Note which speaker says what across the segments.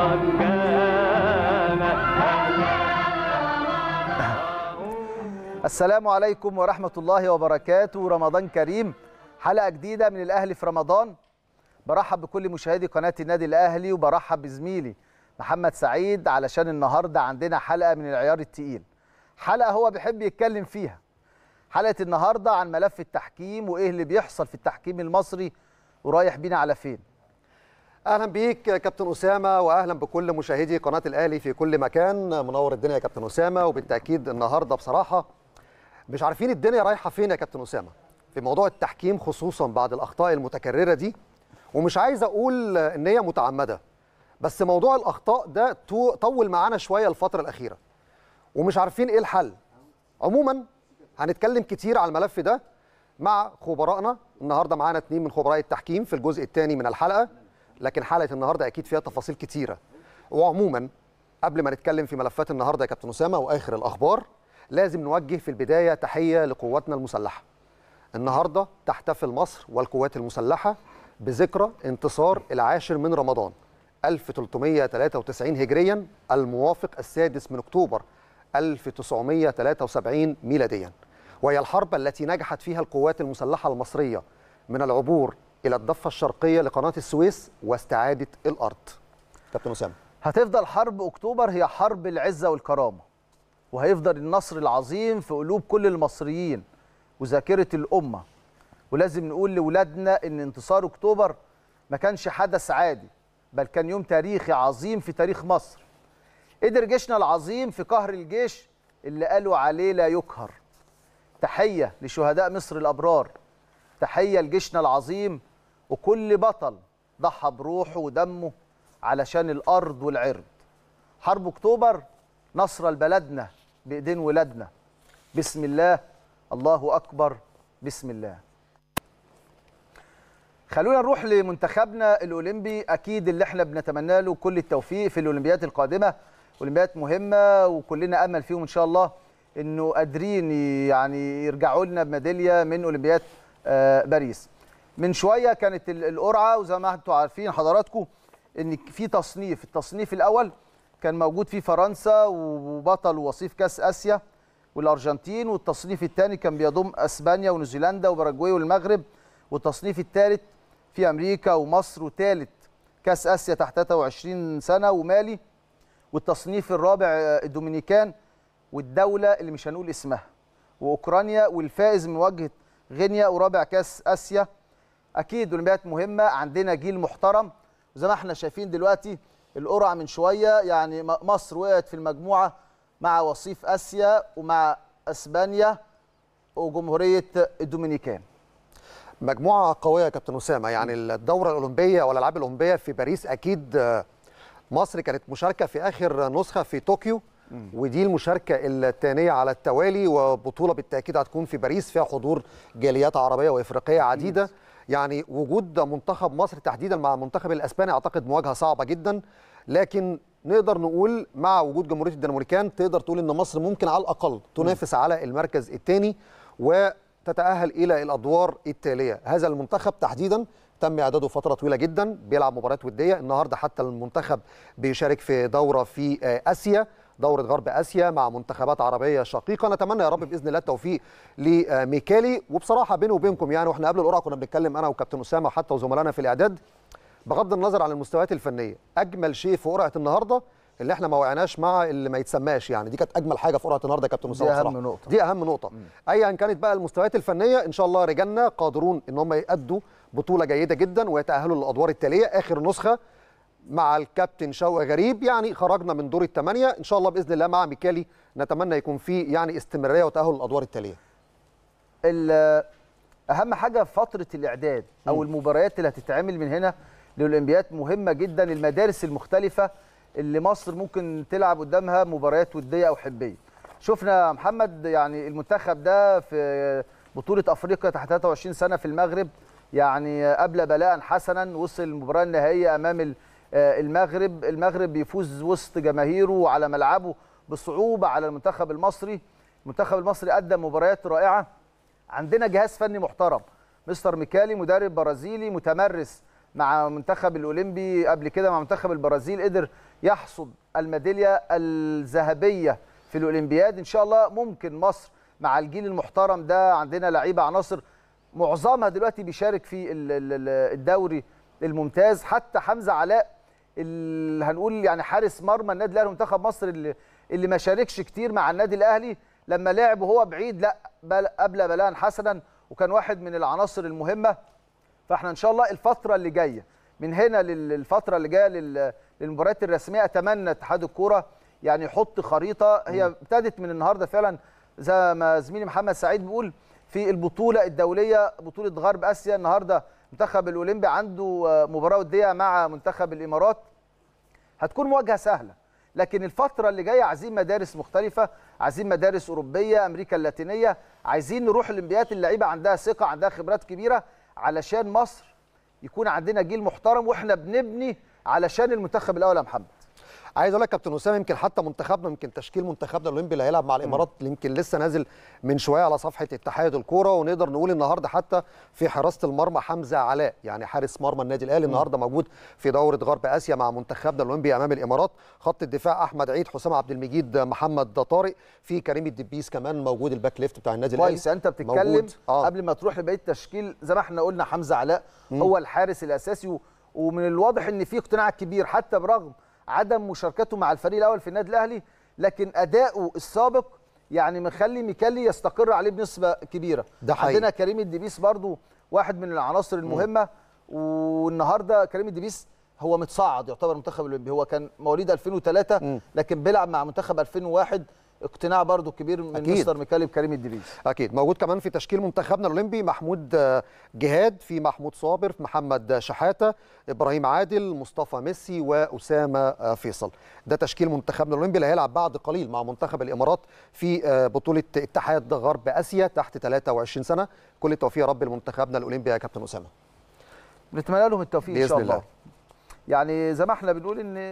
Speaker 1: رمضان جانا
Speaker 2: السلام عليكم ورحمة الله وبركاته رمضان كريم حلقة جديدة من الأهلي في رمضان برحب بكل مشاهدي قناة النادي الأهلي وبرحب بزميلي محمد سعيد علشان النهاردة عندنا حلقة من العيار التقيل حلقة هو بيحب يتكلم فيها حلقة النهاردة عن ملف التحكيم وإيه اللي بيحصل في التحكيم المصري ورايح بينا على فين
Speaker 3: اهلا بيك يا كابتن اسامه واهلا بكل مشاهدي قناه الاهلي في كل مكان منور الدنيا يا كابتن اسامه وبالتاكيد النهارده بصراحه مش عارفين الدنيا رايحه فين يا كابتن اسامه في موضوع التحكيم خصوصا بعد الاخطاء المتكرره دي ومش عايز اقول ان هي متعمده بس موضوع الاخطاء ده تو- طول معانا شويه الفتره الاخيره ومش عارفين ايه الحل عموما هنتكلم كتير على الملف ده مع خبرائنا النهارده معانا اتنين من خبراء التحكيم في الجزء الثاني من الحلقه لكن حلقه النهارده اكيد فيها تفاصيل كتيره وعموما قبل ما نتكلم في ملفات النهارده يا كابتن اسامه واخر الاخبار لازم نوجه في البدايه تحيه لقواتنا المسلحه النهارده تحتفل مصر والقوات المسلحه بذكرى انتصار العاشر من رمضان 1393 هجريا الموافق السادس من اكتوبر 1973 ميلاديا وهي الحرب التي نجحت فيها القوات المسلحه المصريه من العبور الى الضفه الشرقيه لقناه السويس واستعاده الارض. كابتن اسامه
Speaker 2: هتفضل حرب أكتوبر هي حرب العزة والكرامة وهيفضل النصر العظيم في قلوب كل المصريين وذاكرة الأمة ولازم نقول لولادنا إن انتصار أكتوبر ما كانش حدث عادي بل كان يوم تاريخي عظيم في تاريخ مصر قدر جيشنا العظيم في قهر الجيش اللي قالوا عليه لا يقهر تحية لشهداء مصر الأبرار تحية لجيشنا العظيم وكل بطل ضحى بروحه ودمه علشان الأرض والعرض حرب أكتوبر نصر لبلدنا بإيدين ولادنا بسم الله الله أكبر بسم الله خلونا نروح لمنتخبنا الأولمبي أكيد اللي احنا بنتمنى له كل التوفيق في الأولمبيات القادمة أولمبيات مهمة وكلنا أمل فيهم إن شاء الله إنه قادرين يعني يرجعوا لنا بميدالية من أولمبيات آه، باريس من شوية كانت ال- القرعة وزي ما انتم عارفين حضراتكم إن في تصنيف التصنيف الأول كان موجود فيه فرنسا وبطل وصيف كأس آسيا والأرجنتين والتصنيف الثاني كان بيضم أسبانيا ونيوزيلندا وباراجواي والمغرب والتصنيف الثالث في أمريكا ومصر وثالث كأس آسيا تحت 23 سنة ومالي والتصنيف الرابع آه، الدومينيكان والدولة اللي مش هنقول اسمها وأوكرانيا والفائز من مواجهة غينيا ورابع كأس آسيا أكيد أولمبيات مهمة عندنا جيل محترم وزي ما احنا شايفين دلوقتي القرعة من شوية يعني م- مصر وقعت في المجموعة مع وصيف آسيا ومع أسبانيا وجمهورية الدومينيكان
Speaker 3: مجموعه قويه يا كابتن اسامه يعني الدوره الاولمبيه والالعاب الاولمبيه في باريس اكيد آه، مصر كانت مشاركه في اخر نسخه في طوكيو ودي المشاركه الثانيه على التوالي وبطوله بالتاكيد هتكون في باريس فيها حضور جاليات عربيه وافريقيه عديده يعني وجود منتخب مصر تحديدا مع المنتخب الاسباني اعتقد مواجهه صعبه جدا لكن نقدر نقول مع وجود جمهوريه الدنماركان تقدر تقول ان مصر ممكن على الاقل تنافس على المركز الثاني وتتاهل الى الادوار التاليه هذا المنتخب تحديدا تم اعداده فتره طويله جدا بيلعب مباريات وديه النهارده حتى المنتخب بيشارك في دوره في آه، اسيا دوره غرب اسيا مع منتخبات عربيه شقيقه نتمنى يا رب باذن الله التوفيق لميكالي وبصراحه بيني وبينكم يعني واحنا قبل القرعه كنا بنتكلم انا وكابتن اسامه وحتى وزملائنا في الاعداد بغض النظر عن المستويات الفنيه اجمل شيء في قرعه النهارده اللي احنا ما وقعناش مع اللي ما يتسماش يعني دي كانت اجمل حاجه في قرعه النهارده يا كابتن اسامه
Speaker 2: أهم
Speaker 3: بصراحة.
Speaker 2: نقطة.
Speaker 3: دي اهم نقطه ايا كانت بقى المستويات الفنيه ان شاء الله رجالنا قادرون ان هم يادوا بطوله جيده جدا ويتاهلوا للادوار التاليه اخر نسخه مع الكابتن شوقي غريب يعني خرجنا من دور الثمانيه ان شاء الله باذن الله مع ميكالي نتمنى يكون في يعني استمراريه وتاهل للادوار التاليه
Speaker 2: ال- اهم حاجه فتره الاعداد او المباريات اللي هتتعمل من هنا للاولمبياد مهمه جدا المدارس المختلفه اللي مصر ممكن تلعب قدامها مباريات وديه او حبيه شفنا يا محمد يعني المنتخب ده في بطوله افريقيا تحت 23 سنه في المغرب يعني قبل بلاء حسنا وصل المباراه النهائيه امام ال- آه، المغرب المغرب بيفوز وسط جماهيره على ملعبه بصعوبه على المنتخب المصري المنتخب المصري قدم مباريات رائعه عندنا جهاز فني محترم مستر ميكالي مدرب برازيلي متمرس مع منتخب الاولمبي قبل كده مع منتخب البرازيل قدر يحصد الميداليه الذهبيه في الاولمبياد ان شاء الله ممكن مصر مع الجيل المحترم ده عندنا لعيبه عناصر معظمها دلوقتي بيشارك في ال- ال- ال- الدوري الممتاز حتى حمزه علاء اللي هنقول يعني حارس مرمى النادي الاهلي ومنتخب مصر اللي اللي ما شاركش كتير مع النادي الاهلي لما لعب وهو بعيد لا بل قبل بلاء حسنا وكان واحد من العناصر المهمه فاحنا ان شاء الله الفتره اللي جايه من هنا للفتره اللي جايه لل- للمباريات الرسميه اتمنى اتحاد الكوره يعني يحط خريطه هي ابتدت من النهارده فعلا زي ما زميلي محمد سعيد بيقول في البطوله الدوليه بطوله غرب اسيا النهارده منتخب الاولمبي عنده آه، مباراه وديه مع منتخب الامارات هتكون مواجهه سهله لكن الفتره اللي جايه عايزين مدارس مختلفه عايزين مدارس اوروبيه امريكا اللاتينيه عايزين نروح الاولمبيات اللعيبه عندها ثقه عندها خبرات كبيره علشان مصر يكون عندنا جيل محترم واحنا بنبني علشان المنتخب الاول يا محمد
Speaker 3: عايز اقول لك كابتن اسامه يمكن حتى منتخبنا يمكن تشكيل منتخبنا الاولمبي اللي هيلعب مع الامارات يمكن لسه نازل من شويه على صفحه اتحاد الكوره ونقدر نقول النهارده حتى في حراسه المرمى حمزه علاء يعني حارس مرمى النادي الاهلي النهارده موجود في دوره غرب اسيا مع منتخبنا الاولمبي امام الامارات خط الدفاع احمد عيد حسام عبد المجيد محمد طارق في كريم الدبيس كمان موجود الباك ليفت بتاع النادي الاهلي
Speaker 2: كويس انت بتتكلم
Speaker 3: موجود.
Speaker 2: آه. قبل ما تروح لبقيه التشكيل زي ما احنا قلنا حمزه علاء هو الحارس الاساسي و... ومن الواضح ان في اقتناع كبير حتى برغم عدم مشاركته مع الفريق الاول في النادي الاهلي لكن اداؤه السابق يعني مخلي ميكالي يستقر عليه بنسبه كبيره
Speaker 3: ده حقيقي.
Speaker 2: عندنا كريم الدبيس برضو واحد من العناصر المهمه والنهارده كريم الدبيس هو متصاعد يعتبر منتخب الاولمبي هو كان مواليد 2003
Speaker 3: مم.
Speaker 2: لكن بيلعب مع منتخب 2001 اقتناع برضو كبير من
Speaker 3: أكيد.
Speaker 2: مستر ميكالي بكريم الدبيس
Speaker 3: اكيد موجود كمان في تشكيل منتخبنا الاولمبي محمود آه، جهاد في محمود صابر في محمد شحاته ابراهيم عادل مصطفى ميسي واسامه آه، فيصل ده تشكيل منتخبنا الاولمبي اللي هيلعب بعد قليل مع منتخب الامارات في آه، بطوله اتحاد غرب اسيا تحت 23 سنه كل التوفيق يا رب لمنتخبنا الاولمبي يا كابتن اسامه
Speaker 2: بنتمنى لهم التوفيق ان شاء
Speaker 3: بإذن
Speaker 2: الله.
Speaker 3: الله.
Speaker 2: يعني زي ما احنا بنقول ان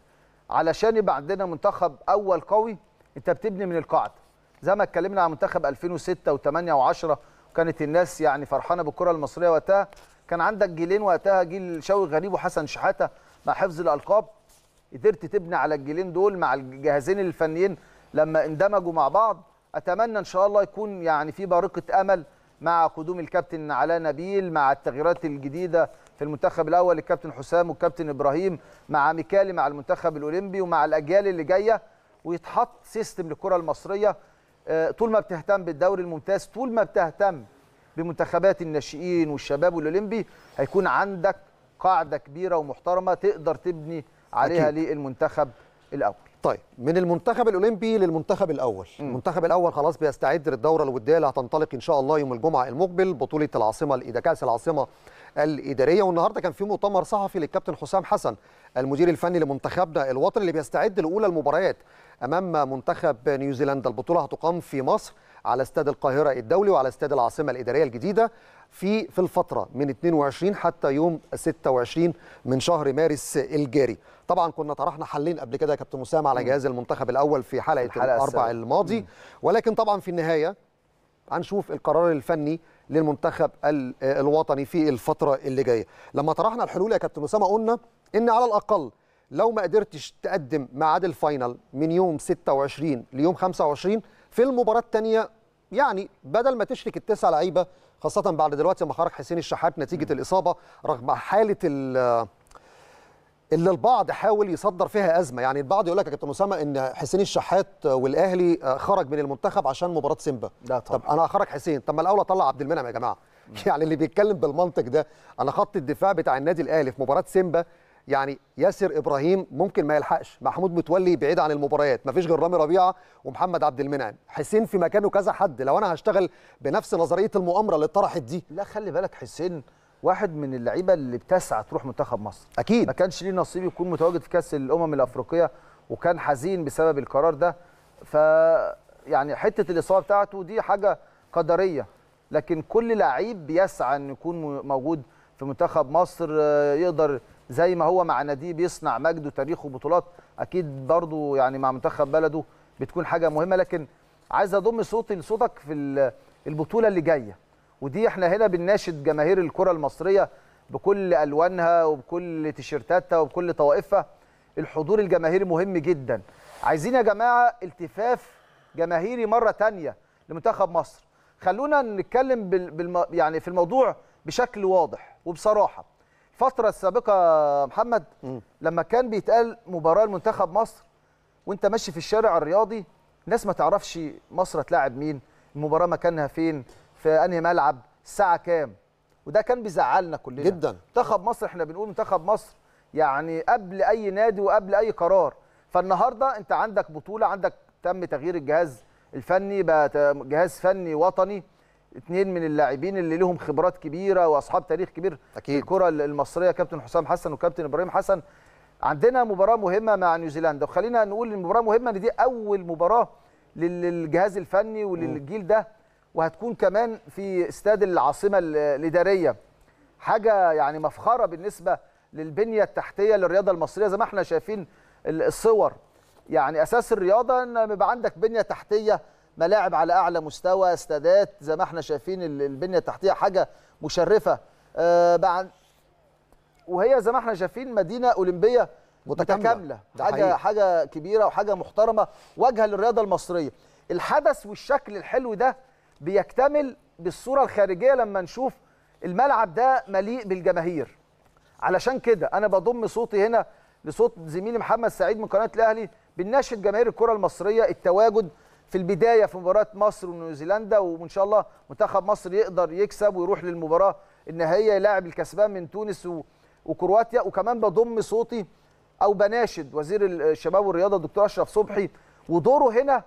Speaker 2: علشان يبقى عندنا منتخب اول قوي انت بتبني من القاعده زي ما اتكلمنا عن منتخب 2006 و8 و10 وكانت الناس يعني فرحانه بالكره المصريه وقتها كان عندك جيلين وقتها جيل شوقي غريب وحسن شحاته مع حفظ الالقاب قدرت تبني على الجيلين دول مع الجهازين الفنيين لما اندمجوا مع بعض اتمنى ان شاء الله يكون يعني في بارقه امل مع قدوم الكابتن علاء نبيل مع التغييرات الجديده في المنتخب الاول الكابتن حسام والكابتن ابراهيم مع ميكالي مع المنتخب الاولمبي ومع الاجيال اللي جايه ويتحط سيستم للكره المصريه آه، طول ما بتهتم بالدوري الممتاز طول ما بتهتم بمنتخبات الناشئين والشباب والاولمبي هيكون عندك قاعده كبيره ومحترمه تقدر تبني عليها
Speaker 3: أكيد.
Speaker 2: للمنتخب الاول
Speaker 3: طيب من المنتخب الاولمبي للمنتخب الاول المنتخب الاول خلاص بيستعد للدوره الوديه اللي هتنطلق ان شاء الله يوم الجمعه المقبل بطوله العاصمه الإدا كاس العاصمه الاداريه والنهارده كان في مؤتمر صحفي للكابتن حسام حسن المدير الفني لمنتخبنا الوطني اللي بيستعد لاولى المباريات امام منتخب نيوزيلندا البطوله هتقام في مصر على استاد القاهره الدولي وعلى استاد العاصمه الاداريه الجديده في في الفتره من 22 حتى يوم 26 من شهر مارس الجاري طبعا كنا طرحنا حلين قبل كده يا كابتن اسامه على جهاز المنتخب الاول في حلقه,
Speaker 2: الحلقة
Speaker 3: الاربع
Speaker 2: السابقة.
Speaker 3: الماضي ولكن طبعا في النهايه هنشوف القرار الفني للمنتخب ال- الوطني في الفتره اللي جايه لما طرحنا الحلول يا كابتن اسامه قلنا ان على الاقل لو ما قدرتش تقدم ميعاد الفاينل من يوم 26 ليوم 25 في المباراه الثانيه يعني بدل ما تشرك التسع لعيبه خاصه بعد دلوقتي ما خرج حسين الشحات نتيجه الاصابه رغم حاله ال- اللي البعض حاول يصدر فيها ازمه يعني البعض يقول لك يا كابتن اسامه ان حسين الشحات والاهلي خرج من المنتخب عشان مباراه سيمبا
Speaker 2: لا طبعا.
Speaker 3: طب انا اخرج حسين طب ما الاول اطلع عبد المنعم يا جماعه يعني اللي بيتكلم بالمنطق ده انا خط الدفاع بتاع النادي الاهلي في مباراه سيمبا يعني ياسر ابراهيم ممكن ما يلحقش محمود متولي بعيد عن المباريات ما فيش غير رامي ربيعه ومحمد عبد المنعم حسين في مكانه كذا حد لو انا هشتغل بنفس نظريه المؤامره اللي اتطرحت دي
Speaker 2: لا خلي بالك حسين واحد من اللعيبه اللي بتسعى تروح منتخب مصر
Speaker 3: اكيد
Speaker 2: ما كانش ليه نصيب يكون متواجد في كاس الامم الافريقيه وكان حزين بسبب القرار ده ف يعني حته الاصابه بتاعته دي حاجه قدريه لكن كل لعيب بيسعى انه يكون م- موجود في منتخب مصر آه، يقدر زي ما هو مع ناديه بيصنع مجد وتاريخ وبطولات اكيد برضو يعني مع منتخب بلده بتكون حاجه مهمه لكن عايز اضم صوتي لصوتك في ال- البطوله اللي جايه ودي احنا هنا بنناشد جماهير الكره المصريه بكل الوانها وبكل تيشيرتاتها وبكل طوائفها الحضور الجماهيري مهم جدا عايزين يا جماعه التفاف جماهيري مره تانية لمنتخب مصر خلونا نتكلم بال... بالم... يعني في الموضوع بشكل واضح وبصراحه الفتره السابقه يا محمد لما كان بيتقال مباراه لمنتخب مصر وانت ماشي في الشارع الرياضي الناس ما تعرفش مصر هتلاعب مين المباراه مكانها فين في انهي ملعب الساعه كام وده كان بيزعلنا كلنا
Speaker 3: جدا.
Speaker 2: منتخب مصر احنا بنقول منتخب مصر يعني قبل اي نادي وقبل اي قرار فالنهارده انت عندك بطوله عندك تم تغيير الجهاز الفني بقى ت- جهاز فني وطني اثنين من اللاعبين اللي لهم خبرات كبيره واصحاب تاريخ كبير
Speaker 3: أكيد.
Speaker 2: في الكره المصريه كابتن حسام حسن وكابتن ابراهيم حسن عندنا مباراه مهمه مع نيوزيلندا وخلينا نقول المباراه مهمه ان دي اول مباراه لل- للجهاز الفني وللجيل ده وهتكون كمان في استاد العاصمه ال- الاداريه حاجه يعني مفخره بالنسبه للبنيه التحتيه للرياضه المصريه زي ما احنا شايفين ال- الصور يعني اساس الرياضه ان يبقى عندك بنيه تحتيه ملاعب على اعلى مستوى استادات زي ما احنا شايفين ال- البنيه التحتيه حاجه مشرفه آه بعد وهي زي ما احنا شايفين مدينه اولمبيه
Speaker 3: متكاملة.
Speaker 2: متكامله
Speaker 3: ده
Speaker 2: حاجه
Speaker 3: حقيقي.
Speaker 2: حاجه كبيره وحاجه محترمه واجهه للرياضه المصريه الحدث والشكل الحلو ده بيكتمل بالصوره الخارجيه لما نشوف الملعب ده مليء بالجماهير علشان كده انا بضم صوتي هنا لصوت زميلي محمد سعيد من قناه الاهلي بنناشد جماهير الكره المصريه التواجد في البدايه في مباراه مصر ونيوزيلندا وان شاء الله منتخب مصر يقدر يكسب ويروح للمباراه النهائيه يلاعب الكسبان من تونس و... وكرواتيا وكمان بضم صوتي او بناشد وزير الشباب والرياضه الدكتور اشرف صبحي ودوره هنا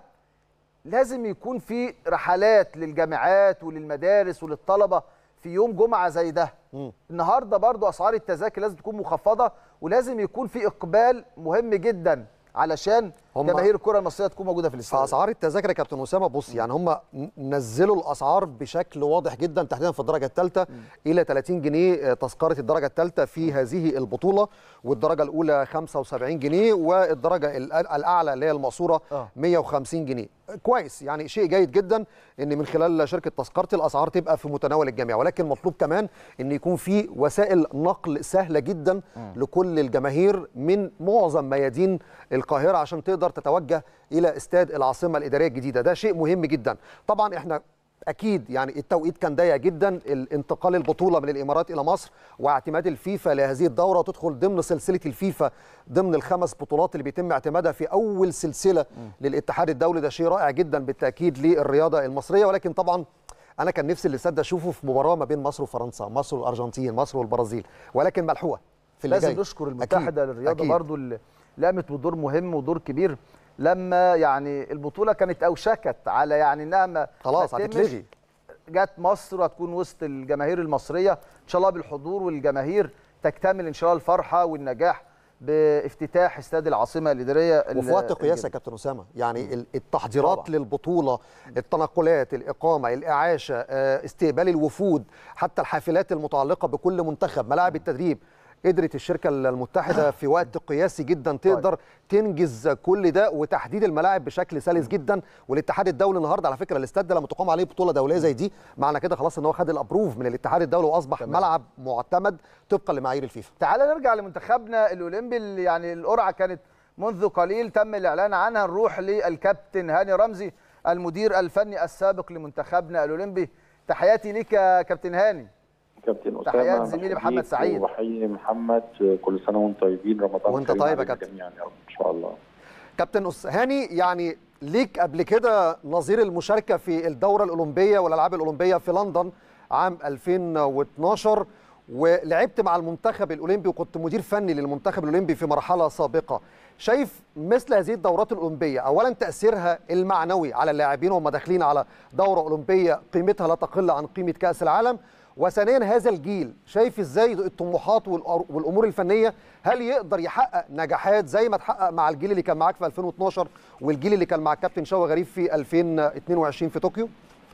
Speaker 2: لازم يكون في رحلات للجامعات وللمدارس وللطلبه في يوم جمعه زي ده النهارده برضو اسعار التذاكر لازم تكون مخفضه ولازم يكون في اقبال مهم جدا علشان
Speaker 3: هم-
Speaker 2: جماهير الكره المصريه تكون موجوده في الاستاد
Speaker 3: فاسعار التذاكر يا كابتن اسامه بص يعني هم نزلوا الاسعار بشكل واضح جدا تحديدا في الدرجه الثالثه الى 30 جنيه تذكره الدرجه الثالثه في هذه البطوله والدرجه الاولى 75 جنيه والدرجه ال- الاعلى اللي هي المقصوره
Speaker 2: آه.
Speaker 3: 150 جنيه كويس يعني شيء جيد جدا ان من خلال شركه تذكره الاسعار تبقى في متناول الجميع ولكن مطلوب كمان ان يكون في وسائل نقل سهله جدا لكل الجماهير من معظم ميادين القاهره عشان تقدر تتوجه الى استاد العاصمه الاداريه الجديده ده شيء مهم جدا طبعا احنا اكيد يعني التوقيت كان ضيق جدا الانتقال البطوله من الامارات الى مصر واعتماد الفيفا لهذه الدوره وتدخل ضمن سلسله الفيفا ضمن الخمس بطولات اللي بيتم اعتمادها في اول سلسله للاتحاد الدولي ده شيء رائع جدا بالتاكيد للرياضه المصريه ولكن طبعا انا كان نفسي الاستاد ده اشوفه في مباراه ما بين مصر وفرنسا مصر والارجنتين مصر والبرازيل ولكن ملحوقه في اللي
Speaker 2: لازم
Speaker 3: جاي.
Speaker 2: نشكر المتحده
Speaker 3: أكيد،
Speaker 2: للرياضه
Speaker 3: أكيد.
Speaker 2: برضو اللي قامت بدور مهم ودور كبير لما يعني البطوله كانت اوشكت على يعني انها ما
Speaker 3: خلاص
Speaker 2: ما تتمش.
Speaker 3: هتتلغي
Speaker 2: جت مصر وهتكون وسط الجماهير المصريه ان شاء الله بالحضور والجماهير تكتمل ان شاء الله الفرحه والنجاح بافتتاح استاد العاصمه الاداريه
Speaker 3: وفي وقت قياسي يا
Speaker 2: الجديد.
Speaker 3: كابتن اسامه يعني ال- التحضيرات
Speaker 2: طبعاً.
Speaker 3: للبطوله التنقلات الاقامه الاعاشه آه، استقبال الوفود حتى الحافلات المتعلقه بكل منتخب ملاعب التدريب قدرت الشركه المتحده في وقت قياسي جدا تقدر تنجز كل ده وتحديد الملاعب بشكل سلس جدا والاتحاد الدولي النهارده على فكره الاستاد ده لما تقام عليه بطوله دوليه زي دي معنى كده خلاص ان هو خد الابروف من الاتحاد الدولي واصبح
Speaker 2: تمام.
Speaker 3: ملعب معتمد طبقا لمعايير الفيفا
Speaker 2: تعال نرجع لمنتخبنا الاولمبي اللي يعني القرعه كانت منذ قليل تم الاعلان عنها نروح للكابتن هاني رمزي المدير الفني السابق لمنتخبنا الاولمبي تحياتي ليك يا كابتن هاني
Speaker 4: كابتن اسامه
Speaker 2: تحيات زميلي
Speaker 4: مرحبا
Speaker 2: محمد
Speaker 4: بيك
Speaker 2: سعيد.
Speaker 4: وبحيي محمد كل سنه وانتم طيبين رمضان
Speaker 3: وأنت
Speaker 4: كريم
Speaker 3: طيب يا
Speaker 4: علينا
Speaker 3: كابتن.
Speaker 4: جميعا يا رب ان شاء الله
Speaker 3: كابتن أس هاني يعني ليك قبل كده نظير المشاركه في الدوره الاولمبيه والالعاب الاولمبيه في لندن عام 2012 ولعبت مع المنتخب الاولمبي وكنت مدير فني للمنتخب الاولمبي في مرحله سابقه شايف مثل هذه الدورات الاولمبيه اولا تاثيرها المعنوي على اللاعبين وهم داخلين على دوره اولمبيه قيمتها لا تقل عن قيمه كاس العالم وثانيا هذا الجيل شايف ازاي الطموحات والأر- والامور الفنيه هل يقدر يحقق نجاحات زي ما اتحقق مع الجيل اللي كان معاك في 2012 والجيل اللي كان مع الكابتن شوقي غريب في 2022 في طوكيو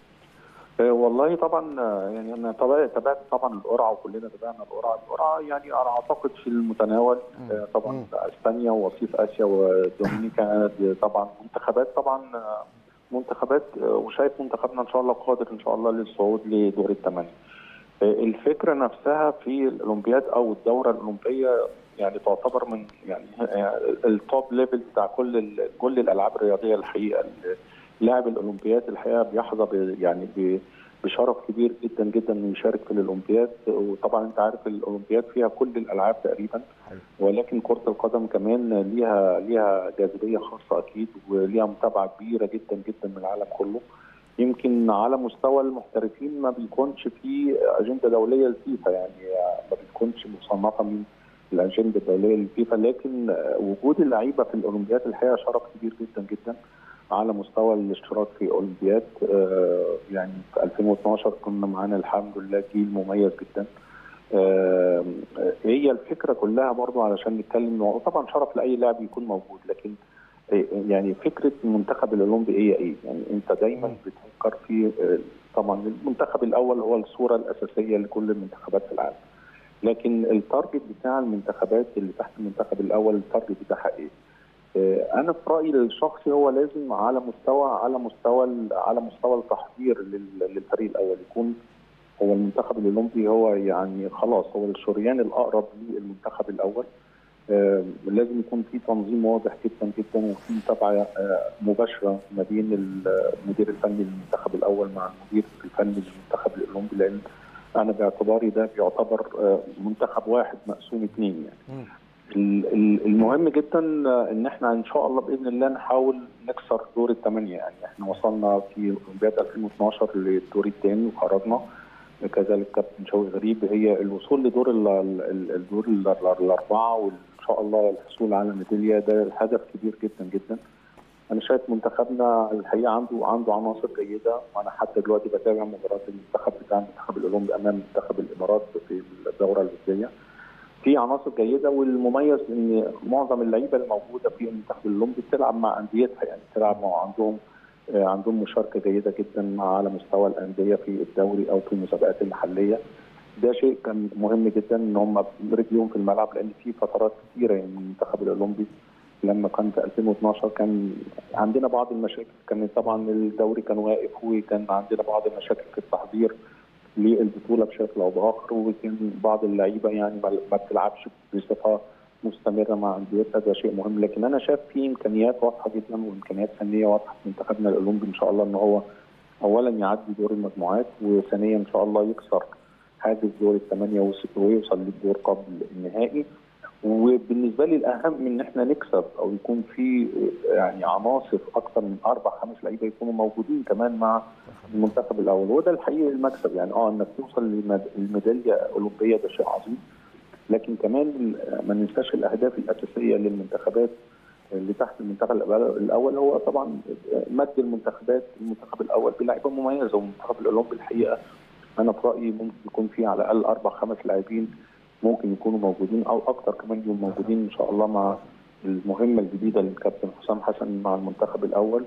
Speaker 4: آه، والله طبعا آه، يعني انا طبعا تابعت طبعا القرعه وكلنا تابعنا القرعه القرعه يعني انا اعتقد في المتناول آه، طبعا اسبانيا ووصيف اسيا ودومينيكا دي طبعا منتخبات طبعا آه، منتخبات آه، وشايف منتخبنا ان شاء الله قادر ان شاء الله للصعود لدور الثمانيه الفكره نفسها في الاولمبياد او الدوره الاولمبيه يعني تعتبر من يعني التوب ليفل بتاع كل ال- كل الالعاب الرياضيه الحقيقه لاعب الاولمبياد الحقيقه بيحظى ب- يعني ب- بشرف كبير جدا جدا انه يشارك في الاولمبياد وطبعا انت عارف الاولمبياد فيها كل الالعاب تقريبا ولكن كره القدم كمان ليها ليها جاذبيه خاصه اكيد وليها متابعه كبيره جدا جدا من العالم كله يمكن على مستوى المحترفين ما بيكونش في اجنده دوليه للفيفا يعني ما بتكونش مصنفه من الاجنده الدوليه للفيفا لكن وجود اللعيبه في الاولمبياد الحقيقه شرف كبير جدا جدا على مستوى الاشتراك في اولمبياد آه، يعني في 2012 كنا معانا الحمد لله جيل مميز جدا آه، هي الفكره كلها برضو علشان نتكلم هو طبعا شرف لاي لاعب يكون موجود لكن يعني فكره المنتخب الاولمبي هي ايه؟ يعني انت دايما بتفكر في آه، طبعا المنتخب الاول هو الصوره الاساسيه لكل المنتخبات في العالم. لكن التارجت بتاع المنتخبات اللي تحت المنتخب الاول التارجت بتاعها ايه؟ آه، انا في رايي الشخصي هو لازم على مستوى على مستوى على مستوى التحضير لل- للفريق الاول يكون هو المنتخب الاولمبي هو يعني خلاص هو الشريان الاقرب للمنتخب الاول آه، لازم يكون في تنظيم واضح جدا جدا وفي متابعه آه، مباشره ما بين المدير الفني للمنتخب الاول مع المدير الفني للمنتخب الاولمبي لان انا باعتباري ده بيعتبر آه، منتخب واحد مقسوم اثنين يعني ال- ال- المهم جدا ان احنا ان شاء الله باذن الله نحاول نكسر دور الثمانيه يعني احنا وصلنا في اولمبياد 2012 للدور الثاني وخرجنا كذلك كابتن شوقي غريب هي الوصول لدور ال- ال- الدور ال- ال- الاربعه وان شاء الله الحصول على ميداليه ده هدف كبير جدا جدا انا شايف منتخبنا الحقيقه عنده عنده عناصر جيده وانا حتى دلوقتي بتابع مباراه المنتخب بتاع المنتخب الاولمبي امام منتخب الامارات في الدوره الوديه في عناصر جيده والمميز ان معظم اللعيبه الموجوده في المنتخب الاولمبي بتلعب مع انديتها يعني بتلعب مع عندهم آه، عندهم مشاركه جيده جدا على مستوى الانديه في الدوري او في المسابقات المحليه ده شيء كان مهم جدا ان هم رجلهم في الملعب لان في فترات كثيره يعني المنتخب الاولمبي لما كان في 2012 كان عندنا بعض المشاكل كان طبعا الدوري كان واقف وكان عندنا بعض المشاكل في التحضير للبطوله بشكل او باخر وكان بعض اللعيبه يعني ما ما بتلعبش بصفه مستمره مع انديتها ده شيء مهم لكن انا شايف في امكانيات واضحه جدا وامكانيات فنيه واضحه في منتخبنا الاولمبي ان شاء الله ان هو اولا يعدي دور المجموعات وثانيا ان شاء الله يكسر حاجز دور الثمانيه وست- ويوصل للدور قبل النهائي وبالنسبه لي الاهم ان احنا نكسب او يكون في يعني عناصر اكثر من اربع خمس لعيبه يكونوا موجودين كمان مع المنتخب الاول وده الحقيقي المكسب يعني اه انك توصل للميداليه اولمبيه ده شيء عظيم لكن كمان ما ننساش الاهداف الاساسيه للمنتخبات اللي تحت المنتخب الاول هو طبعا مد المنتخبات المنتخب الاول بلعيبه مميزه والمنتخب الاولمبي الحقيقه انا في رايي ممكن يكون فيه على الاقل اربع خمس لاعبين ممكن يكونوا موجودين او اكثر كمان يكونوا موجودين ان شاء الله مع المهمه الجديده للكابتن حسام حسن مع المنتخب الاول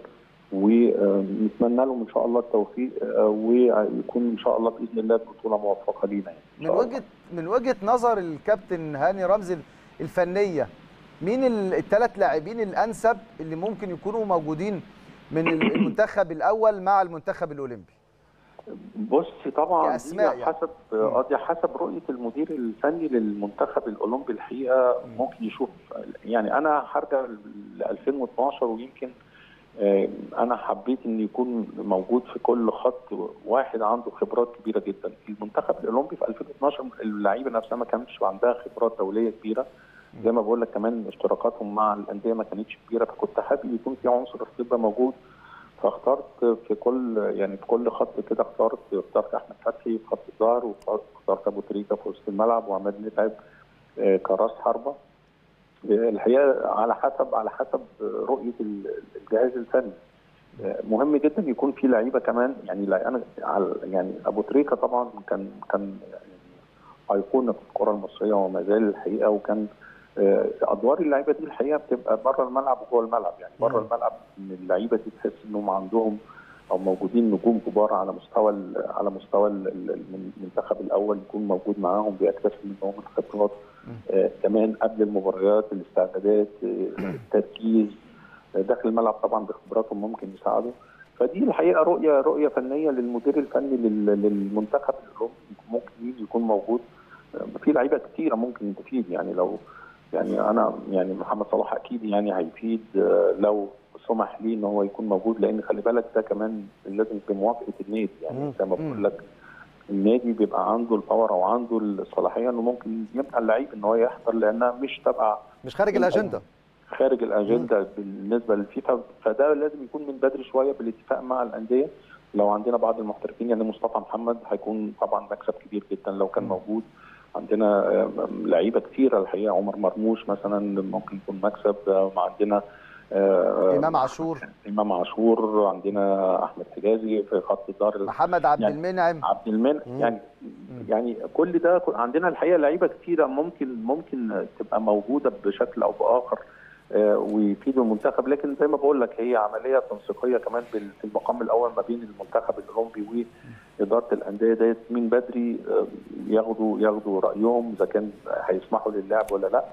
Speaker 4: ونتمنى لهم ان شاء الله التوفيق آه، ويكون ان شاء الله باذن الله بطوله موفقه لينا يعني إن
Speaker 2: من
Speaker 4: شاء الله.
Speaker 2: وجهه من وجهه نظر الكابتن هاني رمزي الفنيه مين الثلاث لاعبين الانسب اللي ممكن يكونوا موجودين من المنتخب الاول مع المنتخب الاولمبي
Speaker 4: بص طبعا
Speaker 2: كأسماء
Speaker 4: دي
Speaker 2: يعني.
Speaker 4: حسب اه دي حسب رؤيه المدير الفني للمنتخب الاولمبي الحقيقه ممكن يشوف يعني انا هرجع ل 2012 ويمكن آه، انا حبيت ان يكون موجود في كل خط واحد عنده خبرات كبيره جدا المنتخب الاولمبي في 2012 اللعيبه نفسها ما كانش عندها خبرات دوليه كبيره زي ما بقول لك كمان اشتراكاتهم مع الانديه ما كانتش كبيره فكنت حابب يكون في عنصر الخبره موجود فاخترت في كل يعني في كل خط كده اخترت اخترت احمد فتحي في خط الظهر واخترت ابو تريكه في وسط الملعب وعماد متعب آه، كراس حربه آه، الحقيقه على حسب على حسب رؤيه ال- الجهاز الفني آه، مهم جدا يكون في لعيبه كمان يعني لا انا على- يعني ابو تريكه طبعا كان كان يعني ايقونه في الكره المصريه وما زال الحقيقه وكان آه، ادوار اللعيبه دي الحقيقه بتبقى بره الملعب وجوه الملعب يعني بره الملعب ان اللعيبه دي تحس انهم عندهم او موجودين نجوم كبار على مستوى ال- على مستوى ال- ال- المنتخب الاول يكون موجود معاهم بيكتسب منهم الخبرات آه، كمان قبل المباريات الاستعدادات آه، التركيز آه، داخل الملعب طبعا بخبراتهم ممكن يساعدوا فدي الحقيقه رؤيه رؤيه فنيه للمدير الفني لل- للمنتخب الأوروبي ممكن مين يكون موجود في لعيبه كتيره ممكن تفيد يعني لو يعني انا يعني محمد صلاح اكيد يعني هيفيد آه، لو سمح ليه ان هو يكون موجود لان خلي بالك ده كمان لازم بموافقه النادي يعني زي ما بقول لك النادي بيبقى عنده الباور او عنده الصلاحيه انه ممكن يمنع اللعيب ان هو يحضر لانها مش تبع
Speaker 3: مش خارج الاجنده
Speaker 4: خارج الاجنده بالنسبه للفيفا فده لازم يكون من بدري شويه بالاتفاق مع الانديه لو عندنا بعض المحترفين يعني مصطفى محمد هيكون طبعا مكسب كبير جدا لو كان موجود عندنا آه، لعيبه كثيره الحقيقه عمر مرموش مثلا ممكن يكون مكسب آه، عندنا آه،
Speaker 2: امام عاشور
Speaker 4: امام عاشور عندنا احمد حجازي في خط الدار
Speaker 2: محمد عبد
Speaker 4: يعني
Speaker 2: المنعم
Speaker 4: عبد المنعم يعني يعني كل ده كل- عندنا الحقيقه لعيبه كثيره ممكن ممكن تبقى موجوده بشكل او باخر آه، ويفيدوا المنتخب لكن زي ما بقول لك هي عمليه تنسيقيه كمان بال- في المقام الاول ما بين المنتخب الاولمبي واداره الانديه ديت من بدري آه، ياخدوا ياخدوا رايهم اذا كان هيسمحوا للعب ولا لا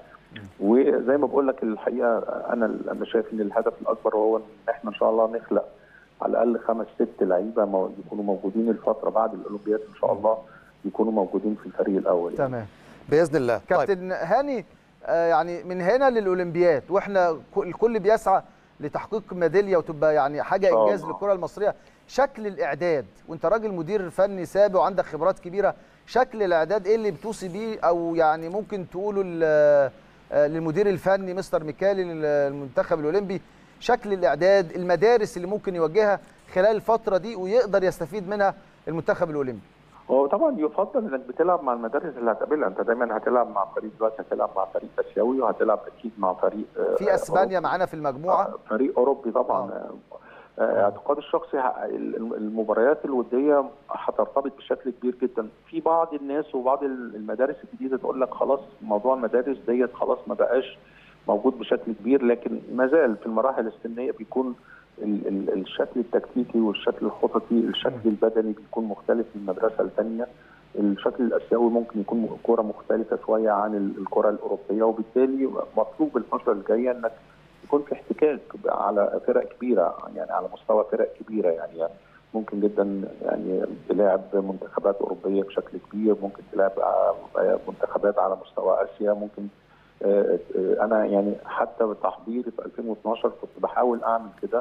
Speaker 4: وزي ما بقول لك الحقيقه انا انا شايف ان الهدف الاكبر هو ان احنا ان شاء الله نخلق على الاقل خمس ست لعيبه مو- يكونوا موجودين الفتره بعد الاولمبياد ان شاء الله يكونوا موجودين في الفريق الاول يعني.
Speaker 2: تمام
Speaker 3: باذن الله طيب
Speaker 2: كابتن هاني آه، يعني من هنا للاولمبياد واحنا ك- الكل بيسعى لتحقيق ميداليه وتبقى يعني حاجه
Speaker 4: شاء
Speaker 2: انجاز
Speaker 4: الله.
Speaker 2: للكره المصريه شكل الاعداد وانت راجل مدير فني سابق وعندك خبرات كبيره شكل الاعداد ايه اللي بتوصي بيه او يعني ممكن تقوله ل- آه، للمدير الفني مستر ميكالي للمنتخب الاولمبي شكل الاعداد المدارس اللي ممكن يوجهها خلال الفتره دي ويقدر يستفيد منها المنتخب الاولمبي
Speaker 4: هو طبعا يفضل انك بتلعب مع المدارس اللي هتقابلها انت دايما هتلعب مع فريق دلوقتي هتلعب مع فريق اسيوي وهتلعب اكيد مع فريق آه،
Speaker 2: في اسبانيا
Speaker 4: أوروبي.
Speaker 2: معانا في المجموعه
Speaker 4: فريق اوروبي طبعا آه. آه، اعتقادي الشخصي ه- ال- المباريات الوديه هترتبط بشكل كبير جدا في بعض الناس وبعض ال- المدارس الجديده تقول لك خلاص موضوع المدارس ديت خلاص ما بقاش موجود بشكل كبير لكن ما زال في المراحل السنيه بيكون ال- ال- الشكل التكتيكي والشكل الخططي الشكل البدني بيكون مختلف من المدرسه الثانيه الشكل الاسيوي ممكن يكون كره مختلفه شويه عن ال- الكره الاوروبيه وبالتالي مطلوب الفتره الجايه انك يكون في احتكاك على فرق كبيره يعني على مستوى فرق كبيره يعني ممكن جدا يعني تلعب منتخبات اوروبيه بشكل كبير ممكن تلعب آه، منتخبات على مستوى اسيا ممكن آه، آه، انا يعني حتى تحضيري في 2012 كنت بحاول اعمل كده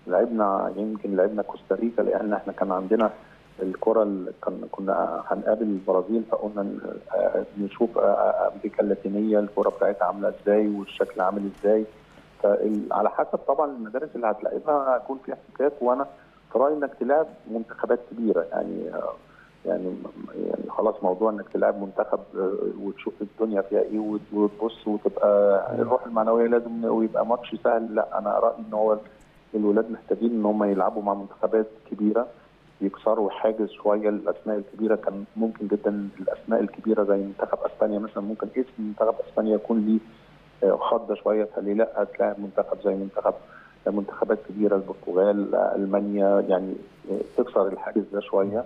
Speaker 4: لعبنا يمكن لعبنا كوستاريكا لان احنا كان عندنا الكره اللي كان كنا هنقابل البرازيل فقلنا آه، نشوف آه، امريكا اللاتينيه الكره بتاعتها عامله ازاي والشكل عامل ازاي فعلى حسب طبعا المدارس اللي هتلاعبها هيكون في احتكاك وانا في رايي انك تلعب منتخبات كبيره يعني آه، يعني يعني خلاص موضوع انك تلعب منتخب آه، وتشوف الدنيا فيها ايه وت- وتبص وتبقى الروح المعنويه لازم ويبقى ماتش سهل لا انا رايي ان هو الولاد محتاجين ان هم يلعبوا مع منتخبات كبيره يكسروا حاجز شويه الاسماء الكبيره كان ممكن جدا الاسماء الكبيره زي منتخب اسبانيا مثلا ممكن اسم منتخب اسبانيا يكون ليه آه، خضه شويه فليه لا هتلاعب منتخب زي منتخب منتخبات كبيره البرتغال آه، المانيا يعني آه، تكسر الحاجز ده شويه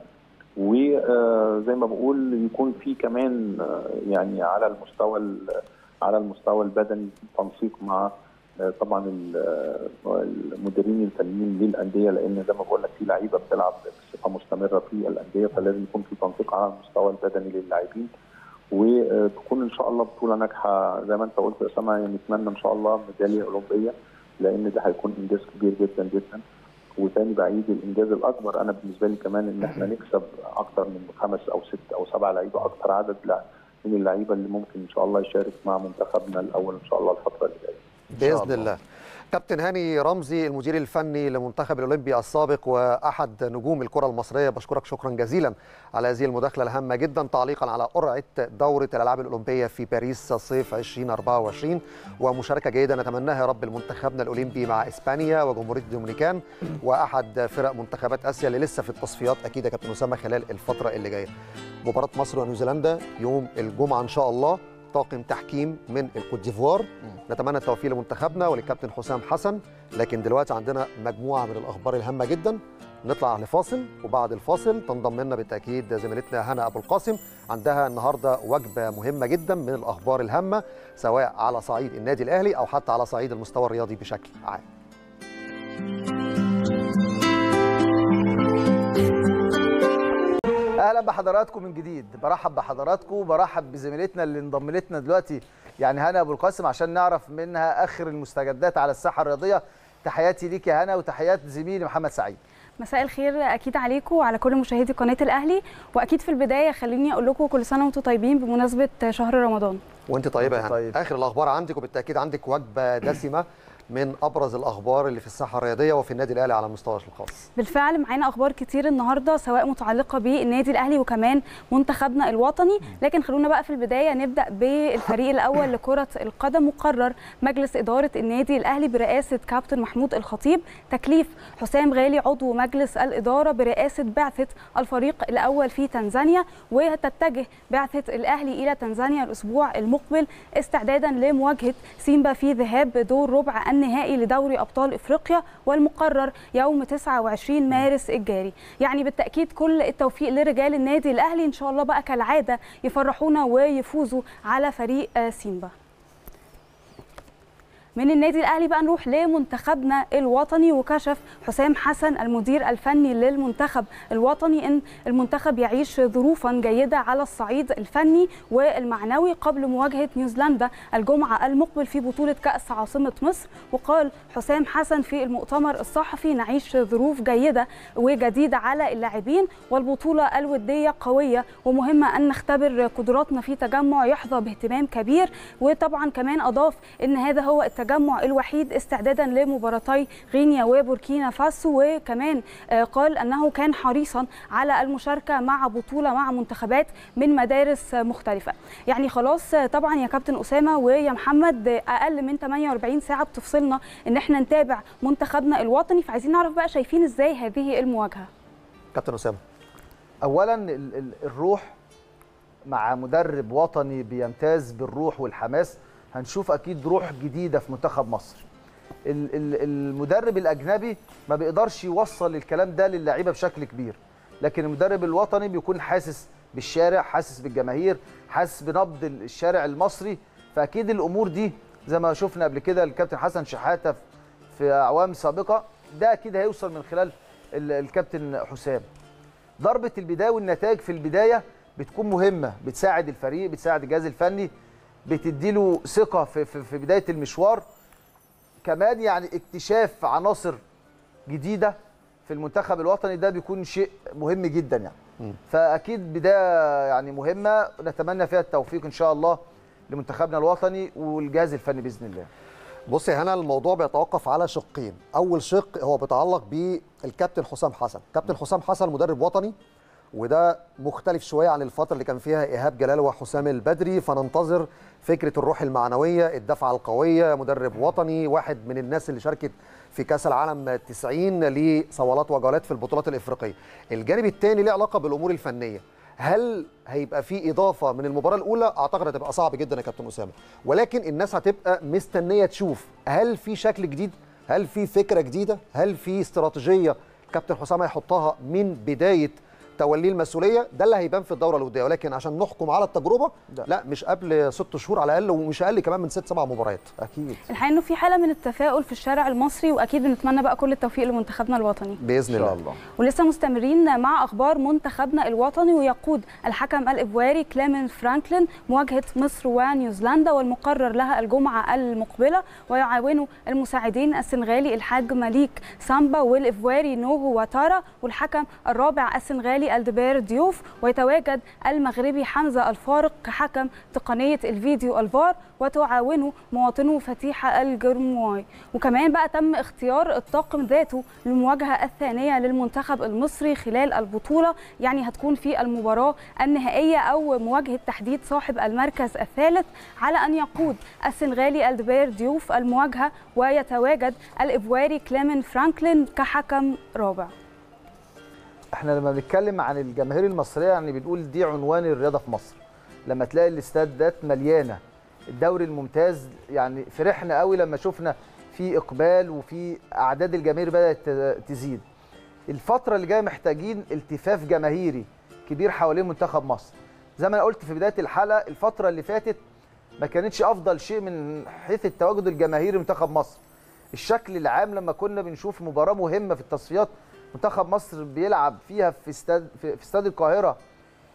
Speaker 4: وزي ما بقول يكون في كمان آه، يعني على المستوى ال- على المستوى البدني تنسيق مع آه، طبعا ال- آه، المديرين الفنيين للانديه لان زي ما بقول لك في لعيبه بتلعب بصفه مستمره في الانديه فلازم يكون في تنسيق على المستوى البدني للاعبين وتكون ان شاء الله بطوله ناجحه زي ما انت قلت يا اسامه يعني نتمنى ان شاء الله ميداليه اولمبيه لان ده هيكون انجاز كبير جدا جدا وتاني بعيد الانجاز الاكبر انا بالنسبه لي كمان ان احنا نكسب اكتر من خمس او ست او سبع لعيبه اكتر عدد لا- من اللعيبه اللي ممكن ان شاء الله يشارك مع منتخبنا الاول ان شاء الله الفتره اللي جايه
Speaker 3: باذن الله كابتن هاني رمزي المدير الفني لمنتخب الاولمبي السابق واحد نجوم الكره المصريه بشكرك شكرا جزيلا على هذه المداخله الهامه جدا تعليقا على قرعه دوره الالعاب الاولمبيه في باريس صيف 2024 ومشاركه جيده نتمناها يا رب لمنتخبنا الاولمبي مع اسبانيا وجمهوريه الدومينيكان واحد فرق منتخبات اسيا اللي لسه في التصفيات اكيد يا كابتن اسامه خلال الفتره اللي جايه مباراه مصر ونيوزيلندا يوم الجمعه ان شاء الله طاقم تحكيم من الكوت ديفوار نتمنى التوفيق لمنتخبنا وللكابتن حسام حسن لكن دلوقتي عندنا مجموعه من الاخبار الهامه جدا نطلع لفاصل وبعد الفاصل تنضم لنا بالتاكيد زميلتنا هنا ابو القاسم عندها النهارده وجبه مهمه جدا من الاخبار الهامه سواء على صعيد النادي الاهلي او حتى على صعيد المستوى الرياضي بشكل عام
Speaker 2: اهلا بحضراتكم من جديد برحب بحضراتكم برحب بزميلتنا اللي انضم لنا دلوقتي يعني هنا ابو القاسم عشان نعرف منها اخر المستجدات على الساحه الرياضيه تحياتي ليك يا هنا وتحيات زميلي محمد سعيد
Speaker 5: مساء الخير اكيد عليكم وعلى كل مشاهدي قناه الاهلي واكيد في البدايه خليني اقول لكم كل سنه وانتم طيبين بمناسبه شهر رمضان
Speaker 3: وانت طيبه يا
Speaker 2: وانت
Speaker 3: هنا
Speaker 2: طيب.
Speaker 3: اخر الاخبار عندك وبالتاكيد عندك وجبه دسمه من ابرز الاخبار اللي في الساحه الرياضيه وفي النادي الاهلي على المستوى الخاص
Speaker 5: بالفعل معانا اخبار كتير النهارده سواء متعلقه بالنادي الاهلي وكمان منتخبنا الوطني لكن خلونا بقى في البدايه نبدا بالفريق الاول لكره القدم مقرر مجلس اداره النادي الاهلي برئاسه كابتن محمود الخطيب تكليف حسام غالي عضو مجلس الاداره برئاسه بعثه الفريق الاول في تنزانيا وتتجه بعثه الاهلي الى تنزانيا الاسبوع المقبل استعدادا لمواجهه سيمبا في ذهاب دور ربع النهائي لدوري ابطال افريقيا والمقرر يوم 29 مارس الجاري يعني بالتاكيد كل التوفيق لرجال النادي الاهلي ان شاء الله بقى كالعاده يفرحونا ويفوزوا على فريق آه، سيمبا من النادي الاهلي بقى نروح لمنتخبنا الوطني وكشف حسام حسن المدير الفني للمنتخب الوطني ان المنتخب يعيش ظروفا جيده على الصعيد الفني والمعنوي قبل مواجهه نيوزيلندا الجمعه المقبل في بطوله كاس عاصمه مصر وقال حسام حسن في المؤتمر الصحفي نعيش ظروف جيده وجديده على اللاعبين والبطوله الوديه قويه ومهمه ان نختبر قدراتنا في تجمع يحظى باهتمام كبير وطبعا كمان اضاف ان هذا هو التجمع الوحيد استعدادا لمباراتي غينيا وبوركينا فاسو وكمان آه، قال انه كان حريصا على المشاركه مع بطوله مع منتخبات من مدارس آه، مختلفه يعني خلاص آه، طبعا يا كابتن اسامه ويا محمد آه، اقل من 48 ساعه بتفصلنا ان احنا نتابع منتخبنا الوطني فعايزين نعرف بقى شايفين ازاي هذه المواجهه
Speaker 3: كابتن اسامه
Speaker 2: اولا ال- ال- الروح مع مدرب وطني بيمتاز بالروح والحماس هنشوف اكيد روح جديده في منتخب مصر ال- ال- المدرب الاجنبي ما بيقدرش يوصل الكلام ده للعيبه بشكل كبير لكن المدرب الوطني بيكون حاسس بالشارع حاسس بالجماهير حاسس بنبض الشارع المصري فاكيد الامور دي زي ما شفنا قبل كده الكابتن حسن شحاته في اعوام سابقه ده اكيد هيوصل من خلال ال- الكابتن حسام ضربه البدايه والنتائج في البدايه بتكون مهمه بتساعد الفريق بتساعد الجهاز الفني بتديله ثقه في, في, في بدايه المشوار كمان يعني اكتشاف عناصر جديده في المنتخب الوطني ده بيكون شيء مهم جدا يعني فاكيد بدايه يعني مهمه نتمنى فيها التوفيق ان شاء الله لمنتخبنا الوطني والجهاز الفني باذن الله
Speaker 3: بص يا هنا الموضوع بيتوقف على شقين اول شق هو بيتعلق بالكابتن حسام حسن كابتن حسام حسن مدرب وطني وده مختلف شويه عن الفتره اللي كان فيها ايهاب جلال وحسام البدري فننتظر فكره الروح المعنويه الدفعه القويه مدرب وطني واحد من الناس اللي شاركت في كاس العالم 90 لصولات وجولات في البطولات الافريقيه الجانب الثاني له علاقه بالامور الفنيه هل هيبقى في اضافه من المباراه الاولى اعتقد هتبقى صعب جدا يا كابتن اسامه ولكن الناس هتبقى مستنيه تشوف هل في شكل جديد هل في فكره جديده هل في استراتيجيه كابتن حسام هيحطها من بدايه توليه المسؤوليه ده اللي هيبان في الدوره الوديه ولكن عشان نحكم على التجربه
Speaker 2: ده.
Speaker 3: لا مش قبل ست شهور على الاقل ومش اقل كمان من ست سبع مباريات
Speaker 2: اكيد
Speaker 5: الحقيقه انه في حاله من التفاؤل في الشارع المصري واكيد بنتمنى بقى كل التوفيق لمنتخبنا الوطني
Speaker 3: باذن
Speaker 2: ان
Speaker 3: الله
Speaker 2: شاء الله
Speaker 5: ولسه مستمرين مع اخبار منتخبنا الوطني ويقود الحكم الايفواري كليمن فرانكلين مواجهه مصر ونيوزيلندا والمقرر لها الجمعه المقبله ويعاونه المساعدين السنغالي الحاج مليك سامبا والايفواري نوغو واتارا والحكم الرابع السنغالي الدبير ديوف ويتواجد المغربي حمزه الفارق كحكم تقنيه الفيديو الفار وتعاونه مواطنو فتيحه الجرمواي وكمان بقى تم اختيار الطاقم ذاته للمواجهه الثانيه للمنتخب المصري خلال البطوله يعني هتكون في المباراه النهائيه او مواجهه تحديد صاحب المركز الثالث على ان يقود السنغالي الدبير ديوف المواجهه ويتواجد الايفواري كليمن فرانكلين كحكم رابع
Speaker 2: احنا لما بنتكلم عن الجماهير المصريه يعني بنقول دي عنوان الرياضه في مصر لما تلاقي الاستادات مليانه الدوري الممتاز يعني فرحنا قوي لما شفنا في اقبال وفي اعداد الجماهير بدات ت- تزيد الفتره اللي جايه محتاجين التفاف جماهيري كبير حوالين منتخب مصر زي ما انا قلت في بدايه الحلقه الفتره اللي فاتت ما كانتش افضل شيء من حيث التواجد الجماهيري منتخب مصر الشكل العام لما كنا بنشوف مباراه مهمه في التصفيات منتخب مصر بيلعب فيها في استاد في في استاد القاهره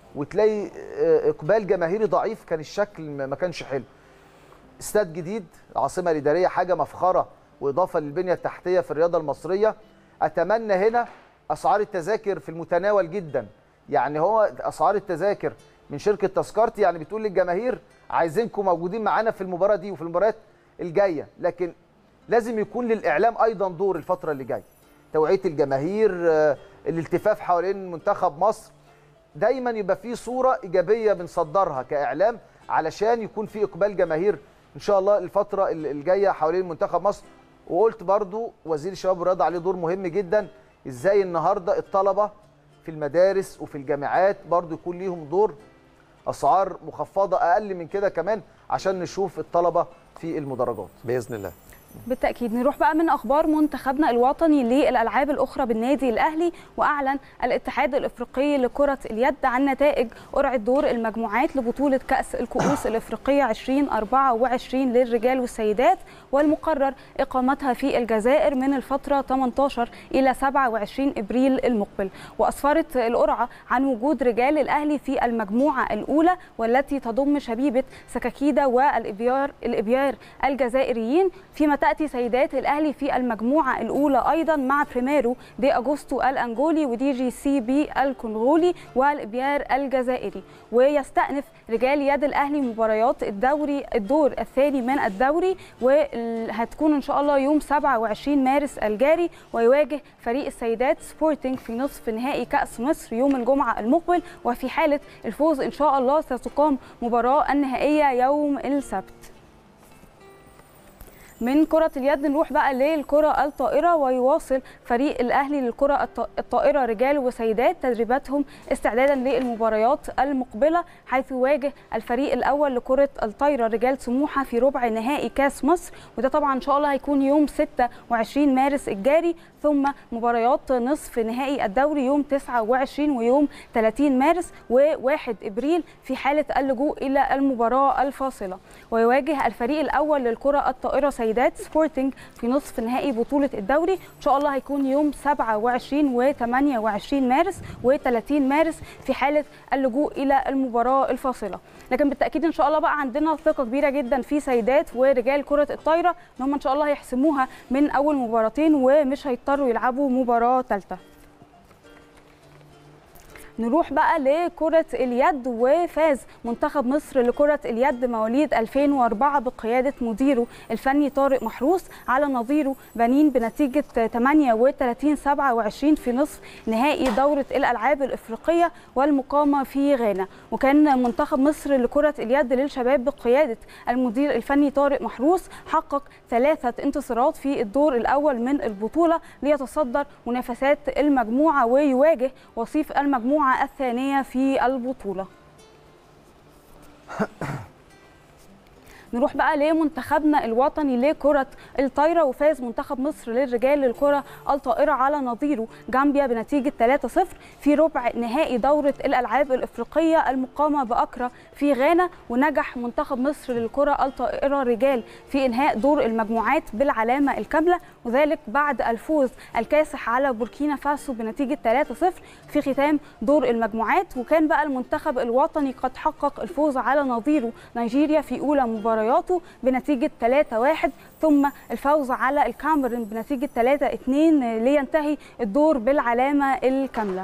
Speaker 2: وتلاقي آه، اقبال جماهيري ضعيف كان الشكل ما ما كانش حلو استاد جديد العاصمه الاداريه حاجه مفخره واضافه للبنيه التحتيه في الرياضه المصريه اتمنى هنا اسعار التذاكر في المتناول جدا يعني هو اسعار التذاكر من شركه تذكرتي يعني بتقول للجماهير عايزينكم موجودين معانا في المباراه دي وفي المباريات الجايه لكن لازم يكون للاعلام ايضا دور الفتره اللي جايه توعيه الجماهير آه، الالتفاف حوالين منتخب مصر دايما يبقى في صوره ايجابيه بنصدرها كاعلام علشان يكون في اقبال جماهير ان شاء الله الفتره ال- الجايه حوالين منتخب مصر وقلت برضو وزير الشباب والرياضه عليه دور مهم جدا ازاي النهارده الطلبه في المدارس وفي الجامعات برضو يكون ليهم دور اسعار مخفضه اقل من كده كمان عشان نشوف الطلبه في المدرجات
Speaker 3: باذن الله
Speaker 5: بالتأكيد نروح بقى من أخبار منتخبنا الوطني للألعاب الأخرى بالنادي الأهلي وأعلن الاتحاد الإفريقي لكرة اليد عن نتائج قرعة دور المجموعات لبطولة كأس الكؤوس الإفريقية 2024 للرجال والسيدات والمقرر إقامتها في الجزائر من الفترة 18 إلى 27 إبريل المقبل وأسفرت القرعة عن وجود رجال الأهلي في المجموعة الأولى والتي تضم شبيبة سكاكيدا والإبيار الإبيار الجزائريين فيما تأتي سيدات الأهلي في المجموعة الأولى أيضا مع بريميرو دي أغوستو الأنجولي ودي جي سي بي الكونغولي والإبيار الجزائري ويستأنف رجال يد الأهلي مباريات الدوري الدور الثاني من الدوري وهتكون إن شاء الله يوم 27 مارس الجاري ويواجه فريق السيدات سبورتنج في نصف نهائي كأس مصر يوم الجمعة المقبل وفي حالة الفوز إن شاء الله ستقام مباراة النهائية يوم السبت من كرة اليد نروح بقى للكرة الطائرة ويواصل فريق الأهلي للكرة الط- الطائرة رجال وسيدات تدريباتهم استعدادا للمباريات المقبلة حيث يواجه الفريق الأول لكرة الطايرة رجال سموحة في ربع نهائي كاس مصر وده طبعا إن شاء الله هيكون يوم 26 مارس الجاري ثم مباريات نصف نهائي الدوري يوم 29 ويوم 30 مارس و1 ابريل في حاله اللجوء الى المباراه الفاصله ويواجه الفريق الاول للكره الطائره سيدات سبورتنج في نصف نهائي بطوله الدوري ان شاء الله هيكون يوم 27 و28 مارس و30 مارس في حاله اللجوء الى المباراه الفاصله لكن بالتاكيد ان شاء الله بقى عندنا ثقه كبيره جدا في سيدات ورجال كره الطايره ان هم ان شاء الله هيحسموها من اول مباراتين ومش هيضطروا يلعبوا مباراه ثالثه نروح بقى لكرة اليد وفاز منتخب مصر لكرة اليد مواليد 2004 بقيادة مديره الفني طارق محروس على نظيره بنين بنتيجة 38 27 في نصف نهائي دورة الألعاب الإفريقية والمقامة في غانا وكان منتخب مصر لكرة اليد للشباب بقيادة المدير الفني طارق محروس حقق ثلاثة انتصارات في الدور الأول من البطولة ليتصدر منافسات المجموعة ويواجه وصيف المجموعة الثانية في البطولة نروح بقى لمنتخبنا الوطني لكرة الطايرة وفاز منتخب مصر للرجال للكرة الطائرة على نظيره جامبيا بنتيجة 3-0 في ربع نهائي دورة الألعاب الإفريقية المقامة بأكرا في غانا ونجح منتخب مصر للكرة الطائرة رجال في إنهاء دور المجموعات بالعلامة الكاملة وذلك بعد الفوز الكاسح على بوركينا فاسو بنتيجة 3-0 في ختام دور المجموعات وكان بقى المنتخب الوطني قد حقق الفوز على نظيره نيجيريا في أولى مبارياته بنتيجة 3-1 ثم الفوز على الكاميرون بنتيجة 3-2 لينتهي الدور بالعلامة الكاملة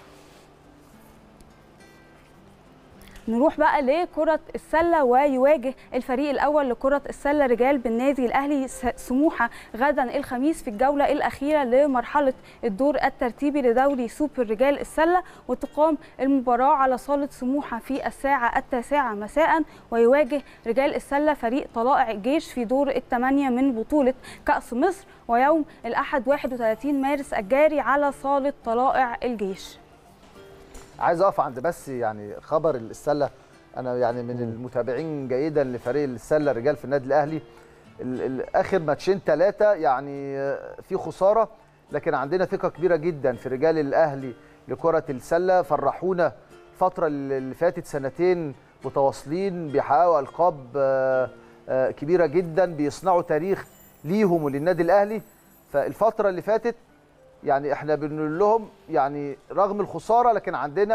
Speaker 5: نروح بقى لكرة السلة ويواجه الفريق الأول لكرة السلة رجال بالنادي الأهلي س- سموحة غدا الخميس في الجولة الأخيرة لمرحلة الدور الترتيبي لدوري سوبر رجال السلة وتقام المباراة على صالة سموحة في الساعة التاسعة مساء ويواجه رجال السلة فريق طلائع الجيش في دور الثمانية من بطولة كأس مصر ويوم الأحد 31 مارس الجاري على صالة طلائع الجيش
Speaker 2: عايز اقف عند بس يعني خبر السله انا يعني من المتابعين جيدا لفريق السله رجال في النادي الاهلي ال- ال- اخر ماتشين ثلاثه يعني آه، في خساره لكن عندنا ثقه كبيره جدا في رجال الاهلي لكره السله فرحونا الفتره اللي فاتت سنتين متواصلين بيحققوا القاب آه، آه، كبيره جدا بيصنعوا تاريخ ليهم وللنادي الاهلي فالفتره اللي فاتت يعني احنا بنقول لهم يعني رغم الخساره لكن عندنا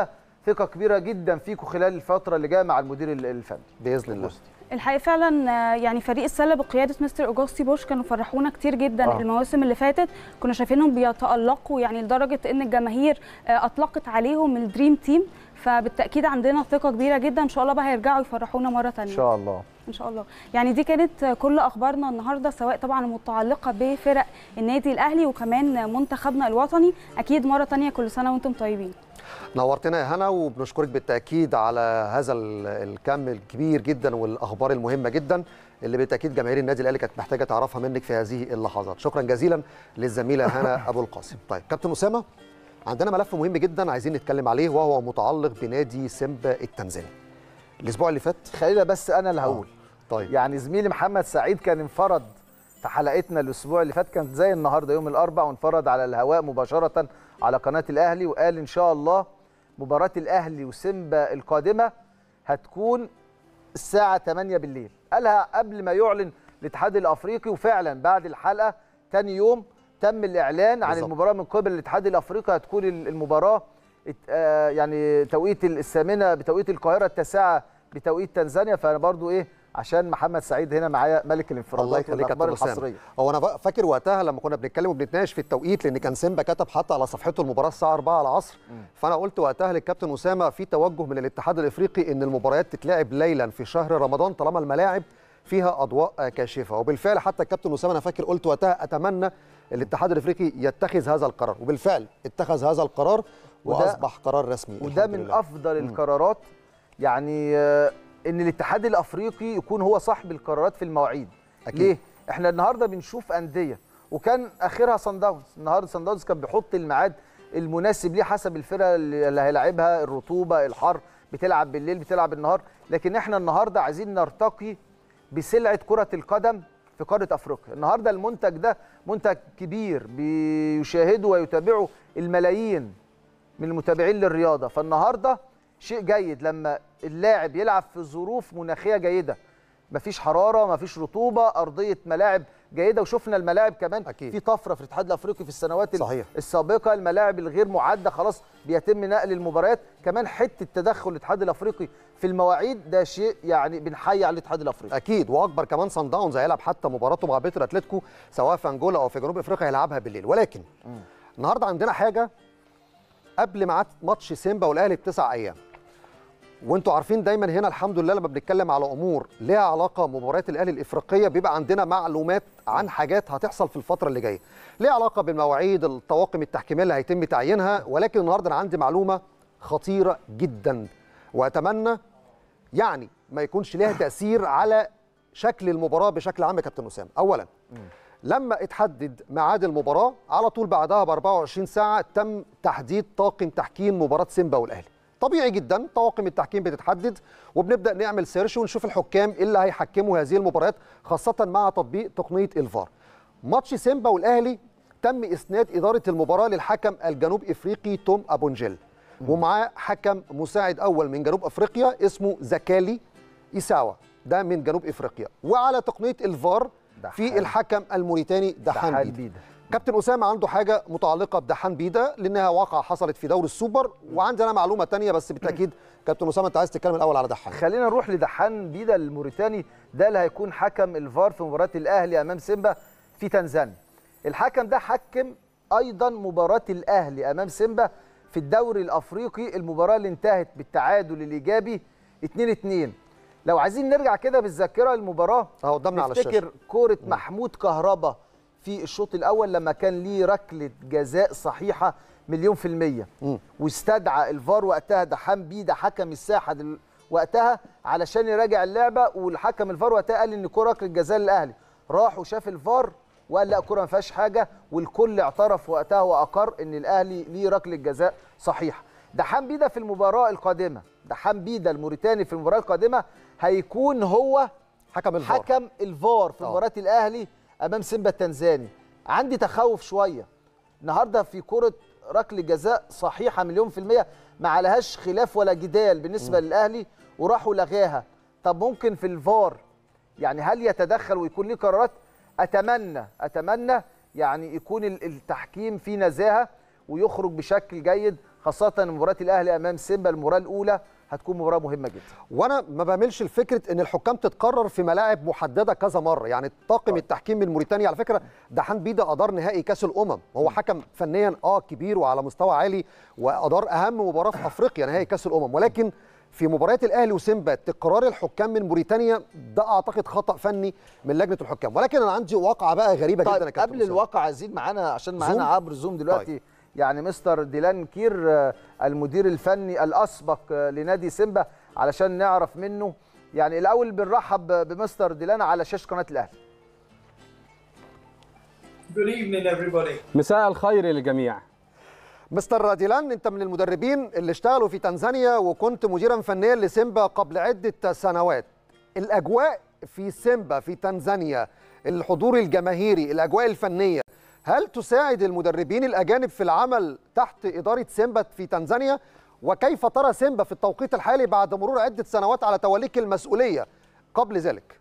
Speaker 2: ثقه كبيره جدا فيكم خلال الفتره اللي جايه مع المدير ال- الفني
Speaker 3: باذن الله
Speaker 5: الحقيقه فعلا آه، يعني فريق السله بقياده مستر اوجوستي بوش كانوا فرحونا كتير جدا
Speaker 2: آه.
Speaker 5: آه. المواسم اللي فاتت كنا شايفينهم بيتالقوا يعني لدرجه ان الجماهير آه، اطلقت عليهم الدريم تيم فبالتاكيد عندنا ثقه كبيره جدا ان شاء الله بقى هيرجعوا يفرحونا مره
Speaker 2: ان
Speaker 5: ثانيه
Speaker 2: شاء الله
Speaker 5: ان شاء الله يعني دي كانت كل اخبارنا النهارده سواء طبعا المتعلقه بفرق النادي الاهلي وكمان منتخبنا الوطني اكيد مره تانية كل سنه وانتم طيبين
Speaker 3: نورتنا يا هنا وبنشكرك بالتاكيد على هذا ال- الكم الكبير جدا والاخبار المهمه جدا اللي بالتاكيد جماهير النادي الاهلي كانت محتاجه تعرفها منك في هذه اللحظات شكرا جزيلا للزميله هنا ابو القاسم طيب كابتن اسامه عندنا ملف مهم جدا عايزين نتكلم عليه وهو متعلق بنادي سيمبا التنزاني الاسبوع اللي فات
Speaker 2: خلينا بس انا اللي هقول
Speaker 3: طيب
Speaker 2: يعني زميلي محمد سعيد كان انفرد في حلقتنا الاسبوع اللي فات كانت زي النهارده يوم الاربعاء وانفرد على الهواء مباشره على قناه الاهلي وقال ان شاء الله مباراه الاهلي وسيمبا القادمه هتكون الساعه 8 بالليل قالها قبل ما يعلن الاتحاد الافريقي وفعلا بعد الحلقه تاني يوم تم الاعلان عن
Speaker 3: بالظبط.
Speaker 2: المباراه من قبل الاتحاد الافريقي هتكون المباراه ات- آه، يعني توقيت الثامنه بتوقيت القاهره التاسعه بتوقيت تنزانيا فانا برضو ايه عشان محمد سعيد هنا معايا ملك الانفرادات
Speaker 3: الله يخليك يا
Speaker 2: والاخبار
Speaker 3: كابتن
Speaker 2: الحصريه
Speaker 3: اسامه هو انا بقى فاكر وقتها لما كنا بنتكلم وبنتناقش في التوقيت لان كان سيمبا كتب حتى على صفحته المباراه الساعه 4 العصر فانا قلت وقتها للكابتن اسامه في توجه من الاتحاد الافريقي ان المباريات تتلعب ليلا في شهر رمضان طالما الملاعب فيها اضواء آه، كاشفه وبالفعل حتى الكابتن اسامه انا فاكر قلت وقتها اتمنى الاتحاد الافريقي يتخذ هذا القرار وبالفعل اتخذ هذا القرار
Speaker 2: وده-
Speaker 3: واصبح قرار رسمي
Speaker 2: وده
Speaker 3: الحمد
Speaker 2: من
Speaker 3: لله.
Speaker 2: افضل القرارات يعني آه، ان الاتحاد الافريقي يكون هو صاحب القرارات في المواعيد
Speaker 3: أكيد.
Speaker 2: ليه احنا النهارده بنشوف انديه وكان اخرها صن داونز النهارده صن داونز كان بيحط الميعاد المناسب ليه حسب الفرقه اللي هيلاعبها الرطوبه الحر بتلعب بالليل بتلعب النهار لكن احنا النهارده عايزين نرتقي بسلعه كره القدم في قاره افريقيا النهارده المنتج ده منتج كبير بيشاهده ويتابعه الملايين من المتابعين للرياضه فالنهارده شيء جيد لما اللاعب يلعب في ظروف مناخيه جيده مفيش حراره مفيش رطوبه ارضيه ملاعب جيده وشفنا الملاعب كمان
Speaker 3: أكيد.
Speaker 2: في طفره في الاتحاد الافريقي في السنوات ال-
Speaker 3: صحيح.
Speaker 2: السابقه الملاعب الغير معده خلاص بيتم نقل المباريات كمان حته تدخل الاتحاد الافريقي في المواعيد ده شيء يعني بنحيي على الاتحاد الافريقي
Speaker 3: اكيد واكبر كمان صن داونز هيلعب حتى مباراته مع بيتر اتلتيكو سواء في انجولا او في جنوب افريقيا هيلعبها بالليل ولكن النهارده عندنا حاجه قبل ميعاد ماتش سيمبا والاهلي بتسع ايام وانتوا عارفين دايما هنا الحمد لله لما بنتكلم على امور ليها علاقه بمباريات الاهلي الافريقيه بيبقى عندنا معلومات عن حاجات هتحصل في الفتره اللي جايه ليها علاقه بالمواعيد الطواقم التحكيميه اللي هيتم تعيينها ولكن النهارده انا عندي معلومه خطيره جدا واتمنى يعني ما يكونش ليها تاثير على شكل المباراه بشكل عام يا كابتن اسامه اولا لما اتحدد ميعاد المباراه على طول بعدها ب 24 ساعه تم تحديد طاقم تحكيم مباراه سيمبا والاهلي طبيعي جدا طواقم التحكيم بتتحدد وبنبدا نعمل سيرش ونشوف الحكام اللي هيحكموا هذه المباريات خاصه مع تطبيق تقنيه الفار ماتش سيمبا والاهلي تم اسناد اداره المباراه للحكم الجنوب افريقي توم ابونجيل ومعاه حكم مساعد اول من جنوب افريقيا اسمه زكالي ايساوا ده من جنوب افريقيا وعلى تقنيه الفار في
Speaker 2: دحان.
Speaker 3: الحكم الموريتاني دحان,
Speaker 2: دحان
Speaker 3: بيدا.
Speaker 2: بيدا.
Speaker 3: كابتن اسامه عنده حاجه متعلقه بدحان بيدا لانها واقعه حصلت في دوري السوبر وعندنا معلومه تانية بس بالتاكيد كابتن اسامه انت عايز تتكلم الاول على دحان
Speaker 2: خلينا نروح لدحان بيدا الموريتاني ده اللي هيكون حكم الفار في مباراه الاهلي امام سيمبا في تنزانيا الحكم ده حكم ايضا مباراه الاهلي امام سيمبا في الدوري الافريقي المباراه اللي انتهت بالتعادل الايجابي 2 2 لو عايزين نرجع كده بالذاكره المباراه
Speaker 3: اهو قدامنا على الشاشه
Speaker 2: نفتكر كوره محمود كهربا في الشوط الاول لما كان ليه ركله جزاء صحيحه مليون في الميه واستدعى الفار وقتها دحام بيدا حكم الساحه دل... وقتها علشان يراجع اللعبه والحكم الفار وقتها قال ان كوره ركله جزاء للاهلي راح وشاف الفار وقال لا كوره ما فيهاش حاجه والكل اعترف وقتها واقر ان الاهلي ليه ركله جزاء صحيحه دحام بيدا في المباراه القادمه دحام بيدا الموريتاني في المباراه القادمه هيكون هو
Speaker 3: حكم الفار
Speaker 2: حكم الفار في
Speaker 3: آه.
Speaker 2: مباراه الاهلي امام سيمبا التنزاني عندي تخوف شويه النهارده في كره ركله جزاء صحيحه مليون في الميه ما عليهاش خلاف ولا جدال بالنسبه للاهلي وراحوا لغاها طب ممكن في الفار يعني هل يتدخل ويكون ليه قرارات اتمنى اتمنى يعني يكون ال- التحكيم فيه نزاهه ويخرج بشكل جيد خاصه مباراه الاهلي امام سيمبا المباراه الاولى هتكون مباراه مهمه جدا
Speaker 3: وانا ما بعملش الفكره ان الحكام تتكرر في ملاعب محدده كذا مره يعني طاقم التحكيم من موريتانيا على فكره دحان بيدا ادار نهائي كاس الامم هو حكم فنيا اه كبير وعلى مستوى عالي وادار اهم مباراه في افريقيا نهائي كاس الامم ولكن في مباريات الاهلي وسيمبا تكرار الحكام من موريتانيا ده اعتقد خطا فني من لجنه الحكام ولكن انا عندي واقعه بقى غريبه جدا يا
Speaker 2: طيب
Speaker 3: كابتن
Speaker 2: قبل
Speaker 3: أسامة.
Speaker 2: الواقع عايزين معانا عشان معانا
Speaker 3: زوم؟
Speaker 2: عبر زوم دلوقتي
Speaker 3: طيب.
Speaker 2: يعني مستر ديلان كير آه، المدير الفني الاسبق آه، لنادي سيمبا علشان نعرف منه يعني الاول بنرحب بمستر ديلان على شاشه قناه الاهلي
Speaker 6: Good evening, everybody.
Speaker 1: مساء الخير للجميع
Speaker 3: مستر ديلان انت من المدربين اللي اشتغلوا في تنزانيا وكنت مديرا فنيا لسيمبا قبل عده سنوات الاجواء في سيمبا في تنزانيا الحضور الجماهيري الاجواء الفنيه هل تساعد المدربين الاجانب في العمل تحت اداره سيمبا في تنزانيا وكيف ترى سيمبا في التوقيت الحالي بعد مرور عده سنوات على توليك المسؤوليه قبل ذلك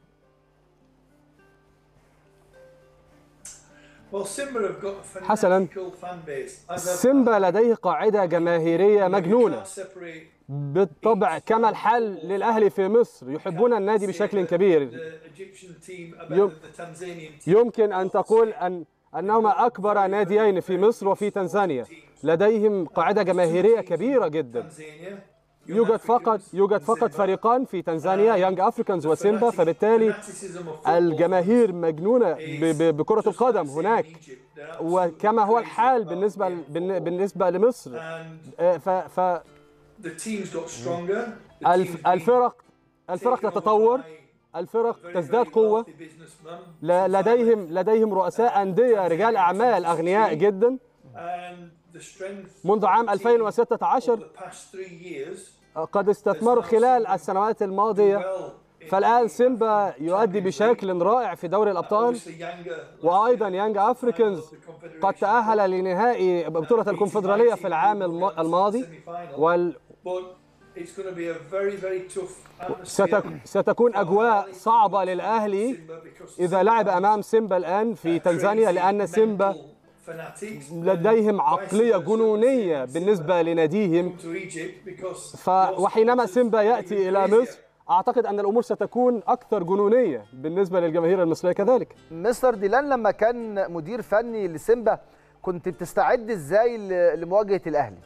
Speaker 6: Well, Simba have got a
Speaker 1: حسناً.
Speaker 6: fanatical fan base. As I've-
Speaker 1: سيمبا لديه قاعدة جماهيرية
Speaker 6: You
Speaker 1: مجنونة
Speaker 6: can't separate
Speaker 1: بالطبع كما الحال للأهلي في مصر يحبون النادي بشكل كبير
Speaker 6: the Egyptian team are better
Speaker 1: يوم-
Speaker 6: than the Tanzanian team.
Speaker 1: يمكن أن تقول أن أنهما أكبر ناديين في مصر وفي تنزانيا لديهم قاعدة جماهيرية كبيرة جدا
Speaker 6: Tanzania.
Speaker 1: يوجد فقط يوجد فقط فريقان في تنزانيا يانج أفريكانز وسيمبا فبالتالي
Speaker 6: Fanaticism of football
Speaker 1: الجماهير مجنونة ب- ب- بكرة
Speaker 6: just
Speaker 1: القدم
Speaker 6: like
Speaker 1: هناك
Speaker 6: in Egypt. They're absolutely
Speaker 1: وكما هو
Speaker 6: crazy
Speaker 1: الحال
Speaker 6: about
Speaker 1: بالنسبة
Speaker 6: the
Speaker 1: بالن-
Speaker 6: football.
Speaker 1: بالنسبة لمصر
Speaker 6: And
Speaker 1: آه، ف ف
Speaker 6: the teams got stronger. The teams
Speaker 1: الف-
Speaker 6: been
Speaker 1: الفرق الفرق
Speaker 6: taken over
Speaker 1: تتطور
Speaker 6: by
Speaker 1: الفرق
Speaker 6: very,
Speaker 1: تزداد
Speaker 6: very
Speaker 1: قوة
Speaker 6: wealthy businessmen.
Speaker 1: ل- لديهم لديهم رؤساء أندية رجال أعمال أغنياء جدا
Speaker 6: And the strength
Speaker 1: منذ عام
Speaker 6: of the team
Speaker 1: 2016
Speaker 6: over the past three years
Speaker 1: قد استثمروا خلال السنوات الماضية
Speaker 6: well in
Speaker 1: فالآن
Speaker 6: the
Speaker 1: سيمبا
Speaker 6: Champions
Speaker 1: يؤدي
Speaker 6: League.
Speaker 1: بشكل رائع في دوري الأبطال
Speaker 6: Obviously Yanga
Speaker 1: وأيضا يانج أفريكانز قد تأهل لنهائي بطولة الكونفدرالية في العام الم- الماضي وال
Speaker 6: But it's going to be a very very tough
Speaker 1: ستك
Speaker 6: atmosphere.
Speaker 1: ستكون أجواء صعبة للأهلي
Speaker 6: Simba because
Speaker 1: إذا لعب أمام سيمبا الآن في تنزانيا لأن سيمبا
Speaker 6: mental fanatics
Speaker 1: لديهم عقلية جنونية بالنسبة لناديهم
Speaker 6: come to Egypt because
Speaker 1: ف وحينما سيمبا يأتي إلى مصر أعتقد أن الأمور ستكون أكثر جنونية بالنسبة للجماهير المصرية كذلك
Speaker 2: مستر ديلان لما كان مدير فني لسيمبا كنت بتستعد ازاي ل- لمواجهه الاهلي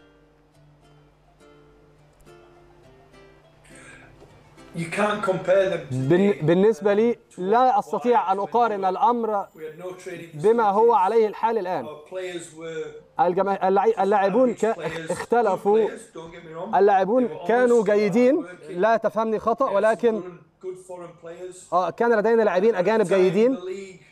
Speaker 6: you can't compare them
Speaker 1: بن-
Speaker 6: today.
Speaker 1: بالنسبة لي لا أستطيع أن أقارن الأمر
Speaker 6: We had no training
Speaker 1: بما هو
Speaker 6: facilities.
Speaker 1: عليه الحال الآن
Speaker 6: Our players were
Speaker 1: الجما... اللعي... اللاعبون
Speaker 6: average
Speaker 1: ك...
Speaker 6: players,
Speaker 1: اختلفوا
Speaker 6: good players, don't get me wrong.
Speaker 1: اللاعبون
Speaker 6: They were
Speaker 1: كانوا
Speaker 6: honest,
Speaker 1: جيدين
Speaker 6: hardworking,
Speaker 1: لا تفهمني خطأ
Speaker 6: yes,
Speaker 1: ولكن
Speaker 6: good- good foreign players.
Speaker 1: آه، كان لدينا لاعبين أجانب
Speaker 6: Time
Speaker 1: جيدين
Speaker 6: the league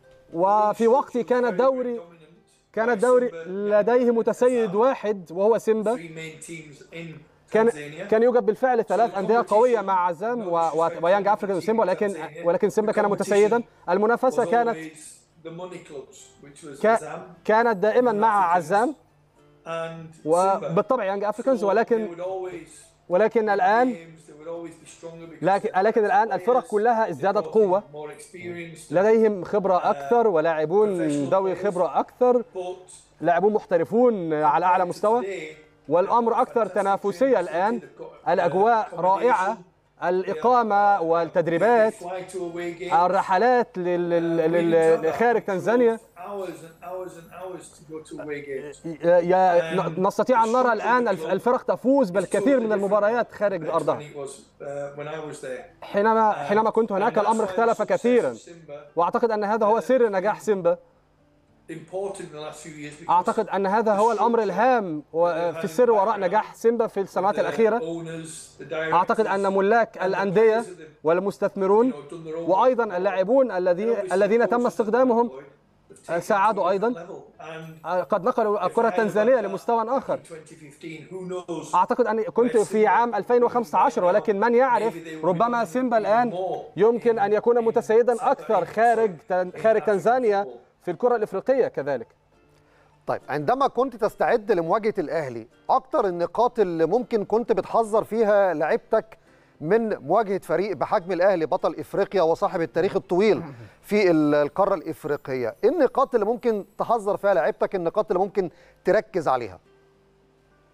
Speaker 1: وفي وقتي كان
Speaker 6: very, very
Speaker 1: الدوري
Speaker 6: dominant.
Speaker 1: كان
Speaker 6: Like
Speaker 1: الدوري
Speaker 6: Simba,
Speaker 1: لديه متسيد واحد وهو سيمبا
Speaker 6: three main teams in
Speaker 1: كان
Speaker 6: Tanzania.
Speaker 1: كان يوجد بالفعل ثلاث أندية قوية مع عزام و... و... ويانج أفريكان وسيمبا ولكن ولكن سيمبا كان متسيدا المنافسة
Speaker 6: was
Speaker 1: كانت
Speaker 6: always the money clubs, which was
Speaker 1: ك...
Speaker 6: Azam
Speaker 1: كانت دائما مع عزام
Speaker 6: and Simba.
Speaker 1: وبالطبع يانج أفريكانز
Speaker 6: So they
Speaker 1: ولكن
Speaker 6: would always
Speaker 1: ولكن الآن
Speaker 6: games, they would always be stronger because
Speaker 1: لكن لكن الآن الفرق كلها ازدادت قوة
Speaker 6: more experienced.
Speaker 1: لديهم خبرة أكثر ولاعبون ذوي خبرة أكثر
Speaker 6: But
Speaker 1: لاعبون محترفون على أعلى مستوى
Speaker 6: today,
Speaker 1: والأمر أكثر تنافسية الآن الأجواء رائعة الإقامة والتدريبات
Speaker 6: fly to away games.
Speaker 1: الرحلات لل- لل- لل- خارج تنزانيا
Speaker 6: Hours and hours and hours to go to away games.
Speaker 1: يا- ن- نستطيع أن نرى الآن الف- الفرق تفوز بالكثير من المباريات خارج
Speaker 6: When
Speaker 1: أرضها
Speaker 6: it was, uh, when I was there.
Speaker 1: حينما حينما كنت هناك
Speaker 6: And that's
Speaker 1: الأمر
Speaker 6: why the
Speaker 1: اختلف
Speaker 6: success
Speaker 1: كثيرا
Speaker 6: of Simba
Speaker 1: وأعتقد أن هذا هو سر نجاح سيمبا
Speaker 6: important in the last few years because
Speaker 1: أعتقد أن هذا هو الأمر الهام و- في السر وراء نجاح سيمبا في السنوات
Speaker 6: the
Speaker 1: الأخيرة
Speaker 6: owners, the
Speaker 1: أعتقد أن
Speaker 6: directors,
Speaker 1: ملاك الأندية والمستثمرون
Speaker 6: you know, done their own
Speaker 1: وأيضا اللاعبون الذي الذين تم استخدامهم
Speaker 6: They've taken it to
Speaker 1: ساعدوا
Speaker 6: a
Speaker 1: أيضا.
Speaker 6: different level. And
Speaker 1: قد نقلوا الكرة التنزانية لمستوى آخر
Speaker 6: 2015, who knows?
Speaker 1: أعتقد أني كنت في عام 2015 ولكن من يعرف ربما سيمبا الآن يمكن أن يكون متسيدا أكثر خارج تن- خارج تنزانيا في الكرة الإفريقية كذلك
Speaker 3: طيب عندما كنت تستعد لمواجهه الاهلي اكتر النقاط اللي ممكن كنت بتحذر فيها لعيبتك من مواجهه فريق بحجم الاهلي بطل افريقيا وصاحب التاريخ الطويل في ال- القاره الافريقيه ايه النقاط اللي ممكن تحذر فيها لعيبتك النقاط اللي ممكن تركز عليها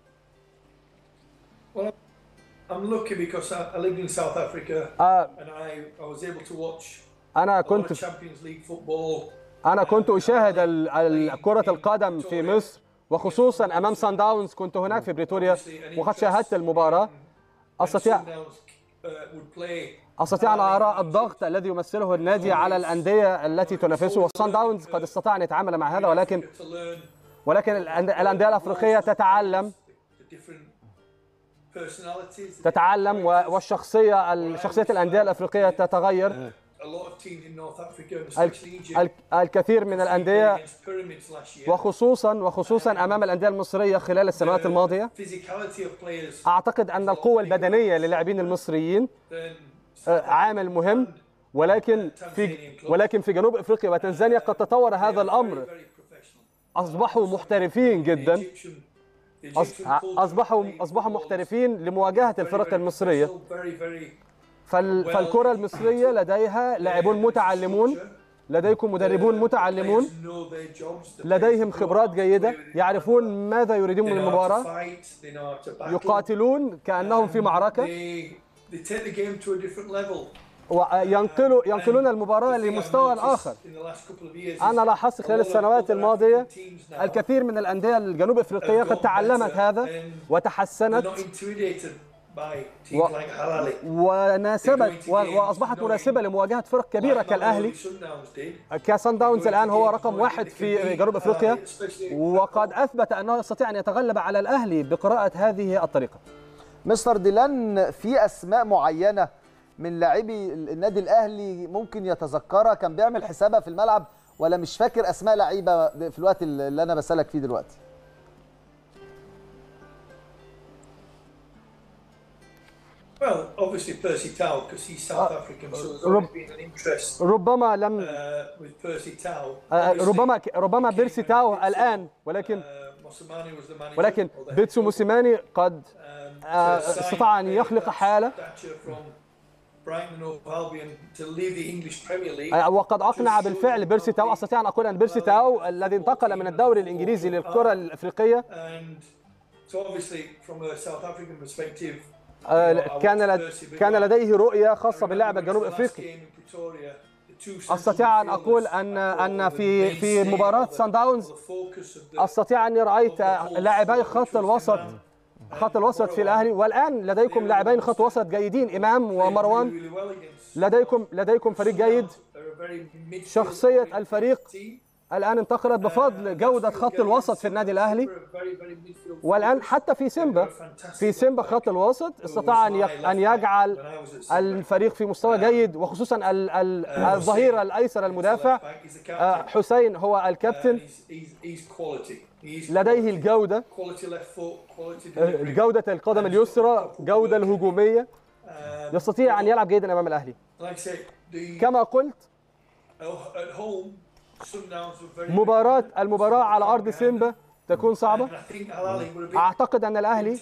Speaker 6: I'm lucky because I, I lived in South Africa
Speaker 1: آه،
Speaker 6: and I, I was able to watch
Speaker 1: انا
Speaker 6: a lot
Speaker 1: كنت
Speaker 6: of Champions League football.
Speaker 1: انا كنت اشاهد ال- ال- كرة القدم في مصر وخصوصا امام سان داونز كنت هناك في بريتوريا وقد شاهدت المباراة
Speaker 6: When
Speaker 1: استطيع
Speaker 6: Sundowns, uh, would play
Speaker 1: استطيع ان ارى الضغط الذي يمثله النادي على الانديه التي تنافسه وسان داونز قد استطاع ان يتعامل مع هذا ولكن
Speaker 6: to learn
Speaker 1: ولكن الأند- الانديه الافريقيه تتعلم
Speaker 6: the different personalities. the
Speaker 1: تتعلم و- والشخصيه ال- شخصيه الانديه الافريقيه تتغير
Speaker 6: A lot of teams in North Africa and
Speaker 1: ال-
Speaker 6: especially Egypt
Speaker 1: ال- الكثير من الانديه
Speaker 6: against pyramids last year.
Speaker 1: وخصوصا وخصوصا امام الانديه المصريه خلال السنوات الماضيه
Speaker 6: Physicality of players
Speaker 1: اعتقد ان القوه البدنيه للاعبين المصريين
Speaker 6: then
Speaker 1: آه، عامل مهم ولكن في ولكن في جنوب افريقيا وتنزانيا قد تطور هذا الامر
Speaker 6: very professional.
Speaker 1: اصبحوا محترفين جدا
Speaker 6: Egyptian, the
Speaker 1: أص-
Speaker 6: Egyptian culture
Speaker 1: اصبحوا
Speaker 6: of playing
Speaker 1: اصبحوا
Speaker 6: football is
Speaker 1: محترفين لمواجهه الفرق
Speaker 6: very
Speaker 1: المصريه
Speaker 6: professional, very, very
Speaker 1: فال- فالكره المصريه لديها لاعبون متعلمون لديكم مدربون متعلمون
Speaker 6: players know their jobs. The
Speaker 1: لديهم
Speaker 6: players know
Speaker 1: خبرات
Speaker 6: how to
Speaker 1: جيده
Speaker 6: play with each
Speaker 1: يعرفون
Speaker 6: other.
Speaker 1: ماذا يريدون
Speaker 6: They
Speaker 1: من
Speaker 6: know how to
Speaker 1: المباراه
Speaker 6: fight, they know how to battle.
Speaker 1: يقاتلون كانهم في معركه
Speaker 6: They, they take the game to a different level.
Speaker 1: وينقلوا ينقلون المباراه
Speaker 6: The thing I've
Speaker 1: لمستوى
Speaker 6: noticed
Speaker 1: اخر
Speaker 6: in the last couple of years
Speaker 1: انا
Speaker 6: is
Speaker 1: لاحظت
Speaker 6: a
Speaker 1: خلال
Speaker 6: lot of
Speaker 1: السنوات
Speaker 6: other
Speaker 1: الماضيه
Speaker 6: African teams now
Speaker 1: الكثير من الانديه الجنوب افريقيه قد تعلمت هذا
Speaker 6: They're
Speaker 1: وتحسنت
Speaker 6: not intimidated by teams
Speaker 1: و-
Speaker 6: like Halali.
Speaker 1: وناسبت و- واصبحت مناسبه لمواجهه فرق كبيره
Speaker 6: Like
Speaker 1: كالاهلي
Speaker 6: Sundowns did.
Speaker 1: كسان داونز الان هو رقم واحد في جنوب افريقيا وقد اثبت انه يستطيع ان يتغلب على الاهلي بقراءه هذه الطريقه
Speaker 2: مستر ديلان في اسماء معينه من لاعبي النادي الاهلي ممكن يتذكرها كان بيعمل حسابها في الملعب ولا مش فاكر اسماء لعيبه في الوقت اللي انا بسالك فيه دلوقتي
Speaker 6: Well, obviously Percy Tau, because he's South African, so there's always been an interest
Speaker 1: ربما لم
Speaker 6: uh, with Percy Tau.
Speaker 1: آه،
Speaker 6: Obviously,
Speaker 1: ربما ربما بيرسي تاو الان ولكن
Speaker 6: uh, Mosamani was the manager.
Speaker 1: ولكن
Speaker 6: or the
Speaker 1: بيتسو
Speaker 6: head coach.
Speaker 1: موسيماني قد
Speaker 6: Um,
Speaker 1: آه،
Speaker 6: to sign
Speaker 1: استطاع أن
Speaker 6: a
Speaker 1: يخلق حالة.
Speaker 6: Thatcher from Brighton and Hove Albion to leave the English Premier League.
Speaker 1: آه، وقد اقنع بالفعل بيرسي تاو استطيع ان اقول ان بيرسي تاو الذي انتقل من الدوري الانجليزي للكره الافريقيه
Speaker 6: And so obviously from a South African perspective,
Speaker 1: آه،
Speaker 6: you know, I
Speaker 1: كان
Speaker 6: watched
Speaker 1: لد-
Speaker 6: Percy very
Speaker 1: كان
Speaker 6: well.
Speaker 1: لديه رؤيه خاصه
Speaker 6: I remember
Speaker 1: باللاعب
Speaker 6: when
Speaker 1: الجنوب
Speaker 6: it was the last
Speaker 1: افريقي
Speaker 6: game in Pretoria, the two central
Speaker 1: استطيع ان
Speaker 6: midfielders
Speaker 1: اقول ان
Speaker 6: I thought
Speaker 1: ان
Speaker 6: were
Speaker 1: في
Speaker 6: the
Speaker 1: في
Speaker 6: mainstay
Speaker 1: مباراه
Speaker 6: of the-
Speaker 1: سان داونز
Speaker 6: of the focus of the-
Speaker 1: استطيع اني رايت لاعبي خط الوسط خط الوسط في الاهلي والان لديكم لاعبين خط وسط جيدين امام ومروان
Speaker 6: really well against
Speaker 1: لديكم لديكم فريق جيد
Speaker 6: They're a very midfield
Speaker 1: شخصيه
Speaker 6: oriented
Speaker 1: الفريق
Speaker 6: team.
Speaker 1: الان انتقلت بفضل جوده خط الوسط في النادي الاهلي والان حتى في سيمبا في سيمبا خط الوسط استطاع ان يق- ان يجعل الفريق في مستوى جيد وخصوصا ال- ال- الظهير الايسر المدافع آه، حسين هو الكابتن لديه الجوده آه، جوده القدم اليسرى جوده الهجوميه يستطيع ان يلعب جيدا امام الاهلي كما قلت مباراه المباراه على ارض سيمبا تكون صعبه اعتقد ان الاهلي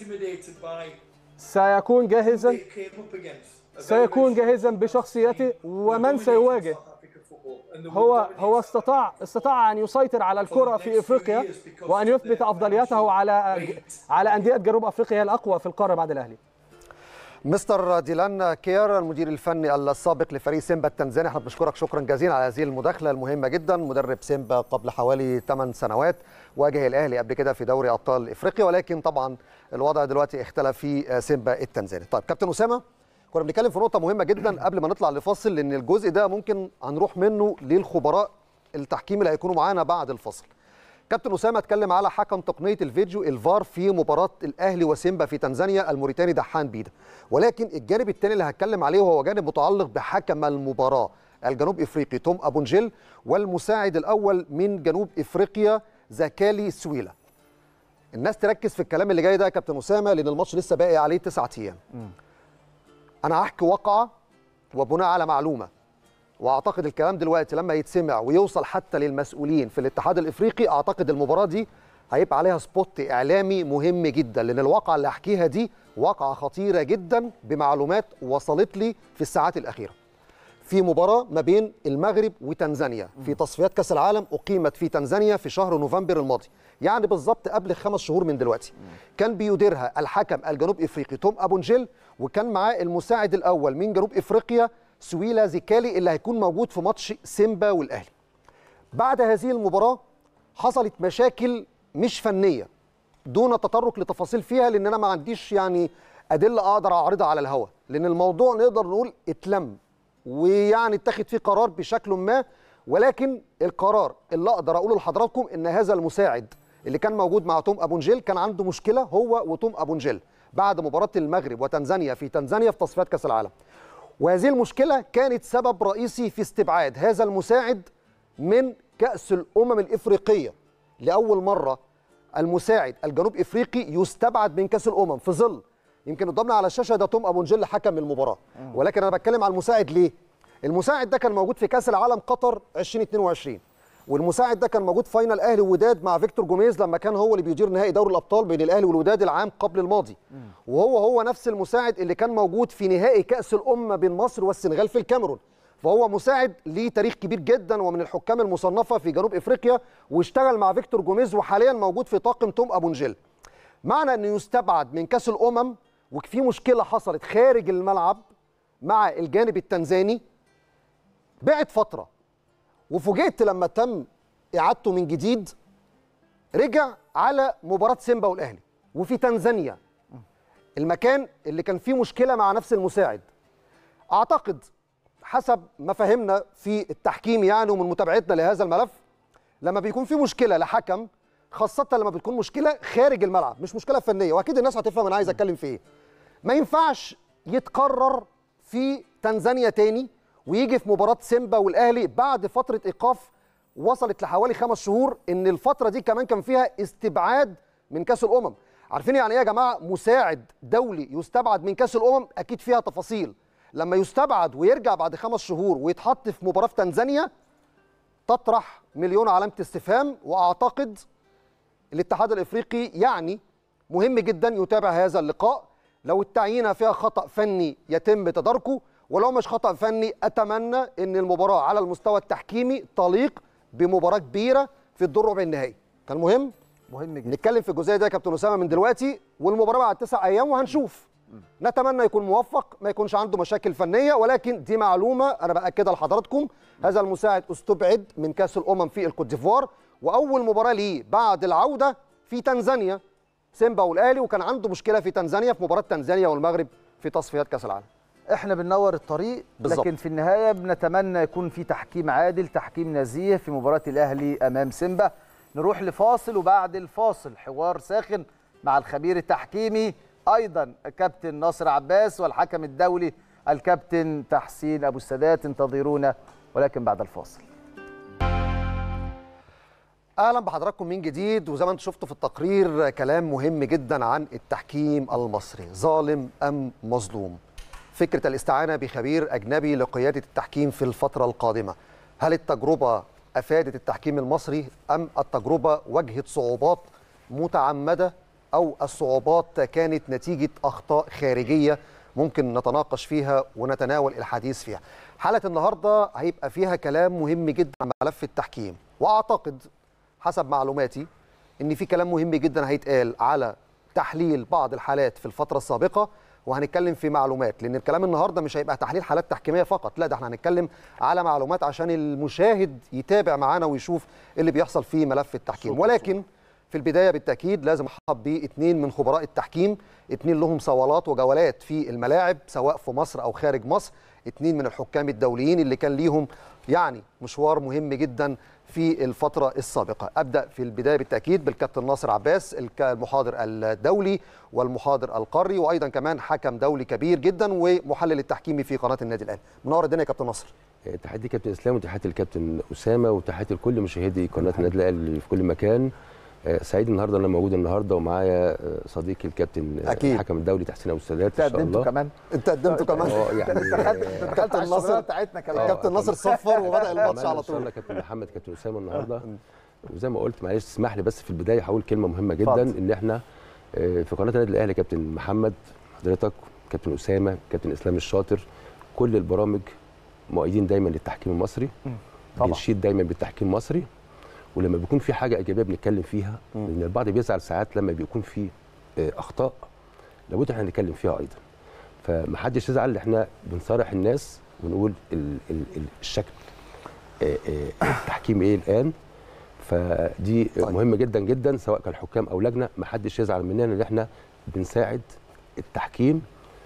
Speaker 1: سيكون جاهزا سيكون جاهزا بشخصيته ومن سيواجه هو هو استطاع استطاع ان يسيطر على الكره في افريقيا وان يثبت افضليته على على انديه جنوب افريقيا هي الاقوى في القاره بعد الاهلي
Speaker 3: مستر ديلان كير المدير الفني السابق لفريق سيمبا التنزاني احنا بنشكرك شكرا جزيلا على هذه المداخله المهمه جدا مدرب سيمبا قبل حوالي 8 سنوات واجه الاهلي قبل كده في دوري ابطال افريقيا ولكن طبعا الوضع دلوقتي اختلف في سيمبا التنزاني طيب كابتن اسامه كنا بنتكلم في نقطه مهمه جدا قبل ما نطلع لفاصل لان الجزء ده ممكن هنروح منه للخبراء التحكيم اللي هيكونوا معانا بعد الفصل كابتن اسامه اتكلم على حكم تقنيه الفيديو الفار في مباراه الاهلي وسيمبا في تنزانيا الموريتاني دحان بيدا ولكن الجانب الثاني اللي هتكلم عليه وهو جانب متعلق بحكم المباراه الجنوب افريقي توم ابونجيل والمساعد الاول من جنوب افريقيا زكالي سويلا الناس تركز في الكلام اللي جاي ده يا كابتن اسامه لان الماتش لسه باقي عليه تسعة ايام انا هحكي واقعه وبناء على معلومه واعتقد الكلام دلوقتي لما يتسمع ويوصل حتى للمسؤولين في الاتحاد الافريقي اعتقد المباراه دي هيبقى عليها سبوت اعلامي مهم جدا لان الواقعه اللي هحكيها دي واقعه خطيره جدا بمعلومات وصلت لي في الساعات الاخيره في مباراه ما بين المغرب وتنزانيا في تصفيات كاس العالم اقيمت في تنزانيا في شهر نوفمبر الماضي يعني بالظبط قبل خمس شهور من دلوقتي كان بيديرها الحكم الجنوب افريقي توم ابونجيل وكان معاه المساعد الاول من جنوب افريقيا سويلا زيكالي اللي هيكون موجود في ماتش سيمبا والاهلي بعد هذه المباراه حصلت مشاكل مش فنيه دون تطرق لتفاصيل فيها لان انا ما عنديش يعني ادله اقدر اعرضها على الهواء لان الموضوع نقدر نقول اتلم ويعني اتخذ فيه قرار بشكل ما ولكن القرار اللي اقدر اقوله لحضراتكم ان هذا المساعد اللي كان موجود مع توم ابونجيل كان عنده مشكله هو وتوم ابونجيل بعد مباراه المغرب وتنزانيا في تنزانيا في تصفيات كاس العالم وهذه المشكله كانت سبب رئيسي في استبعاد هذا المساعد من كاس الامم الافريقيه لاول مره المساعد الجنوب افريقي يستبعد من كاس الامم في ظل يمكن قدامنا على الشاشه ده توم ابونجيل حكم المباراه ولكن انا بتكلم على المساعد ليه المساعد ده كان موجود في كاس العالم قطر 2022 والمساعد ده كان موجود فاينل اهلي ووداد مع فيكتور جوميز لما كان هو اللي بيدير نهائي دوري الابطال بين الاهلي والوداد العام قبل الماضي وهو هو نفس المساعد اللي كان موجود في نهائي كاس الامه بين مصر والسنغال في الكاميرون فهو مساعد ليه تاريخ كبير جدا ومن الحكام المصنفه في جنوب افريقيا واشتغل مع فيكتور جوميز وحاليا موجود في طاقم توم ابونجيل معنى انه يستبعد من كاس الامم وفي مشكله حصلت خارج الملعب مع الجانب التنزاني بعد فتره وفوجئت لما تم اعادته من جديد رجع على مباراه سيمبا والاهلي وفي تنزانيا المكان اللي كان فيه مشكله مع نفس المساعد اعتقد حسب ما فهمنا في التحكيم يعني ومن متابعتنا لهذا الملف لما بيكون في مشكله لحكم خاصه لما بتكون مشكله خارج الملعب مش مشكله فنيه واكيد الناس هتفهم انا عايز اتكلم في ايه ما ينفعش يتكرر في تنزانيا تاني ويجي في مباراه سيمبا والاهلي بعد فتره ايقاف وصلت لحوالي خمس شهور ان الفتره دي كمان كان فيها استبعاد من كاس الامم عارفين يعني ايه يا جماعه مساعد دولي يستبعد من كاس الامم اكيد فيها تفاصيل لما يستبعد ويرجع بعد خمس شهور ويتحط في مباراه في تنزانيا تطرح مليون علامه استفهام واعتقد الاتحاد الافريقي يعني مهم جدا يتابع هذا اللقاء لو التعيينه فيها خطا فني يتم تداركه ولو مش خطا فني اتمنى ان المباراه على المستوى التحكيمي تليق بمباراه كبيره في الدور ربع النهائي كان مهم
Speaker 2: مهم جدا
Speaker 3: نتكلم في الجزئيه دي يا كابتن اسامه من دلوقتي والمباراه بعد تسع ايام وهنشوف نتمنى يكون موفق ما يكونش عنده مشاكل فنيه ولكن دي معلومه انا باكدها لحضراتكم هذا المساعد استبعد من كاس الامم في الكوت ديفوار واول مباراه ليه بعد العوده في تنزانيا سيمبا والاهلي وكان عنده مشكله في تنزانيا في مباراه تنزانيا والمغرب في تصفيات كاس العالم
Speaker 2: احنا بننور الطريق
Speaker 3: بالظبط.
Speaker 2: لكن في النهايه بنتمنى يكون في تحكيم عادل تحكيم نزيه في مباراه الاهلي امام سيمبا نروح لفاصل وبعد الفاصل حوار ساخن مع الخبير التحكيمي ايضا الكابتن ناصر عباس والحكم الدولي الكابتن تحسين ابو السادات انتظرونا ولكن بعد الفاصل
Speaker 3: اهلا بحضراتكم من جديد وزي ما انتم شفتوا في التقرير كلام مهم جدا عن التحكيم المصري ظالم ام مظلوم فكره الاستعانه بخبير اجنبي لقياده التحكيم في الفتره القادمه هل التجربه افادت التحكيم المصري ام التجربه واجهت صعوبات متعمده او الصعوبات كانت نتيجه اخطاء خارجيه ممكن نتناقش فيها ونتناول الحديث فيها حلقه النهارده هيبقى فيها كلام مهم جدا عن ملف التحكيم واعتقد حسب معلوماتي ان في كلام مهم جدا هيتقال على تحليل بعض الحالات في الفتره السابقه وهنتكلم في معلومات لان الكلام النهارده مش هيبقى تحليل حالات تحكيميه فقط لا ده احنا هنتكلم على معلومات عشان المشاهد يتابع معانا ويشوف إيه اللي بيحصل في ملف التحكيم ولكن في البدايه بالتاكيد لازم ارحب باثنين من خبراء التحكيم اثنين لهم صولات وجولات في الملاعب سواء في مصر او خارج مصر اثنين من الحكام الدوليين اللي كان ليهم يعني مشوار مهم جدا في الفترة السابقة أبدأ في البداية بالتأكيد بالكابتن ناصر عباس الك- المحاضر الدولي والمحاضر القاري وأيضا كمان حكم دولي كبير جدا ومحلل التحكيمي في قناة النادي الأهلي منور الدنيا يا كابتن ناصر
Speaker 7: تحياتي كابتن اسلام وتحياتي الكابتن اسامه وتحياتي لكل مشاهدي قناه النادي الاهلي في كل مكان آه، سعيد النهارده ان انا موجود النهارده ومعايا آه، صديقي الكابتن آه،
Speaker 3: أكيد.
Speaker 7: الحكم الدولي تحسين ابو السادات ان شاء
Speaker 2: تقدمتوا
Speaker 7: الله
Speaker 2: كمان
Speaker 3: أنت قدمته كمان
Speaker 7: اه يعني
Speaker 2: انت دخلت
Speaker 7: آه،
Speaker 2: دخلت على
Speaker 3: ناصر.
Speaker 2: الشغلانه بتاعتنا كمان
Speaker 3: كابتن ناصر صفر وبدأ الماتش
Speaker 7: كمان
Speaker 3: على
Speaker 7: ان شاء
Speaker 3: طول
Speaker 7: الله كابتن محمد كابتن اسامه النهارده وزي ما قلت معلش تسمح لي بس في البدايه هقول كلمه مهمه جدا
Speaker 2: اتفضل.
Speaker 7: ان احنا آه، في قناه النادي الاهلي كابتن محمد حضرتك كابتن اسامه كابتن اسلام الشاطر كل البرامج مؤيدين دايما للتحكيم المصري
Speaker 2: طبعا.
Speaker 7: بنشيد دايما بالتحكيم المصري ولما بيكون في حاجه ايجابيه بنتكلم فيها لان البعض بيزعل ساعات لما بيكون في آه، اخطاء لابد احنا نتكلم فيها ايضا فمحدش يزعل ان احنا بنصارح الناس ونقول ال ال ال الشكل آه، آه، التحكيم ايه الان فدي
Speaker 3: طيب.
Speaker 7: مهمه جدا جدا سواء كان حكام او لجنه محدش يزعل مننا ان احنا بنساعد التحكيم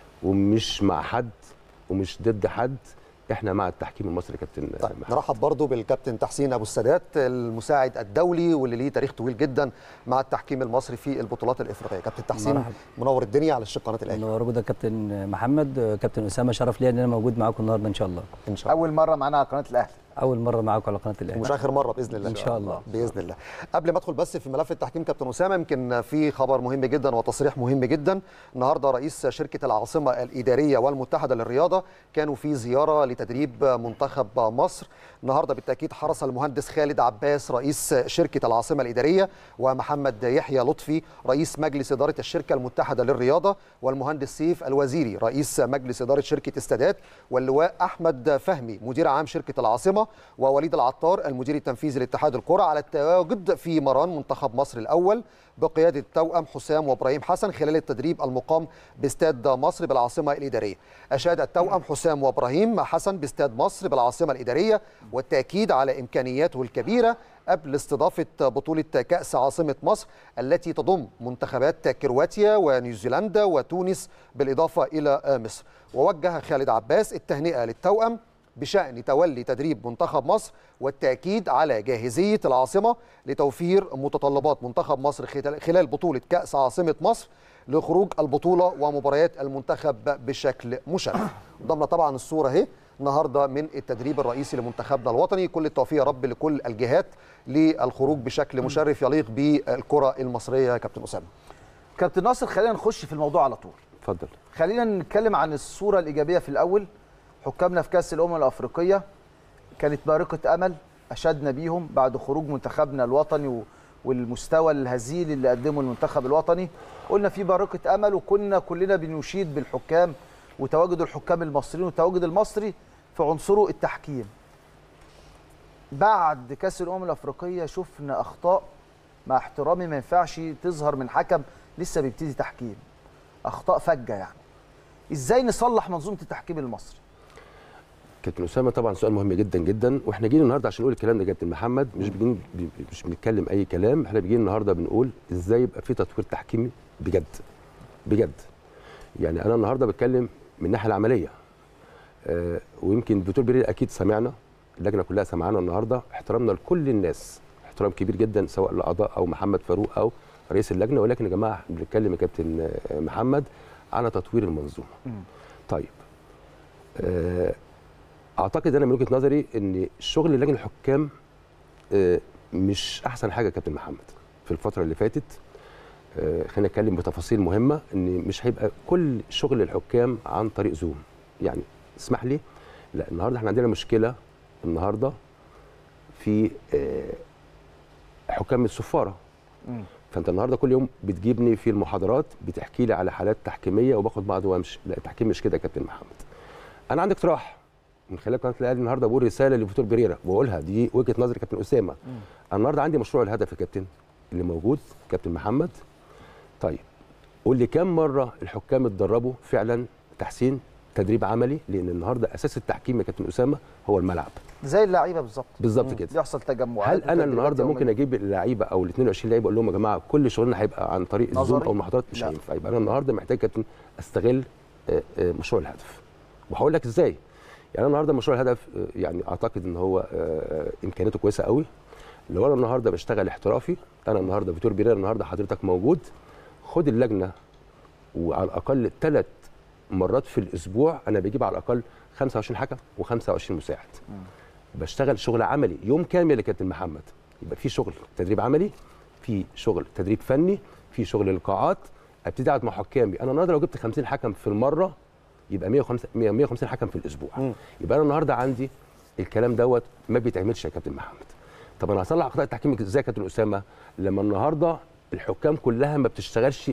Speaker 7: ومش مع حد ومش ضد حد احنا مع التحكيم المصري يا كابتن
Speaker 3: طيب
Speaker 7: محمد.
Speaker 3: نرحب برضو بالكابتن تحسين ابو السادات المساعد الدولي واللي ليه تاريخ طويل جدا مع التحكيم المصري في البطولات الافريقيه كابتن تحسين
Speaker 8: مرحبا.
Speaker 3: منور الدنيا على الشق قناه الاهلي
Speaker 8: منور وجودك كابتن محمد كابتن اسامه شرف ليا ان انا موجود معاكم النهارده ان شاء الله
Speaker 3: ان شاء الله
Speaker 2: اول مره معانا على قناه الاهلي
Speaker 8: اول مره معاكم على قناه الاهلي
Speaker 3: ومش اخر مره باذن الله
Speaker 8: إن شاء الله.
Speaker 3: باذن الله قبل ما ادخل بس في ملف التحكيم كابتن اسامه يمكن في خبر مهم جدا وتصريح مهم جدا النهارده رئيس شركه العاصمه الاداريه والمتحده للرياضه كانوا في زياره لتدريب منتخب مصر النهارده بالتاكيد حرص المهندس خالد عباس رئيس شركه العاصمه الاداريه ومحمد يحيى لطفي رئيس مجلس اداره الشركه المتحده للرياضه والمهندس سيف الوزيري رئيس مجلس اداره شركه استادات واللواء احمد فهمي مدير عام شركه العاصمه ووليد العطار المدير التنفيذي لاتحاد الكره على التواجد في مران منتخب مصر الاول بقياده التوأم حسام وابراهيم حسن خلال التدريب المقام باستاد مصر بالعاصمه الاداريه. اشاد التوأم حسام وابراهيم حسن باستاد مصر بالعاصمه الاداريه والتاكيد على امكانياته الكبيره قبل استضافه بطوله كاس عاصمه مصر التي تضم منتخبات كرواتيا ونيوزيلندا وتونس بالاضافه الى مصر. ووجه خالد عباس التهنئه للتوأم بشأن تولي تدريب منتخب مصر والتأكيد على جاهزية العاصمة لتوفير متطلبات منتخب مصر خلال- خلال بطولة كأس عاصمة مصر لخروج البطولة ومباريات المنتخب بشكل مشرف ضمن طبعا الصورة اهي النهارده من التدريب الرئيسي لمنتخبنا الوطني كل التوفيق يا رب لكل الجهات للخروج بشكل مشرف يليق بالكرة المصرية يا كابتن أسامة
Speaker 2: كابتن ناصر خلينا نخش في الموضوع على طول
Speaker 7: اتفضل
Speaker 2: خلينا نتكلم عن الصوره الايجابيه في الاول حكامنا في كاس الامم الافريقيه كانت بارقه امل اشدنا بيهم بعد خروج منتخبنا الوطني و- والمستوى الهزيل اللي قدمه المنتخب الوطني قلنا في بارقه امل وكنا كلنا بنشيد بالحكام وتواجد الحكام المصريين والتواجد المصري في عنصره التحكيم بعد كاس الامم الافريقيه شفنا اخطاء مع احترامي ما ينفعش تظهر من حكم لسه بيبتدي تحكيم اخطاء فجه يعني ازاي نصلح منظومه التحكيم المصري
Speaker 7: كابتن اسامه طبعا سؤال مهم جدا جدا واحنا جينا النهارده عشان نقول الكلام ده يا كابتن محمد مش بنجين مش بنتكلم اي كلام احنا بنجي النهارده بنقول ازاي يبقى في تطوير تحكيمي بجد بجد يعني انا النهارده بتكلم من الناحيه العمليه آه ويمكن الدكتور برير اكيد سمعنا اللجنه كلها سمعانا النهارده احترامنا لكل الناس احترام كبير جدا سواء لاعضاء او محمد فاروق او رئيس اللجنه ولكن يا جماعه بنتكلم يا كابتن آه، محمد على تطوير المنظومه طيب آه اعتقد انا من وجهه نظري ان شغل لجنه الحكام آه، مش احسن حاجه يا كابتن محمد في الفتره اللي فاتت آه، خلينا نتكلم بتفاصيل مهمه ان مش هيبقى كل شغل الحكام عن طريق زوم يعني اسمح لي لا النهارده احنا عندنا مشكله النهارده في آه، حكام السفاره فانت النهارده كل يوم بتجيبني في المحاضرات بتحكي لي على حالات تحكيميه وباخد بعض وامشي لا التحكيم مش كده يا كابتن محمد انا عندي اقتراح من خلال قناه الاهلي النهارده بقول رساله لفيتور بريرا بقولها دي وجهه نظري كابتن اسامه أنا النهارده عندي مشروع الهدف يا كابتن اللي موجود كابتن محمد طيب قول لي كم مره الحكام اتدربوا فعلا تحسين تدريب عملي لان النهارده اساس التحكيم يا كابتن اسامه هو الملعب
Speaker 2: زي اللعيبه بالظبط
Speaker 7: بالظبط
Speaker 2: مم.
Speaker 7: كده
Speaker 2: بيحصل تجمعات
Speaker 7: هل انا
Speaker 2: وتدريبات
Speaker 7: النهارده ممكن
Speaker 2: يومية.
Speaker 7: اجيب اللعيبه او ال 22 لعيبه اقول لهم يا جماعه كل شغلنا هيبقى عن طريق الزوم
Speaker 2: نظري؟
Speaker 7: او المحاضرات مش
Speaker 2: لا.
Speaker 7: هينفع يبقى انا النهارده محتاج كابتن استغل آه، آه، مشروع الهدف وهقول لك ازاي يعني انا النهارده مشروع الهدف آه، يعني اعتقد ان هو آه، امكانياته كويسه قوي لو انا النهارده بشتغل احترافي انا النهارده فيتور بيريرا النهارده حضرتك موجود خد اللجنه وعلى الاقل ثلاث مرات في الاسبوع انا بجيب على الاقل 25 حكم و25 مساعد بشتغل شغل عملي يوم كامل يا كابتن محمد يبقى في شغل تدريب عملي في شغل تدريب فني في شغل لقاعات ابتدي اقعد مع حكامي انا النهارده لو جبت 50 حكم في المره يبقى 150 100 150 حكم في الاسبوع يبقى انا النهارده عندي الكلام دوت ما بيتعملش يا كابتن محمد طب انا هصلح اخطاء التحكيم ازاي يا كابتن اسامه لما النهارده الحكام كلها ما بتشتغلش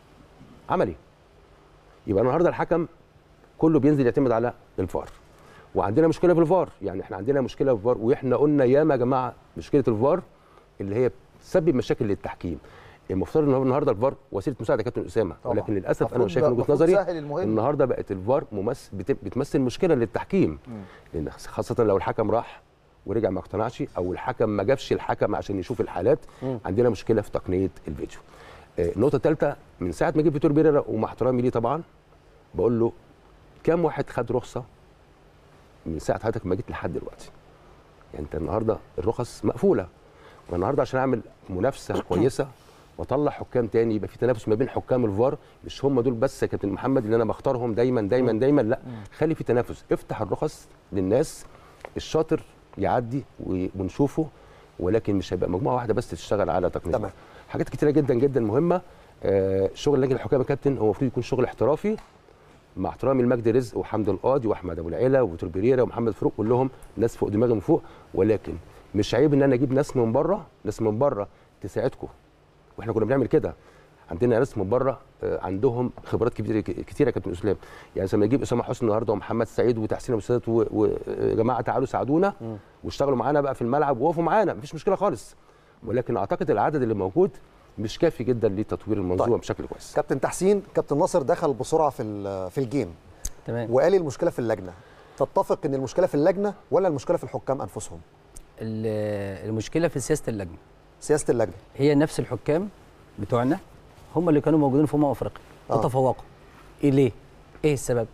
Speaker 7: عملي يبقى النهارده الحكم كله بينزل يعتمد على الفار وعندنا مشكله في الفار يعني احنا عندنا مشكله في الفار واحنا قلنا ياما يا جماعه مشكله الفار اللي هي بتسبب مشاكل للتحكيم المفترض ان هو النهارده الفار وسيله مساعده كابتن اسامه
Speaker 2: طبعاً.
Speaker 7: ولكن للاسف انا
Speaker 2: المفروض
Speaker 7: شايف من وجهه
Speaker 2: المفروض
Speaker 7: نظري
Speaker 2: تسهل المهم.
Speaker 7: النهارده بقت الفار ممثل بت- بتمثل مشكله للتحكيم لان خاصه لو الحكم راح ورجع ما اقتنعش او الحكم ما جابش الحكم عشان يشوف الحالات عندنا مشكله في تقنيه الفيديو آه، النقطه الثالثه من ساعه ما جه فيتور بيريرا ومع احترامي ليه طبعا بقول له كام واحد خد رخصه من ساعه حضرتك ما جيت لحد دلوقتي يعني انت النهارده الرخص مقفوله والنهارده عشان اعمل منافسه كويسه واطلع حكام تاني يبقى في تنافس ما بين حكام الفار مش هم دول بس يا كابتن محمد اللي انا بختارهم دايما دايما دايما لا خلي في تنافس افتح الرخص للناس الشاطر يعدي و- ونشوفه ولكن مش هيبقى مجموعه واحده بس تشتغل على تقنيه
Speaker 3: تمام.
Speaker 7: الفار. حاجات كتيره جدا جدا مهمه آه شغل لجنه الحكام يا كابتن هو المفروض يكون شغل احترافي مع احترامي لمجدي رزق وحمد القاضي واحمد ابو العيله وفيتور بيريرا ومحمد فاروق كلهم ناس فوق دماغي من فوق ولكن مش عيب ان انا اجيب ناس من بره ناس من بره تساعدكم واحنا كنا بنعمل كده عندنا ناس من بره آه، عندهم خبرات كبيره كتيره يا كابتن اسلام يعني لما يجيب اسامه حسني النهارده ومحمد سعيد وتحسين ابو السادات ويا جماعه تعالوا ساعدونا واشتغلوا معانا بقى في الملعب ووقفوا معانا مفيش مشكله خالص ولكن اعتقد العدد اللي موجود مش كافي جدا لتطوير المنظومه
Speaker 3: طيب.
Speaker 7: بشكل كويس
Speaker 3: كابتن تحسين كابتن ناصر دخل بسرعه في ال- في الجيم
Speaker 8: تمام
Speaker 3: وقال المشكله في اللجنه تتفق ان المشكله في اللجنه ولا المشكله في الحكام انفسهم
Speaker 8: ال- المشكله في سياسه اللجنه
Speaker 3: سياسه اللجنه
Speaker 8: هي نفس الحكام بتوعنا هم اللي كانوا موجودين في امم افريقيا
Speaker 3: آه.
Speaker 8: وتفوقوا ايه ليه ايه السبب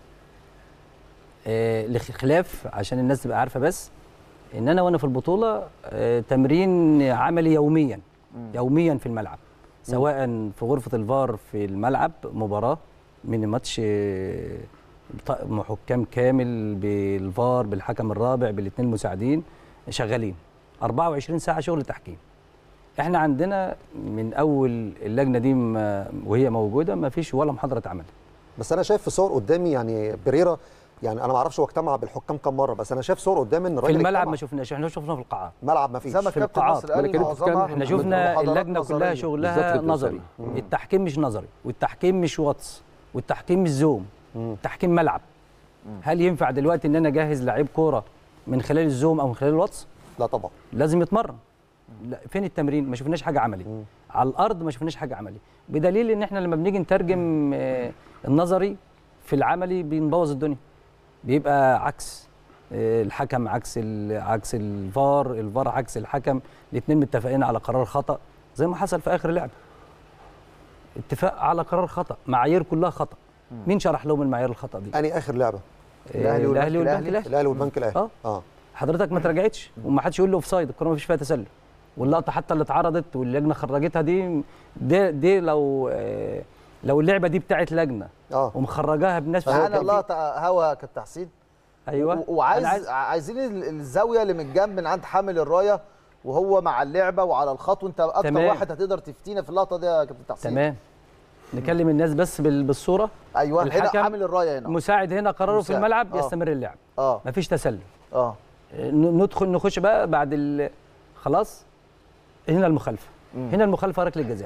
Speaker 8: آه لخلاف عشان الناس تبقى عارفه بس ان انا وانا في البطوله آه تمرين عملي يوميا يوميا في الملعب سواء في غرفه الفار في الملعب مباراه من ماتش آه، طقم حكام كامل بالفار بالحكم الرابع بالاثنين المساعدين شغالين 24 ساعه شغل تحكيم احنا عندنا من اول اللجنه دي ما وهي موجوده ما فيش ولا محاضره اتعملت
Speaker 3: بس انا شايف في صور قدامي يعني بريرا يعني انا ما اعرفش هو اجتمع بالحكام كام مره بس انا شايف صور قدامي ان
Speaker 8: في
Speaker 3: الراجل
Speaker 8: الملعب
Speaker 3: اجتمع.
Speaker 8: ما شفناش احنا شفناه في القاعات
Speaker 3: ملعب ما فيش
Speaker 2: زي ما
Speaker 8: في
Speaker 2: كابتن
Speaker 8: القاعات.
Speaker 2: ناصر قال
Speaker 7: ما أنا كنت
Speaker 2: معظمها
Speaker 7: بتكلم-
Speaker 8: احنا
Speaker 2: من
Speaker 8: شفنا
Speaker 2: محاضرات
Speaker 8: اللجنه كلها
Speaker 2: نظرية.
Speaker 7: بالظبط
Speaker 8: شغلها
Speaker 7: كده
Speaker 8: نظري التحكيم مش نظري والتحكيم مش واتس والتحكيم مش زوم التحكيم ملعب هل ينفع دلوقتي ان انا اجهز لعيب كوره من خلال الزوم او من خلال الواتس
Speaker 3: لا طبعا
Speaker 8: لازم يتمرن لا فين التمرين ما شفناش حاجه عملي على الارض ما شفناش حاجه عملي بدليل ان احنا لما بنيجي نترجم آه، النظري في العملي بنبوظ الدنيا بيبقى عكس آه، الحكم عكس ال- عكس الفار الفار عكس الحكم الاثنين متفقين على قرار خطا زي ما حصل في اخر لعبه اتفاق على قرار خطا معايير كلها خطا مين شرح لهم المعايير الخطا دي
Speaker 3: اني اخر لعبه
Speaker 8: آه،
Speaker 2: الأهلي والبنك
Speaker 8: الاهلي والبنك
Speaker 2: الأهلي.
Speaker 8: الاهلي
Speaker 3: الاهلي والبنك الاهلي
Speaker 8: اه
Speaker 3: اه
Speaker 8: حضرتك ما تراجعتش وما حدش يقول له اوف سايد الكوره ما فيش فيها تسلل واللقطه حتى اللي اتعرضت واللجنه خرجتها دي دي, دي لو آه، لو اللعبه دي بتاعت لجنه
Speaker 3: اه
Speaker 8: ومخرجاها بناس
Speaker 2: سبحان
Speaker 8: كان
Speaker 2: الله
Speaker 8: في-
Speaker 2: تع- هوا كالتحسين
Speaker 8: ايوه
Speaker 2: و- وعايز
Speaker 8: أنا عايز
Speaker 2: عايزين ال- الزاويه اللي من الجنب من عند حامل الرايه وهو مع اللعبه وعلى الخط وانت اكتر
Speaker 8: تمام.
Speaker 2: واحد هتقدر تفتينا في اللقطه دي يا كابتن تحسين
Speaker 8: تمام نكلم الناس بس بال- بالصوره
Speaker 2: ايوه هنا
Speaker 8: الحكم
Speaker 2: حامل الرايه هنا
Speaker 8: المساعد هنا قراره في
Speaker 2: مساعد.
Speaker 8: الملعب
Speaker 2: آه.
Speaker 8: يستمر اللعب
Speaker 2: اه
Speaker 8: مفيش تسلل
Speaker 2: اه
Speaker 8: ن- ندخل نخش بقى بعد ال... خلاص هنا المخالفه هنا المخالفه ركله جزاء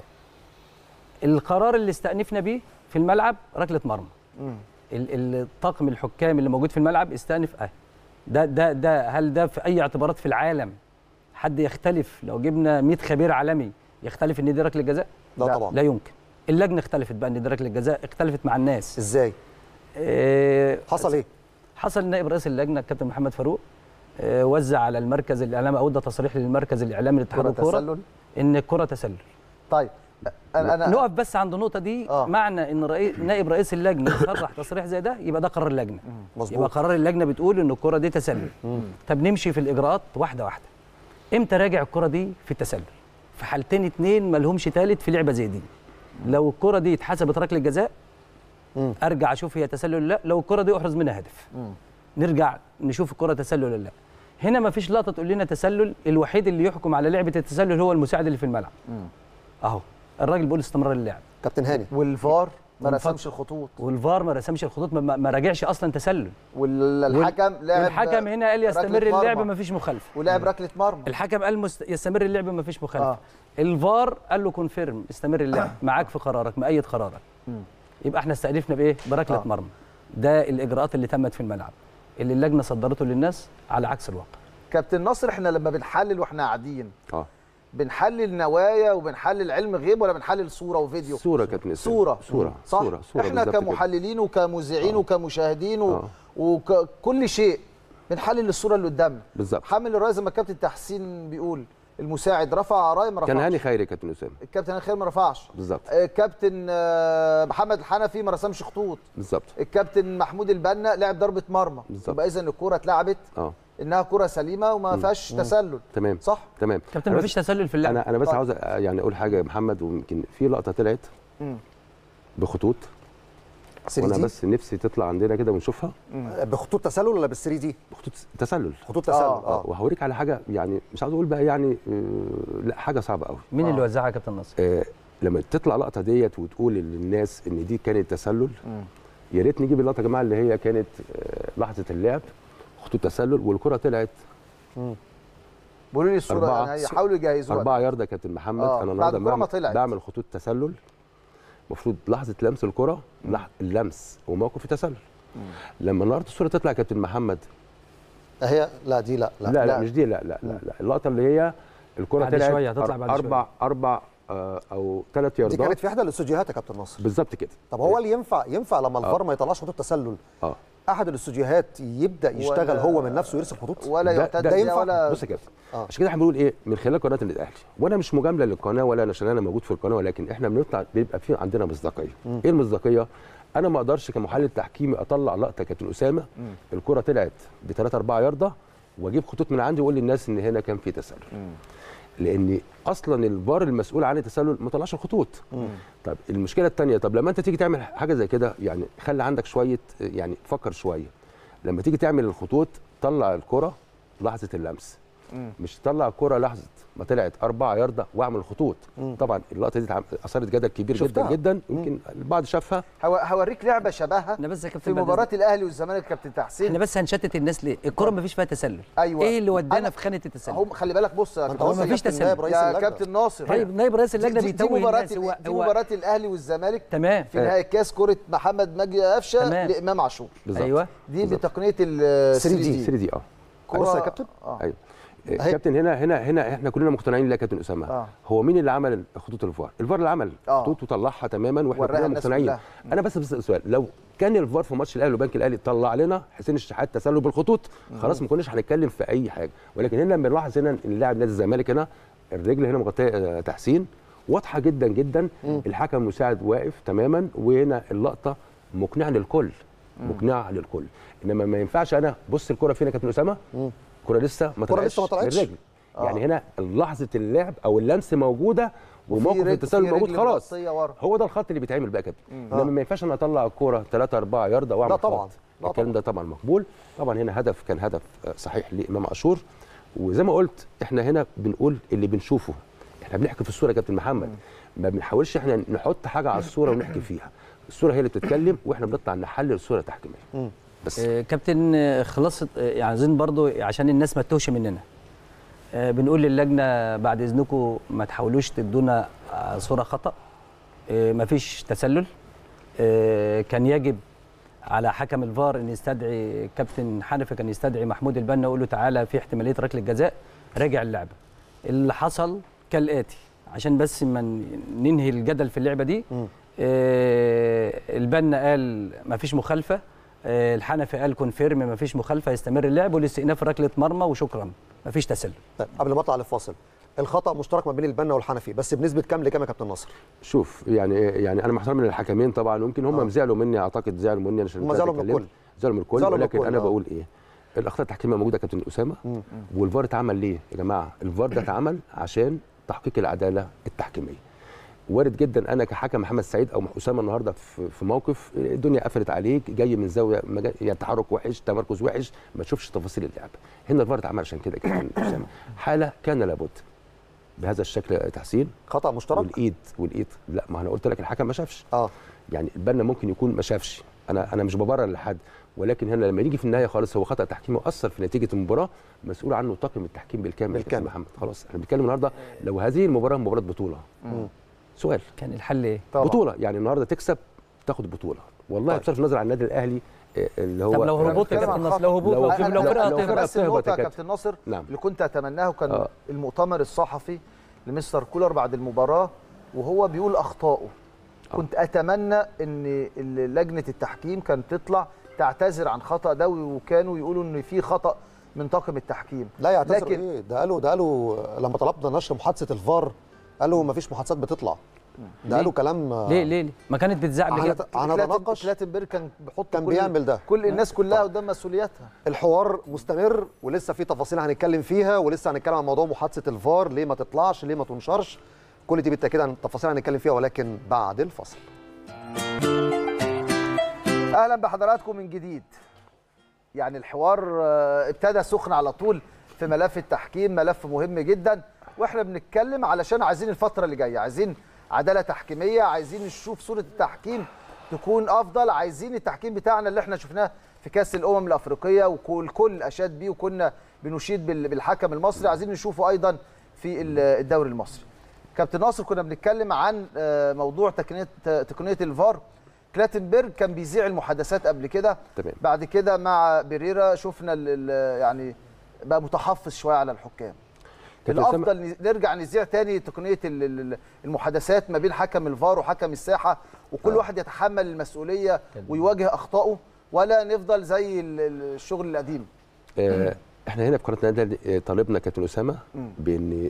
Speaker 8: القرار اللي استأنفنا بيه في الملعب ركله مرمى ال- الطاقم الحكام اللي موجود في الملعب استأنف اه ده ده ده هل ده في اي اعتبارات في العالم حد يختلف لو جبنا 100 خبير عالمي يختلف ان دي ركله جزاء
Speaker 3: لا,
Speaker 2: لا.
Speaker 3: طبعا
Speaker 8: لا يمكن اللجنه اختلفت بقى ان دي ركله جزاء اختلفت مع الناس
Speaker 3: ازاي
Speaker 8: آه،
Speaker 3: حصل ايه
Speaker 8: حصل نائب رئيس اللجنه الكابتن محمد فاروق آه، وزع على المركز الاعلامي او ده تصريح للمركز الاعلامي لاتحاد
Speaker 2: كره
Speaker 8: الكوره
Speaker 2: تسلل
Speaker 8: ان الكره تسلل
Speaker 2: طيب انا انا
Speaker 8: نقف بس عند النقطه دي
Speaker 2: آه.
Speaker 8: معنى ان رئيس نائب رئيس اللجنه يصرح تصريح زي ده يبقى ده قرار اللجنه يبقى
Speaker 3: مظبوط
Speaker 8: قرار اللجنه بتقول ان الكره دي تسلل طب نمشي في الاجراءات واحده واحده امتى راجع الكره دي في التسلل في حالتين اتنين ما لهمش تالت في لعبه زي دي لو الكره دي اتحسبت ركله جزاء
Speaker 3: مم.
Speaker 8: ارجع اشوف هي تسلل ولا لا لو الكره دي احرز منها هدف نرجع نشوف الكره تسلل ولا لا هنا ما فيش لقطه تقول لنا تسلل الوحيد اللي يحكم على لعبه التسلل هو المساعد اللي في الملعب اهو الراجل بيقول استمرار اللعب
Speaker 3: كابتن هاني
Speaker 2: والفار ما
Speaker 8: والفار.
Speaker 2: رسمش الخطوط
Speaker 8: والفار ما رسمش الخطوط ما- ما, ما راجعش اصلا تسلل
Speaker 2: والحكم لعب
Speaker 8: والحكم هنا قال يستمر
Speaker 2: ركلة
Speaker 8: اللعب
Speaker 2: مرمى.
Speaker 8: ما فيش مخالفه
Speaker 2: ولعب ركله مرمى
Speaker 8: الحكم قال مست... يستمر اللعب ما فيش مخالفه
Speaker 2: آه.
Speaker 8: آه. الفار قال له كونفيرم استمر اللعب معاك في قرارك مأيد قرارك يبقى احنا استأنفنا بايه بركله
Speaker 2: آه.
Speaker 8: آه. مرمى ده الاجراءات اللي تمت في الملعب اللي اللجنه صدرته للناس على عكس الواقع
Speaker 2: كابتن ناصر احنا لما بنحلل واحنا قاعدين
Speaker 7: اه
Speaker 2: بنحلل نوايا وبنحلل علم غيب ولا بنحلل صوره وفيديو
Speaker 7: صوره كابتن اسامه
Speaker 2: صوره
Speaker 7: صوره
Speaker 2: صح
Speaker 7: صوره صوره
Speaker 2: احنا
Speaker 7: بالظبط كده.
Speaker 2: كمحللين وكمذيعين
Speaker 7: آه.
Speaker 2: وكمشاهدين و...
Speaker 7: آه.
Speaker 2: وكل شيء بنحلل الصوره اللي قدامنا
Speaker 7: بالظبط
Speaker 2: حامل الرايه زي ما الكابتن تحسين بيقول المساعد رفع رايه ما رفعش
Speaker 7: كان هاني خيري كابتن اسامه
Speaker 2: الكابتن هاني خير ما رفعش
Speaker 7: بالظبط
Speaker 2: الكابتن آه، محمد الحنفي ما رسمش خطوط
Speaker 7: بالظبط
Speaker 2: الكابتن محمود البنا لعب ضربه مرمى
Speaker 7: بالظبط.
Speaker 2: يبقى اذا الكوره اتلعبت
Speaker 7: اه
Speaker 2: انها كره سليمه وما فيهاش تسلل
Speaker 7: تمام
Speaker 2: صح
Speaker 7: تمام
Speaker 8: كابتن
Speaker 7: أنا
Speaker 8: مفيش تسلل في اللعب
Speaker 7: انا انا بس
Speaker 2: طيب.
Speaker 7: عاوز أ- يعني اقول حاجه يا محمد ويمكن في لقطه طلعت
Speaker 2: مم.
Speaker 7: بخطوط
Speaker 3: 3
Speaker 7: وانا
Speaker 3: دي
Speaker 7: بس نفسي تطلع عندنا كده ونشوفها
Speaker 3: بخطوط تسلل ولا بال 3 دي
Speaker 7: بخطوط تسلل
Speaker 3: خطوط تسلل
Speaker 2: آه،
Speaker 3: اه,
Speaker 7: وهوريك على حاجه يعني مش عاوز اقول بقى يعني آه، لا حاجه صعبه قوي
Speaker 8: مين
Speaker 2: آه.
Speaker 8: اللي وزعها يا كابتن ناصر
Speaker 7: آه، لما تطلع اللقطه ديت وتقول للناس ان دي كانت تسلل يا ريت نجيب اللقطه يا جماعه اللي هي كانت آه، لحظه اللعب خطوط تسلل والكره طلعت
Speaker 2: بيقولوا لي الصوره
Speaker 7: أربعة.
Speaker 2: يعني يحاولوا يجهزوها
Speaker 7: أربعة ياردة يا كابتن محمد
Speaker 2: آه،
Speaker 7: أنا
Speaker 2: بعد
Speaker 7: النهارده
Speaker 2: الكرة ما
Speaker 7: بعمل,
Speaker 2: طلعت.
Speaker 7: بعمل خطوط تسلل المفروض لحظة لمس الكرة لح... اللمس وموقف التسلل لما النهارده الصورة تطلع يا كابتن محمد
Speaker 3: هي لا دي لا لا,
Speaker 7: لا لا, لا مش دي لا لا لا, لا. اللقطة اللي هي الكرة
Speaker 8: بعد
Speaker 7: طلعت
Speaker 8: شوية، هتطلع
Speaker 7: أر-
Speaker 8: بعد
Speaker 7: أربع أربع آه، أو ثلاث
Speaker 3: دي
Speaker 7: ياردات
Speaker 3: كانت في احدى الاستوديوهات يا كابتن ناصر
Speaker 7: بالظبط كده
Speaker 3: طب هو اللي ينفع ينفع لما الفار ما يطلعش خطوط تسلل
Speaker 7: اه
Speaker 3: احد الاستوديوهات يبدا يشتغل
Speaker 2: ولا-
Speaker 3: هو من نفسه ويرسم خطوط
Speaker 2: ولا
Speaker 7: ده-
Speaker 2: يعتد
Speaker 7: ده
Speaker 2: بيها
Speaker 3: ينفع؟
Speaker 2: ولا
Speaker 7: بص يا كابتن
Speaker 3: آه.
Speaker 7: عشان كده احنا بنقول ايه من خلال قناه النادي الاهلي وانا مش مجامله للقناه ولا أنا عشان انا موجود في القناه ولكن احنا بنطلع بيبقى في عندنا مصداقيه ايه المصداقيه انا ما اقدرش كمحلل تحكيمي اطلع لقطه كابتن اسامه الكره طلعت ب 3 4 يارده واجيب خطوط من عندي واقول للناس ان هنا كان في تسلل لان اصلا الفار المسؤول عن التسلل ما طلعش الخطوط طب المشكله الثانيه طب لما انت تيجي تعمل حاجه زي كده يعني خلي عندك شويه يعني فكر شويه لما تيجي تعمل الخطوط طلع الكره لحظه اللمس مش تطلع الكره لحظه ما طلعت أربعة ياردة واعمل خطوط طبعا اللقطه دي اتعم- اثارت جدل كبير
Speaker 3: شفتها.
Speaker 7: جدا جدا يمكن البعض شافها
Speaker 2: هو- هوريك لعبه شبهها
Speaker 8: احنا بس يا
Speaker 2: في
Speaker 8: كابتن بعد
Speaker 2: مباراه
Speaker 8: إذنك.
Speaker 2: الاهلي والزمالك كابتن
Speaker 8: احنا
Speaker 2: تحسين
Speaker 8: بس هنشتت الناس ليه الكره مفيش فيها تسلل
Speaker 2: أيوة.
Speaker 8: ايه اللي ودانا
Speaker 2: أنا-
Speaker 8: في خانه التسلل
Speaker 2: هم خلي بالك بص يا
Speaker 3: ما انت
Speaker 2: كابتن
Speaker 3: قلت
Speaker 8: مفيش
Speaker 3: كابتن
Speaker 8: تسلل.
Speaker 3: نائب رئيس
Speaker 2: يا
Speaker 3: اللجنة.
Speaker 2: كابتن ناصر
Speaker 8: طيب نائب رئيس اللجنه
Speaker 2: دي, دي
Speaker 8: بيتوه
Speaker 2: مباراه
Speaker 8: الناس هو
Speaker 2: دي
Speaker 8: هو
Speaker 2: مباراه الاهلي والزمالك
Speaker 8: تمام
Speaker 2: في نهائي كاس كره محمد مجدي قفشه
Speaker 8: تمام.
Speaker 2: لامام عاشور
Speaker 7: بالظبط
Speaker 8: ايوه
Speaker 2: دي
Speaker 7: بالظبط.
Speaker 2: بتقنيه ال
Speaker 3: 3D.
Speaker 7: 3 دي اه
Speaker 3: بص يا كابتن.
Speaker 2: آه.
Speaker 7: ايوه
Speaker 3: أهي.
Speaker 7: كابتن هنا هنا هنا احنا كلنا مقتنعين يا كابتن اسامه
Speaker 2: آه.
Speaker 7: هو مين اللي عمل خطوط الفار الفار اللي عمل
Speaker 2: آه.
Speaker 7: خطوط وطلعها تماما واحنا
Speaker 2: وراها
Speaker 7: كلنا
Speaker 2: الناس
Speaker 7: مقتنعين
Speaker 2: كلها.
Speaker 7: انا بس بسال سؤال لو كان الفار في ماتش الاهلي وبنك الاهلي طلع لنا حسين الشحات تسلل بالخطوط خلاص ما كناش هنتكلم في اي حاجه ولكن هنا لما نلاحظ هنا ان اللاعب نادي الزمالك هنا الرجل هنا مغطيه آه، تحسين واضحه جدا جدا الحكم المساعد واقف تماما وهنا اللقطه مقنعه للكل مقنعه للكل انما ما ينفعش انا بص الكره فين يا كابتن اسامه الكره لسه ما
Speaker 3: الكرة
Speaker 7: طلعتش
Speaker 3: لسه ما طلعتش.
Speaker 7: للرجل يعني هنا لحظه اللعب او اللمس موجوده وموقف
Speaker 2: رجل-
Speaker 7: التسلل
Speaker 2: في
Speaker 7: موجود
Speaker 2: رجل
Speaker 7: خلاص
Speaker 2: مغطية ورا.
Speaker 7: هو ده الخط اللي بيتعمل بقى كده انما ما ينفعش انا اطلع الكوره 3 4 يارده واعمل
Speaker 3: لا طبعاً.
Speaker 7: خط.
Speaker 3: لا
Speaker 7: الكلام ده طبعا مقبول طبعا هنا هدف كان هدف آه، صحيح لامام عاشور وزي ما قلت احنا هنا بنقول اللي بنشوفه احنا بنحكي في الصوره يا كابتن محمد ما بنحاولش احنا نحط حاجه على الصوره ونحكي فيها الصوره هي اللي بتتكلم واحنا بنطلع نحلل الصوره تحكيميه بس
Speaker 8: آه، كابتن آه، خلاصه آه، يعني عايزين برضو عشان الناس ما تتوهش مننا آه، بنقول للجنه بعد اذنكم ما تحاولوش تدونا آه، صوره خطا آه، مفيش تسلل آه، كان يجب على حكم الفار ان يستدعي كابتن حنفي كان يستدعي محمود البنا يقول له تعالى في احتماليه ركله جزاء راجع اللعبه اللي حصل كالاتي عشان بس ما ن- ننهي الجدل في اللعبه دي آه البنا قال ما فيش مخالفه آه الحنفي قال كونفيرم ما فيش مخالفه يستمر اللعب والاستئناف ركله مرمى وشكرا ما فيش تسلل
Speaker 3: طيب قبل ما اطلع للفاصل الخطا مشترك ما بين البنا والحنفي بس بنسبه كام لكام يا كابتن ناصر
Speaker 7: شوف يعني يعني انا محترم للحكمين طبعا ويمكن هم
Speaker 3: آه.
Speaker 7: زعلوا مني اعتقد زعلوا مني عشان
Speaker 3: هم
Speaker 7: كده
Speaker 3: زعلوا من
Speaker 7: اتكلمت.
Speaker 3: الكل.
Speaker 7: زعلوا من الكل
Speaker 3: زعلوا من
Speaker 7: ولكن
Speaker 3: الكل،
Speaker 7: انا
Speaker 3: آه.
Speaker 7: بقول ايه الاخطاء التحكيميه موجوده يا كابتن اسامه والفار اتعمل ليه يا جماعه الفار ده اتعمل عشان تحقيق العداله التحكيميه وارد جدا انا كحكم محمد سعيد او اسامه النهارده في في موقف الدنيا قفلت عليك جاي من زاويه مجا- يعني تحرك وحش تمركز وحش ما تشوفش تفاصيل اللعب هنا الفار اتعمل عشان كده يا كابتن اسامه حاله كان لابد بهذا الشكل تحسين
Speaker 3: خطا مشترك
Speaker 7: والايد والايد لا ما انا قلت لك الحكم ما شافش
Speaker 3: اه
Speaker 7: يعني البنا ممكن يكون ما شافش انا انا مش ببرر لحد ولكن هنا لما يجي في النهايه خالص هو خطا تحكيمي واثر في نتيجه المباراه مسؤول عنه طاقم التحكيم بالكامل يا كابتن
Speaker 3: بالكامل.
Speaker 7: محمد خلاص احنا بنتكلم النهارده لو هذه المباراه مباراه بطوله سؤال
Speaker 8: كان الحل ايه
Speaker 2: طبعا.
Speaker 7: بطوله يعني النهارده تكسب تاخد بطوله والله بصرف النظر عن النادي الاهلي آه، اللي هو
Speaker 8: طب لو
Speaker 2: أنا
Speaker 8: هبوط يا
Speaker 2: بتكلم
Speaker 8: كابتن
Speaker 2: عن
Speaker 8: نصر لو هبوط
Speaker 7: لو-
Speaker 8: لو,
Speaker 2: أنا-
Speaker 8: لو
Speaker 2: أنا-
Speaker 8: فرقه
Speaker 7: لو
Speaker 8: تهبط
Speaker 7: فرقة
Speaker 2: بس النقطة
Speaker 7: بتهبط يا
Speaker 2: يا
Speaker 7: كابتن.
Speaker 2: كابتن ناصر
Speaker 7: نعم.
Speaker 2: اللي كنت اتمناه كان
Speaker 7: آه.
Speaker 2: المؤتمر الصحفي لمستر كولر بعد المباراة وهو بيقول اخطائه كنت اتمنى ان ال- لجنة التحكيم كانت تطلع تعتذر عن خطأ ده وكانوا يقولوا ان في خطأ من طاقم التحكيم
Speaker 3: لا يعتذر
Speaker 2: لكن-
Speaker 3: ايه ده قالوا ده قالوا لما طلبنا نشر محادثه الفار قالوا ما فيش محادثات بتطلع ده قالوا كلام آه،
Speaker 8: ليه ليه ليه ما كانت بتذاع قبل كده
Speaker 3: هنت- هنتناقش
Speaker 2: كلاتنبرج كان بيحط
Speaker 3: كان
Speaker 2: كل-
Speaker 3: بيعمل ده.
Speaker 2: كل الناس كلها قدام مسؤولياتها
Speaker 3: الحوار مستمر ولسه في تفاصيل هنتكلم فيها ولسه هنتكلم عن موضوع محادثه الفار ليه ما تطلعش ليه ما تنشرش كل دي بالتاكيد عن التفاصيل هنتكلم فيها ولكن بعد الفصل
Speaker 2: اهلا بحضراتكم من جديد يعني الحوار آه، ابتدى سخن على طول في ملف التحكيم ملف مهم جدا واحنا بنتكلم علشان عايزين الفتره اللي جايه عايزين عداله تحكيميه عايزين نشوف صوره التحكيم تكون افضل عايزين التحكيم بتاعنا اللي احنا شفناه في كاس الامم الافريقيه والكل اشاد بيه وكنا بنشيد بال- بالحكم المصري عايزين نشوفه ايضا في ال- الدوري المصري كابتن ناصر كنا بنتكلم عن آه، موضوع تقنيه تقنيه الفار كلاتنبرج كان بيذيع المحادثات قبل كده
Speaker 7: تمام.
Speaker 2: بعد كده مع بيريرا شفنا ال ال يعني بقى متحفظ شويه على الحكام
Speaker 7: كابتن أسامة-
Speaker 2: الافضل ن- نرجع نذيع تاني تقنيه ال- ال- المحادثات ما بين حكم الفار وحكم الساحه وكل واحد يتحمل المسؤوليه ويواجه اخطائه ولا نفضل زي ال- ال- الشغل القديم
Speaker 7: آه، احنا هنا في قناه النادي الأهلي، آه، طالبنا كابتن اسامه بان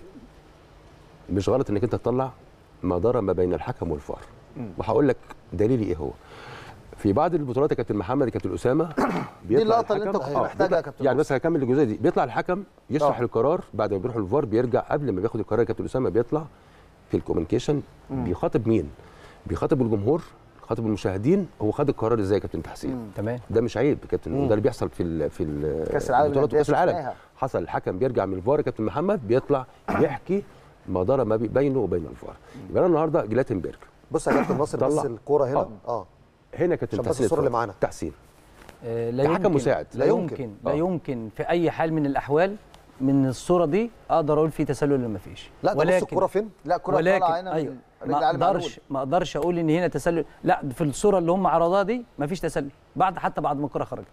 Speaker 7: مش غلط انك انت تطلع مدار ما بين الحكم والفار وهقول لك دليلي ايه هو في بعض البطولات يا كابتن محمد يا كابتن اسامه بيطلع
Speaker 2: اللقطة اللي
Speaker 7: الحكم-
Speaker 2: أنت كنت
Speaker 7: آه،
Speaker 2: محتاجها
Speaker 7: بيطلع-
Speaker 2: يا كابتن
Speaker 7: يعني
Speaker 2: ناصر.
Speaker 7: بس هكمل الجزئيه دي بيطلع الحكم يشرح
Speaker 2: آه.
Speaker 7: القرار بعد ما بيروح الفار بيرجع قبل ما بياخد القرار يا كابتن اسامه بيطلع في الكوميونيكيشن بيخاطب مين؟ بيخاطب الجمهور بيخاطب المشاهدين هو خد القرار ازاي يا كابتن تحسين؟
Speaker 8: تمام
Speaker 7: ده مش عيب يا كابتن وده اللي بيحصل في ال في ال
Speaker 2: كأس العالم
Speaker 7: البطولات
Speaker 2: للأندية
Speaker 7: وكاس العالم
Speaker 2: شفناها.
Speaker 7: حصل الحكم بيرجع من الفار يا كابتن محمد بيطلع يحكي ما دار ما بي- بينه وبين الفار يبقى انا النهارده جلاتنبرج
Speaker 3: بص يا كابتن ناصر بس
Speaker 7: طلع.
Speaker 3: الكوره هنا
Speaker 7: آه.
Speaker 3: اه
Speaker 7: هنا يا كابتن
Speaker 3: عشان بس
Speaker 7: تحسين
Speaker 3: الصورة اللي
Speaker 7: اتفضل.
Speaker 3: معانا.
Speaker 7: تحسين
Speaker 8: آه، لا
Speaker 7: كحكم
Speaker 8: يمكن
Speaker 7: مساعد.
Speaker 8: لا
Speaker 3: لا
Speaker 8: يمكن
Speaker 3: يمكن.
Speaker 8: لا
Speaker 7: آه.
Speaker 8: يمكن في اي حال من الاحوال من الصوره دي اقدر اقول في تسلل ولا ما فيش
Speaker 3: لا ده بص الكوره فين
Speaker 2: لا كره
Speaker 8: ولكن
Speaker 2: طالعه هنا
Speaker 8: أيوة
Speaker 2: من
Speaker 8: ما
Speaker 2: رجل علي معلول.
Speaker 8: اقدرش ما اقدرش اقول ان هنا تسلل لا في الصوره اللي هم عرضوها دي ما فيش تسلل بعد حتى بعد ما الكره خرجت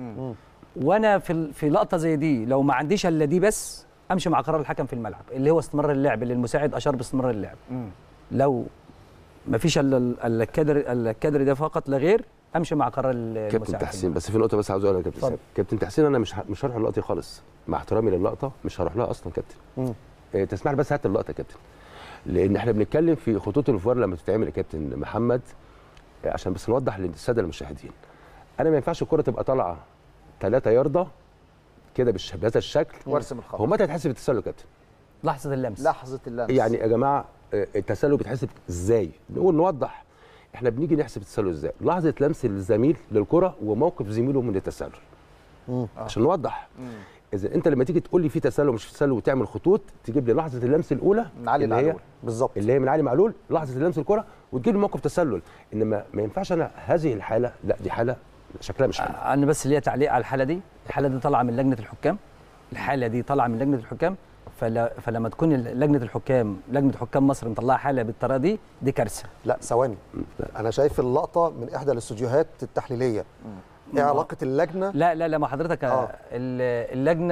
Speaker 8: وانا في ال- في لقطه زي دي لو ما عنديش الا دي بس امشي مع قرار الحكم في الملعب اللي هو استمرار اللعب اللي المساعد اشار باستمرار اللعب لو ما فيش الا ال- الا الكادر الا الكادر ده فقط لا غير امشي مع قرار ال-
Speaker 7: كابتن
Speaker 8: المساعد في
Speaker 7: تحسين
Speaker 8: الملعب.
Speaker 7: بس في نقطه بس عاوز اقولها لكابتن
Speaker 8: اتفضل.
Speaker 7: سامي. كابتن تحسين انا مش ه- مش هروح اللقطه دي خالص مع احترامي للقطه مش هروح لها اصلا كابتن
Speaker 3: مم.
Speaker 7: إيه تسمح لي بس هات اللقطه يا كابتن لان احنا بنتكلم في خطوط الفار لما تتعمل يا كابتن محمد إيه، عشان بس نوضح للساده المشاهدين انا ما ينفعش الكره تبقى طالعه 3 يارده كده بالش- بهذا الشكل
Speaker 2: وارسم الخط
Speaker 7: هو متى يتحسب التسلل يا كابتن
Speaker 8: لحظه اللمس
Speaker 2: لحظه اللمس
Speaker 7: يعني يا جماعه آه، التسلل بيتحسب ازاي؟ نقول نوضح احنا بنيجي نحسب التسلل ازاي؟ لحظه لمس الزميل للكره وموقف زميله من التسلل. عشان نوضح اذا انت لما تيجي تقول لي في تسلل ومش في تسلل وتعمل خطوط تجيب لي لحظه اللمس الاولى
Speaker 2: من علي
Speaker 7: اللي هي
Speaker 2: معلول.
Speaker 3: بالظبط
Speaker 7: اللي هي من علي معلول لحظه اللمس الكره وتجيب لي موقف تسلل انما ما ينفعش انا هذه الحاله لا دي حاله شكلها مش حلو
Speaker 8: انا بس ليا تعليق على الحاله دي الحاله دي طالعه من لجنه الحكام الحاله دي طالعه من لجنه الحكام فلا فلما تكون لجنه الحكام لجنه حكام مصر مطلعه حاله بالطريقه دي دي كارثه
Speaker 3: لا ثواني انا شايف اللقطه من احدى الاستوديوهات التحليليه ايه علاقه اللجنه
Speaker 8: لا لا لا ما حضرتك
Speaker 3: آه.
Speaker 8: آه. اللجنه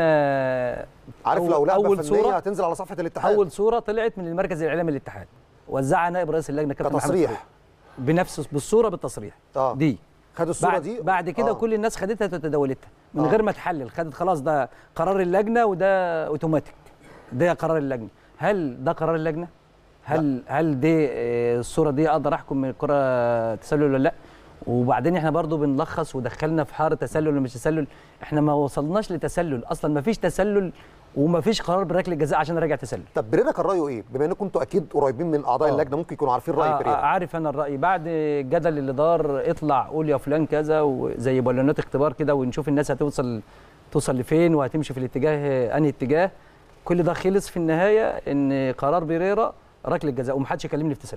Speaker 3: عارف
Speaker 8: أول-
Speaker 3: لو لعبه
Speaker 8: أول
Speaker 3: فنيه
Speaker 8: صورة
Speaker 3: هتنزل على صفحه الاتحاد
Speaker 8: اول صوره طلعت من المركز الاعلامي للاتحاد وزعها نائب رئيس اللجنه كابتن محمد
Speaker 3: كتصريح.
Speaker 8: فاروق. بنفس بالصوره بالتصريح
Speaker 3: آه.
Speaker 8: دي
Speaker 3: خدوا الصوره
Speaker 8: بعد
Speaker 3: دي
Speaker 8: بعد كده
Speaker 3: آه.
Speaker 8: آه. كل الناس خدتها وتداولتها من
Speaker 3: آه.
Speaker 8: آه. غير ما تحلل خدت خلاص ده قرار اللجنه وده اوتوماتيك ده قرار اللجنه هل ده قرار اللجنه هل لا. هل دي آه، الصوره دي اقدر احكم من الكره تسلل ولا لا وبعدين احنا برضو بنلخص ودخلنا في حاره تسلل ولا مش تسلل احنا ما وصلناش لتسلل اصلا ما فيش تسلل وما فيش قرار بركله جزاء عشان اراجع تسلل
Speaker 3: طب بريرا كان رايه ايه بما انكم انتوا اكيد قريبين من اعضاء
Speaker 8: آه.
Speaker 3: اللجنه ممكن يكونوا عارفين راي
Speaker 8: آه،
Speaker 3: بريرا
Speaker 8: عارف انا الراي بعد الجدل اللي دار اطلع قول يا فلان كذا وزي بالونات اختبار كده ونشوف الناس هتوصل توصل لفين وهتمشي في الاتجاه انهي اتجاه كل ده خلص في النهايه ان قرار بيريرا ركله جزاء ومحدش يكلمني في تسلل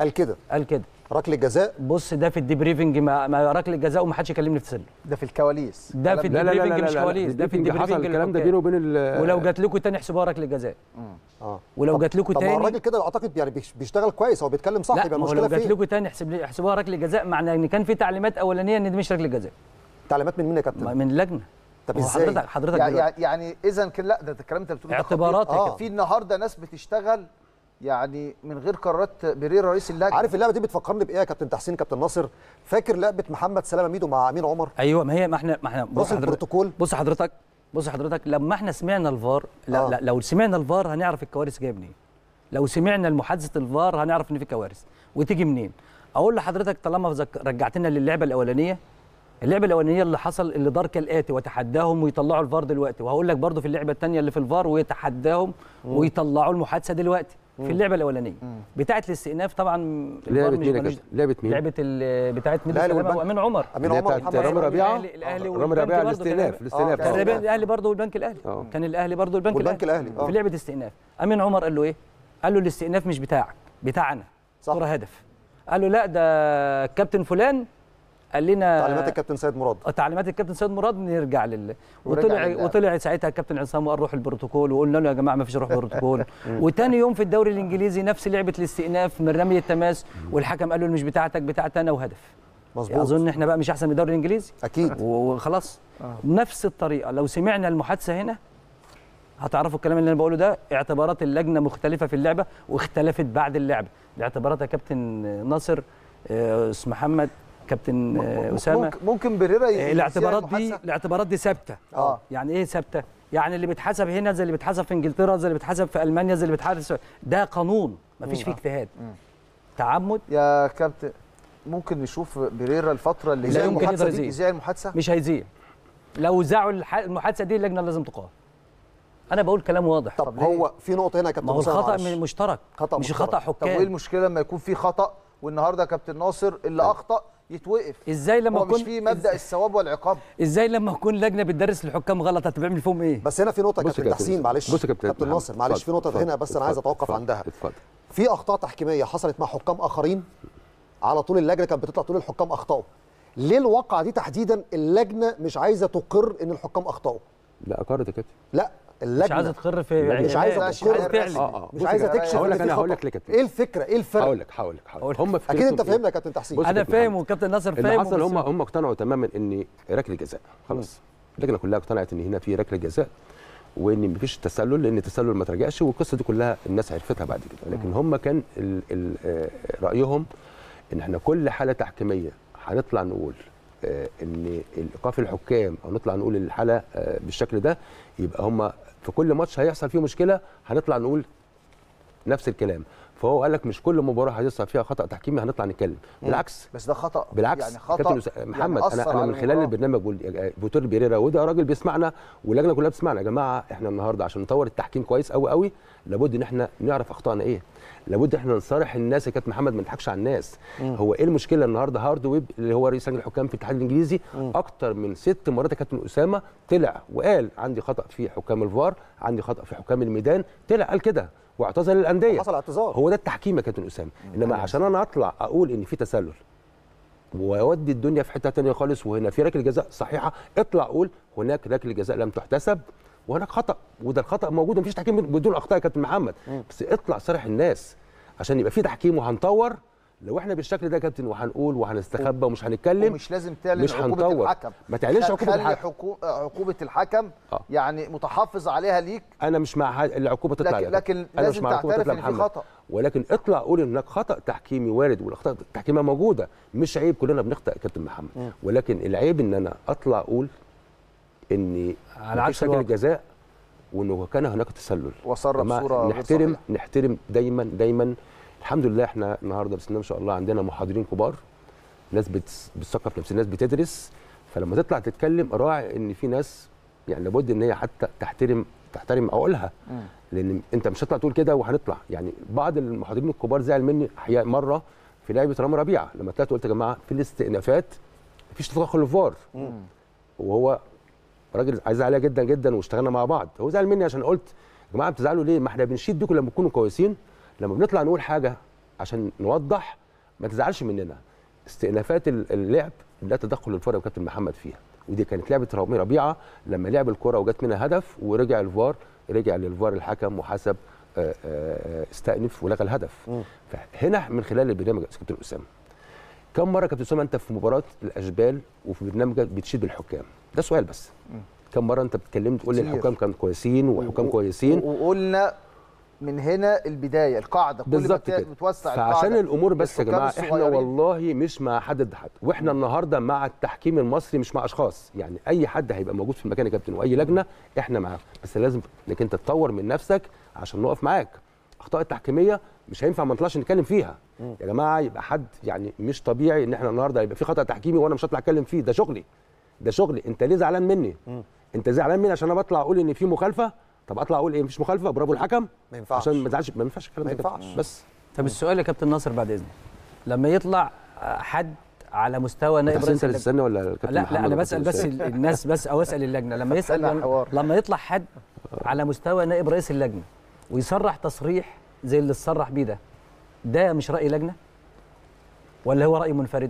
Speaker 3: قال كده
Speaker 8: قال كده
Speaker 3: ركله جزاء
Speaker 8: بص ده في الديبريفنج ما, ما ركله جزاء وما حدش يكلمني في سله
Speaker 2: ده في الكواليس
Speaker 8: ده في
Speaker 7: لا لا لا
Speaker 8: الديبريفنج
Speaker 7: لا
Speaker 8: مش
Speaker 7: لا
Speaker 8: كواليس ده في
Speaker 7: الديبريفنج حصل
Speaker 8: الديبريفنج
Speaker 7: الكلام ده
Speaker 8: الحكام.
Speaker 7: بينه وبين ال-
Speaker 8: ولو جات لكم تاني احسبوها ركله جزاء
Speaker 3: اه
Speaker 8: ولو جات لكم
Speaker 3: طب ما هو
Speaker 8: تاني
Speaker 3: الراجل كده اعتقد يعني بيش- بيشتغل كويس هو بيتكلم صح
Speaker 8: لا
Speaker 3: يبقى
Speaker 8: ما هو
Speaker 3: المشكله
Speaker 8: لو جات
Speaker 3: فين
Speaker 8: لكم تاني احسب لي احسبوها ركله جزاء معنى ان كان في تعليمات اولانيه ان دي مش ركله جزاء
Speaker 3: تعليمات من مين يا كابتن
Speaker 8: من اللجنه
Speaker 3: طب
Speaker 8: ما هو
Speaker 3: ازاي
Speaker 8: حضرتك حضرتك
Speaker 2: يعني
Speaker 8: دلوقتي.
Speaker 2: يعني, يعني اذا كان لا ده الكلام انت بتقوله ده خطير.
Speaker 8: اعتبارات يا
Speaker 2: آه.
Speaker 8: كابتن.
Speaker 2: في النهارده ناس بتشتغل يعني من غير قرارات برير رئيس اللجنه
Speaker 3: عارف اللعبه دي بتفكرني بايه يا كابتن تحسين كابتن ناصر فاكر لعبه محمد سلامه ميدو مع امين عمر
Speaker 8: ايوه ما هي ما احنا ما احنا بص
Speaker 3: روح
Speaker 8: حضرتك
Speaker 3: البروتوكول
Speaker 8: بص حضرتك بص حضرتك لما احنا سمعنا الفار لا,
Speaker 3: آه.
Speaker 8: لا لو سمعنا الفار هنعرف الكوارث جايه منين لو سمعنا المحادثه الفار هنعرف ان في كوارث وتيجي منين اقول لحضرتك طالما ذك- رجعتنا للعبه الاولانيه اللعبه الاولانيه اللي حصل اللي دار كالاتي وتحداهم ويطلعوا الفار دلوقتي وهقول لك برضو في اللعبه الثانيه اللي في الفار ويتحداهم ويطلعوا المحادثه دلوقتي في اللعبه الاولانيه بتاعه الاستئناف طبعا الفار
Speaker 7: لعبه
Speaker 8: مش
Speaker 7: مين يا
Speaker 8: ملوش-
Speaker 7: كابتن؟ لعبه مين؟
Speaker 8: لعبه ال- بتاعه ميدو
Speaker 3: الأهلي
Speaker 8: سلامه
Speaker 3: والبنك.
Speaker 8: وامين عمر
Speaker 3: امين
Speaker 7: اللي هي
Speaker 3: عمر
Speaker 7: بتاعت
Speaker 3: محمد
Speaker 7: رامي
Speaker 3: سلامة.
Speaker 7: ربيعه
Speaker 8: الأهلي- الأهلي
Speaker 7: رامي
Speaker 8: والبنك
Speaker 7: ربيعه
Speaker 8: برضه كان
Speaker 7: الاستئناف الاستئناف
Speaker 2: آه،
Speaker 7: آه.
Speaker 8: كان الاهلي برضه والبنك الاهلي
Speaker 7: آه.
Speaker 8: كان الاهلي برضه والبنك,
Speaker 3: والبنك الأهلي، آه.
Speaker 8: في لعبه استئناف امين عمر قال له ايه قال له الاستئناف مش بتاعك بتاعنا
Speaker 3: صح.
Speaker 8: كره هدف قال له لا ده الكابتن فلان قال لنا
Speaker 3: تعليمات الكابتن سيد مراد
Speaker 8: آه، تعليمات الكابتن سيد مراد نرجع لل
Speaker 2: ورجع
Speaker 8: وطلع
Speaker 2: للعب.
Speaker 8: وطلع ساعتها الكابتن عصام وقال روح البروتوكول وقلنا له يا جماعه ما فيش روح بروتوكول وتاني يوم في الدوري الانجليزي نفس لعبه الاستئناف من رمي التماس والحكم قال له مش بتاعتك بتاعتي انا وهدف
Speaker 3: مظبوط
Speaker 8: اظن احنا بقى مش احسن من الدوري الانجليزي
Speaker 3: اكيد
Speaker 8: وخلاص نفس الطريقه لو سمعنا المحادثه هنا هتعرفوا الكلام اللي انا بقوله ده اعتبارات اللجنه مختلفه في اللعبه واختلفت بعد اللعبه الاعتبارات يا كابتن ناصر آه، استاذ محمد كابتن آه، اسامه
Speaker 2: ممكن ممكن بريرا
Speaker 8: آه،
Speaker 2: يسير
Speaker 8: الاعتبارات دي
Speaker 2: المحادثة؟
Speaker 8: الاعتبارات دي ثابته
Speaker 2: اه
Speaker 8: يعني ايه ثابته يعني اللي بيتحسب هنا زي اللي بيتحسب في انجلترا زي اللي بيتحسب في المانيا زي اللي بيتحسب ده قانون مفيش فيه اجتهاد تعمد
Speaker 2: يا كابتن ممكن نشوف بريرا الفتره اللي
Speaker 8: لا
Speaker 2: زي
Speaker 8: يمكن
Speaker 2: المحادثه
Speaker 8: يقدر
Speaker 2: دي
Speaker 8: يزيد.
Speaker 2: يذيع المحادثه
Speaker 8: مش هيذيع لو ذاعوا الح- المحادثه دي اللجنه لازم تقام انا بقول كلام واضح
Speaker 3: طب هو في نقطه هنا يا كابتن
Speaker 8: ما هو
Speaker 3: أسامة
Speaker 8: الخطا
Speaker 3: معلش.
Speaker 8: من- مشترك
Speaker 3: خطأ
Speaker 8: مش
Speaker 3: مشترك.
Speaker 8: خطا
Speaker 2: طب وايه
Speaker 8: حكام
Speaker 2: المشكله لما يكون في خطا والنهارده كابتن ناصر اللي اخطا يتوقف
Speaker 8: ازاي لما
Speaker 2: هو مش
Speaker 8: يكون
Speaker 2: في مبدا الثواب والعقاب
Speaker 8: ازاي لما يكون لجنه بتدرس الحكام غلط هتعمل فيهم ايه
Speaker 3: بس هنا في نقطه يا
Speaker 7: بص يا
Speaker 3: كابتن
Speaker 7: كابتن
Speaker 3: تحسين معلش
Speaker 7: بص يا كابتن
Speaker 3: كابتن
Speaker 7: محمد.
Speaker 3: ناصر معلش في
Speaker 7: اتفضل،
Speaker 3: نقطه هنا بس انا عايز
Speaker 7: اتفضل،
Speaker 3: اتوقف
Speaker 7: اتفضل،
Speaker 3: عندها
Speaker 7: اتفضل
Speaker 3: في اخطاء تحكيميه حصلت مع حكام اخرين على طول اللجنه كانت بتطلع تقول الحكام اخطاوا ليه الواقعه دي تحديدا اللجنه مش عايزه تقر ان الحكام اخطاوا
Speaker 7: لا اقرت يا كابتن
Speaker 3: لا اللجنه
Speaker 8: مش عايزه تقر في
Speaker 7: لا، مش
Speaker 3: عايزة
Speaker 8: مش
Speaker 3: تقر.
Speaker 8: عايزه تعلن
Speaker 7: اه اه
Speaker 3: مش
Speaker 7: بص
Speaker 3: عايزه
Speaker 7: يا كابتن،
Speaker 3: تكشف
Speaker 7: هقول
Speaker 3: إن
Speaker 7: لك
Speaker 3: في
Speaker 7: انا هقول
Speaker 3: خطأ.
Speaker 7: لك ليه يا كابتن
Speaker 3: ايه الفكره ايه الفرق
Speaker 7: هقول لك هقول لك هقول لك هم
Speaker 3: اكيد انت فاهمنا يا كابتن تحسين
Speaker 7: بص يا
Speaker 8: انا
Speaker 7: كابتن
Speaker 8: فاهم
Speaker 7: محمد.
Speaker 8: وكابتن ناصر
Speaker 7: اللي
Speaker 8: فاهم
Speaker 7: حصل
Speaker 8: بس-
Speaker 7: هم هم اقتنعوا تماما ان ركله جزاء خلاص اللجنه كلها اقتنعت ان هنا في ركله جزاء وان مفيش تسلل لان التسلل ما ترجعش والقصه دي كلها الناس عرفتها بعد كده لكن هم كان ال ال آه، رايهم ان احنا كل حاله تحكيميه هنطلع نقول آه، ان ايقاف الحكام او نطلع نقول الحاله آه، بالشكل ده يبقى هم في كل ماتش هيحصل فيه مشكله هنطلع نقول نفس الكلام فهو قال لك مش كل مباراه هيحصل فيها خطا تحكيمي هنطلع نتكلم بالعكس
Speaker 2: بس ده خطا
Speaker 7: بالعكس
Speaker 2: يعني خطا
Speaker 7: كابتن أس- محمد
Speaker 2: يعني أثر
Speaker 7: انا انا
Speaker 2: على
Speaker 7: من خلال
Speaker 2: المباراة.
Speaker 7: البرنامج بقول بوتر بيريرا وده راجل بيسمعنا واللجنه كلها بتسمعنا يا جماعه احنا النهارده عشان نطور التحكيم كويس قوي قوي لابد ان احنا نعرف اخطائنا ايه لابد احنا نصارح الناس يا كابتن محمد ما نضحكش على الناس هو ايه المشكله النهارده هارد ويب اللي هو رئيس لجنه الحكام في الاتحاد الانجليزي اكتر من ست مرات يا كابتن اسامه طلع وقال عندي خطا في حكام الفار عندي خطا في حكام الميدان طلع قال كده واعتذر للانديه
Speaker 3: حصل اعتذار
Speaker 7: هو ده التحكيم يا كابتن اسامه انما عشان انا اطلع اقول ان في تسلل واودي الدنيا في حته تانية خالص وهنا في ركله جزاء صحيحه اطلع قول هناك ركله جزاء لم تحتسب وهناك خطا وده الخطا موجود مفيش تحكيم بدون اخطاء يا كابتن محمد بس اطلع صارح الناس عشان يبقى في تحكيم وهنطور لو احنا بالشكل ده يا كابتن وهنقول وهنستخبى ومش هنتكلم
Speaker 2: ومش لازم تعلن
Speaker 7: مش
Speaker 2: عقوبه
Speaker 7: هنطور.
Speaker 2: الحكم
Speaker 7: ما تعلنش
Speaker 2: خ-
Speaker 7: عقوبة
Speaker 2: خلي
Speaker 7: الحكم.
Speaker 2: حكو... عقوبه الحكم
Speaker 7: آه.
Speaker 2: يعني متحفظ عليها ليك
Speaker 7: انا مش مع ه- العقوبه تطلع
Speaker 2: لكن-
Speaker 7: يا كابتن.
Speaker 2: لكن
Speaker 7: أنا مش
Speaker 2: لازم
Speaker 7: مع العقوبة
Speaker 2: تعترف
Speaker 7: تطلع
Speaker 2: إن في
Speaker 7: محمد.
Speaker 2: خطأ.
Speaker 7: ولكن اطلع قول ان هناك خطا تحكيمي وارد والاخطاء التحكيميه موجوده مش عيب كلنا بنخطا يا كابتن محمد ولكن العيب ان انا اطلع اقول ان
Speaker 8: على
Speaker 7: مفيش
Speaker 8: عكس
Speaker 7: ركله
Speaker 8: الواقع.
Speaker 7: جزاء وانه كان هناك تسلل
Speaker 2: وصرف
Speaker 7: جماعة
Speaker 2: صورة غير
Speaker 7: نحترم
Speaker 2: صحيحة.
Speaker 7: نحترم دايما دايما الحمد لله احنا النهارده بسم الله ما شاء الله عندنا محاضرين كبار ناس بتس- بتثقف نفس الناس بتدرس فلما تطلع تتكلم راعي ان في ناس يعني لابد ان هي حتى تحترم تحترم عقولها لان انت مش هتطلع تقول كده وهنطلع يعني بعض المحاضرين الكبار زعل مني احيانا مره في لعبه رامي ربيعه لما طلعت قلت يا جماعه في الاستئنافات مفيش تدخل الفار وهو راجل عايز عليها جدا جدا واشتغلنا مع بعض هو زعل مني عشان قلت يا جماعه بتزعلوا ليه ما احنا بنشيد بيكم لما تكونوا كويسين لما بنطلع نقول حاجه عشان نوضح ما تزعلش مننا استئنافات ال- اللعب لا تدخل الفار وكابتن محمد فيها ودي كانت لعبه رامي ربيعه لما لعب الكره وجت منها هدف ورجع الفار رجع للفار الحكم وحسب آه، آه، استأنف ولغى الهدف فهنا من خلال البرنامج يا كابتن اسامه كم مره كابتن اسامه انت في مباراه الاشبال وفي برنامجك بتشيد الحكام ده سؤال بس كم مره انت بتكلمت تقول لي
Speaker 2: كتير.
Speaker 7: الحكام كانوا كويسين وحكام كويسين
Speaker 2: و- وقلنا من هنا البدايه القاعده كل ما
Speaker 7: بالظبط
Speaker 2: بت-
Speaker 7: كده
Speaker 2: بتوسع
Speaker 7: فعشان
Speaker 2: القاعدة
Speaker 7: الامور بس يا
Speaker 2: للحكام
Speaker 7: جماعه احنا
Speaker 2: الصغيرين.
Speaker 7: والله مش مع حد ضد حد واحنا النهارده مع التحكيم المصري مش مع اشخاص يعني اي حد هيبقى موجود في المكان يا كابتن واي لجنه احنا معاه بس لازم انك انت تطور من نفسك عشان نقف معاك اخطاء التحكيميه مش هينفع ما نطلعش نتكلم فيها يا جماعه يبقى حد يعني مش طبيعي ان احنا النهارده يبقى في خطا تحكيمي وانا مش هطلع اتكلم فيه ده شغلي ده شغلي انت ليه زعلان مني انت زعلان مني عشان انا بطلع اقول ان في مخالفه طب اطلع اقول ايه مفيش مخالفه برافو الحكم
Speaker 3: ما ينفعش.
Speaker 7: عشان ما تزعلش ما ينفعش الكلام
Speaker 3: ما
Speaker 7: ده كده.
Speaker 3: ينفعش.
Speaker 7: بس
Speaker 8: طب السؤال يا كابتن ناصر بعد اذنك لما يطلع آه، حد على مستوى نائب
Speaker 7: بس
Speaker 8: رئيس
Speaker 7: انت اللي
Speaker 8: اللجنه
Speaker 7: تستنى ولا الكابتن
Speaker 8: لا
Speaker 7: محمد
Speaker 8: لا انا
Speaker 7: ولا
Speaker 8: بسال
Speaker 7: الكابتن
Speaker 8: بس
Speaker 7: أسامة؟
Speaker 8: ال- الناس بس او اسال اللجنه لما يسال
Speaker 2: فتح حوار.
Speaker 8: لما يطلع حد على مستوى نائب رئيس اللجنه ويصرح تصريح زي اللي صرح بيه ده ده مش راي لجنه ولا هو راي منفرد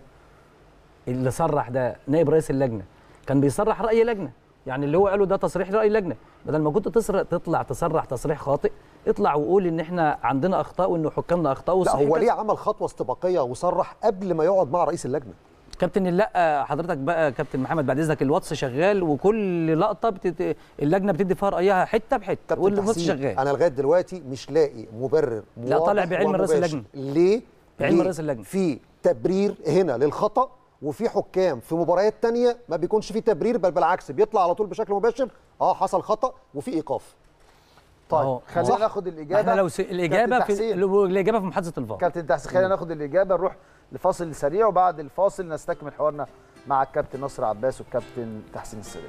Speaker 8: اللي صرح ده نائب رئيس اللجنه كان بيصرح راي لجنه يعني اللي هو قاله ده تصريح راي لجنه بدل ما كنت تصرح تطلع تصرح تصريح خاطئ اطلع وقول ان احنا عندنا اخطاء وان حكامنا اخطاء
Speaker 3: لا
Speaker 8: والصحيح
Speaker 3: هو
Speaker 8: كذا.
Speaker 3: ليه عمل خطوه استباقيه وصرح قبل ما يقعد مع رئيس اللجنه
Speaker 8: كابتن لا حضرتك بقى كابتن محمد بعد اذنك الواتس شغال وكل لقطه بتت... اللجنه بتدي فيها رايها حته بحته
Speaker 3: كابتن
Speaker 8: والواتس
Speaker 3: تحسين
Speaker 8: شغال
Speaker 3: انا لغايه دلوقتي مش لاقي مبرر
Speaker 8: لا، طالع
Speaker 3: واضح
Speaker 8: بعلم رئيس
Speaker 3: ومباشر.
Speaker 8: اللجنة.
Speaker 3: ليه
Speaker 8: بعلم
Speaker 3: ليه
Speaker 8: رئيس اللجنة.
Speaker 3: في تبرير هنا للخطا وفي حكام في مباريات تانية ما بيكونش في تبرير بل بالعكس بيطلع على طول بشكل مباشر اه حصل خطا وفي ايقاف
Speaker 2: طيب
Speaker 8: أهو.
Speaker 2: خلينا
Speaker 3: صح.
Speaker 2: ناخد الاجابه
Speaker 8: احنا لو س... الاجابه
Speaker 2: كابتن
Speaker 8: في
Speaker 2: تحسين.
Speaker 8: الاجابه في محادثه الفار
Speaker 2: كابتن تحسين خلينا ناخد الاجابه نروح لفاصل سريع وبعد الفاصل نستكمل حوارنا مع الكابتن نصر عباس والكابتن تحسين السادات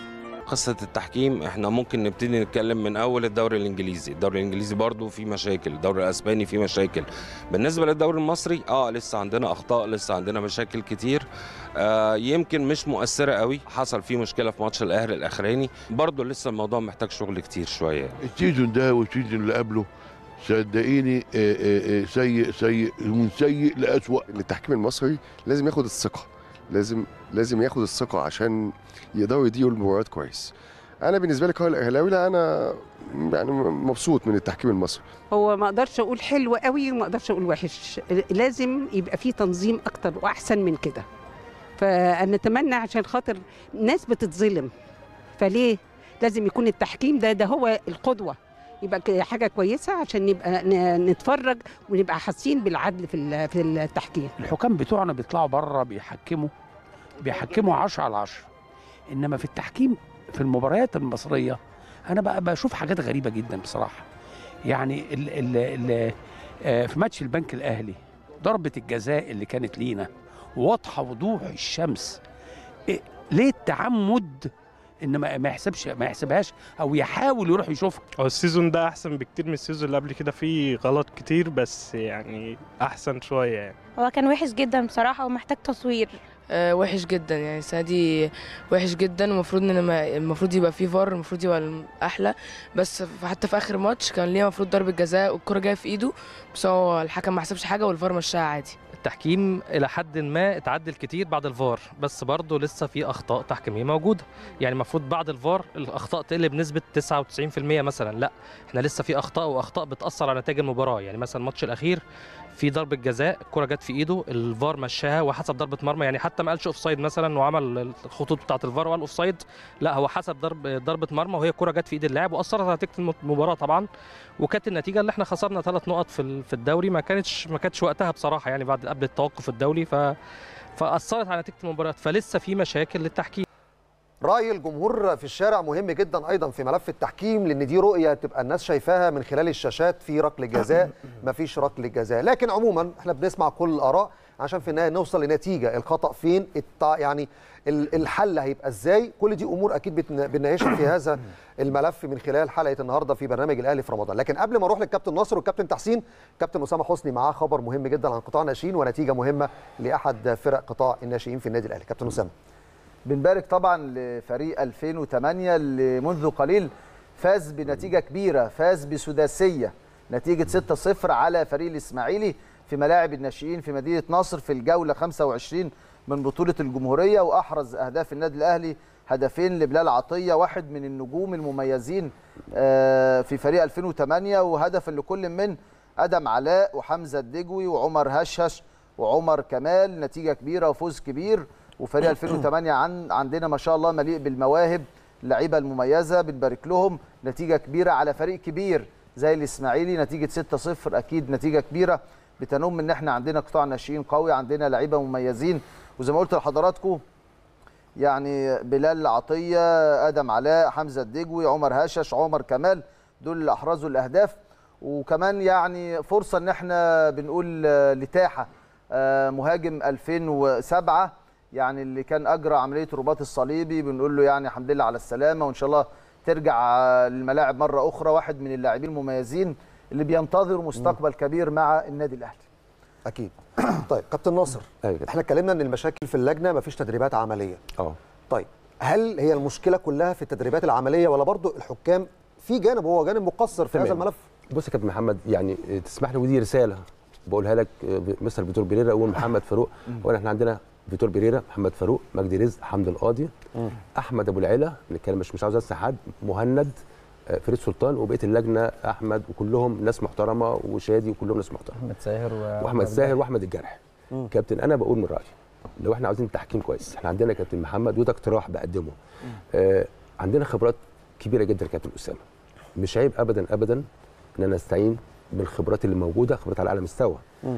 Speaker 9: قصة التحكيم احنا ممكن نبتدي نتكلم من اول الدوري الانجليزي، الدوري الانجليزي برضو فيه مشاكل، الدوري الاسباني فيه مشاكل. بالنسبة للدوري المصري اه لسه عندنا اخطاء، لسه عندنا مشاكل كتير. آه يمكن مش مؤثرة قوي، حصل فيه مشكلة في ماتش الاهلي الاخراني، برضو لسه الموضوع محتاج شغل كتير شوية.
Speaker 10: السيزون ده والسيزون اللي قبله صدقيني آه، آه، آه، سيء سيء من سيء لأسوأ
Speaker 11: التحكيم المصري لازم ياخد الثقه لازم لازم ياخد الثقه عشان يقدروا يديروا المباريات كويس انا بالنسبه لي كراجل اهلاوي لا انا يعني مبسوط من التحكيم المصري
Speaker 12: هو ما اقدرش اقول حلو قوي وما اقدرش اقول وحش لازم يبقى فيه تنظيم اكتر واحسن من كده فانا اتمنى عشان خاطر ناس بتتظلم فليه لازم يكون التحكيم ده ده هو القدوه يبقى ك- حاجه كويسه عشان نبقى ن- نتفرج ونبقى حاسين بالعدل في ال- في التحكيم
Speaker 13: الحكام بتوعنا بيطلعوا بره بيحكموا بيحكموا 10 على 10 انما في التحكيم في المباريات المصريه انا بقى بشوف حاجات غريبه جدا بصراحه يعني ال ال ال آه، في ماتش البنك الاهلي ضربه الجزاء اللي كانت لينا واضحه وضوح الشمس إيه ليه التعمد ان ما ما يحسبش ما يحسبهاش او يحاول يروح يشوفها
Speaker 14: هو السيزون ده احسن بكتير من السيزون اللي قبل كده فيه غلط كتير بس يعني احسن شويه يعني
Speaker 15: هو كان وحش جدا بصراحة ومحتاج تصوير
Speaker 16: آه، وحش جدا يعني السنه دي وحش جدا المفروض ان ما- المفروض يبقى فيه فار المفروض يبقى احلى بس ف- حتى في اخر ماتش كان ليه المفروض ضربه جزاء والكره جايه في ايده بس هو الحكم ما حسبش حاجه والفار مشاها عادي
Speaker 17: التحكيم الى حد ما اتعدل كتير بعد الفار بس برضه لسه في اخطاء تحكيميه موجوده يعني المفروض بعد الفار الاخطاء تقل بنسبه 99% مثلا لا احنا لسه في اخطاء واخطاء بتاثر على نتائج المباراه يعني مثلا الماتش الاخير في ضربه جزاء الكره جت في ايده الفار مشاها وحسب ضربه مرمى يعني حتى ما قالش اوف سايد مثلا وعمل الخطوط بتاعه الفار وقال اوف سايد لا هو حسب ضرب ضربه مرمى وهي الكره جت في ايد اللاعب واثرت على نتيجه المباراه طبعا وكانت النتيجه اللي احنا خسرنا ثلاث نقط في ال- في الدوري ما كانتش ما كانتش وقتها بصراحه يعني بعد قبل التوقف الدولي ف فاثرت على نتيجه المباراه فلسه في مشاكل للتحكيم
Speaker 3: راي الجمهور في الشارع مهم جدا ايضا في ملف التحكيم لان دي رؤيه تبقى الناس شايفاها من خلال الشاشات في ركله جزاء مفيش ركله جزاء لكن عموما احنا بنسمع كل الاراء عشان في النهايه نوصل لنتيجه الخطا فين التع... يعني ال- الحل هيبقى ازاي كل دي امور اكيد بتن- بنناقشها في هذا الملف من خلال حلقه النهارده في برنامج الاهلي في رمضان لكن قبل ما اروح للكابتن ناصر والكابتن تحسين كابتن اسامه حسني معاه خبر مهم جدا عن قطاع الناشئين ونتيجه مهمه لاحد فرق قطاع الناشئين في النادي الاهلي كابتن اسامه
Speaker 2: بنبارك طبعا لفريق 2008 اللي منذ قليل فاز بنتيجه كبيره فاز بسداسيه نتيجه 6-0 على فريق الاسماعيلي في ملاعب الناشئين في مدينه نصر في الجوله 25 من بطوله الجمهوريه واحرز اهداف النادي الاهلي هدفين لبلال عطيه واحد من النجوم المميزين آه، في فريق 2008 وهدف لكل من ادم علاء وحمزه الدجوي وعمر هشهش وعمر كمال نتيجه كبيره وفوز كبير وفريق 2008 عن عندنا ما شاء الله مليء بالمواهب اللعيبه المميزه بنبارك لهم نتيجه كبيره على فريق كبير زي الاسماعيلي نتيجه 6-0 اكيد نتيجه كبيره بتنم ان احنا عندنا قطاع ناشئين قوي عندنا لعيبه مميزين وزي ما قلت لحضراتكم يعني بلال عطيه ادم علاء حمزه الدجوي عمر هشش عمر كمال دول اللي احرزوا الاهداف وكمان يعني فرصه ان احنا بنقول آه، لتاحه آه، مهاجم 2007 يعني اللي كان اجرى عمليه الرباط الصليبي بنقول له يعني الحمد لله على السلامه وان شاء الله ترجع آه، للملاعب مره اخرى واحد من اللاعبين المميزين اللي بينتظروا مستقبل كبير مع النادي الاهلي
Speaker 3: اكيد طيب كابتن ناصر احنا اتكلمنا ان المشاكل في اللجنه مفيش تدريبات عمليه
Speaker 7: اه
Speaker 3: طيب هل هي المشكله كلها في التدريبات العمليه ولا برضو الحكام في جانب هو جانب مقصر في هذا
Speaker 7: تمام.
Speaker 3: الملف
Speaker 7: بص يا كابتن محمد يعني آه، تسمح لي ودي رساله بقولها لك آه، مستر فيتور بيريرا اول محمد فاروق اولا احنا عندنا فيتور بيريرا محمد فاروق مجدي رزق حمد القاضي احمد ابو العلا نتكلم مش مش عاوز انسى حد مهند آه، فريد سلطان وبقيه اللجنه احمد وكلهم ناس محترمه وشادي وكلهم ناس محترمه
Speaker 8: احمد ساهر و-
Speaker 7: واحمد ساهر واحمد الجرح
Speaker 8: مم.
Speaker 7: كابتن انا بقول من رايي لو احنا عاوزين تحكيم كويس احنا عندنا كابتن محمد وده اقتراح بقدمه آه عندنا خبرات كبيره جدا يا كابتن اسامه مش عيب ابدا ابدا ان انا استعين بالخبرات اللي موجوده خبرات على اعلى مستوى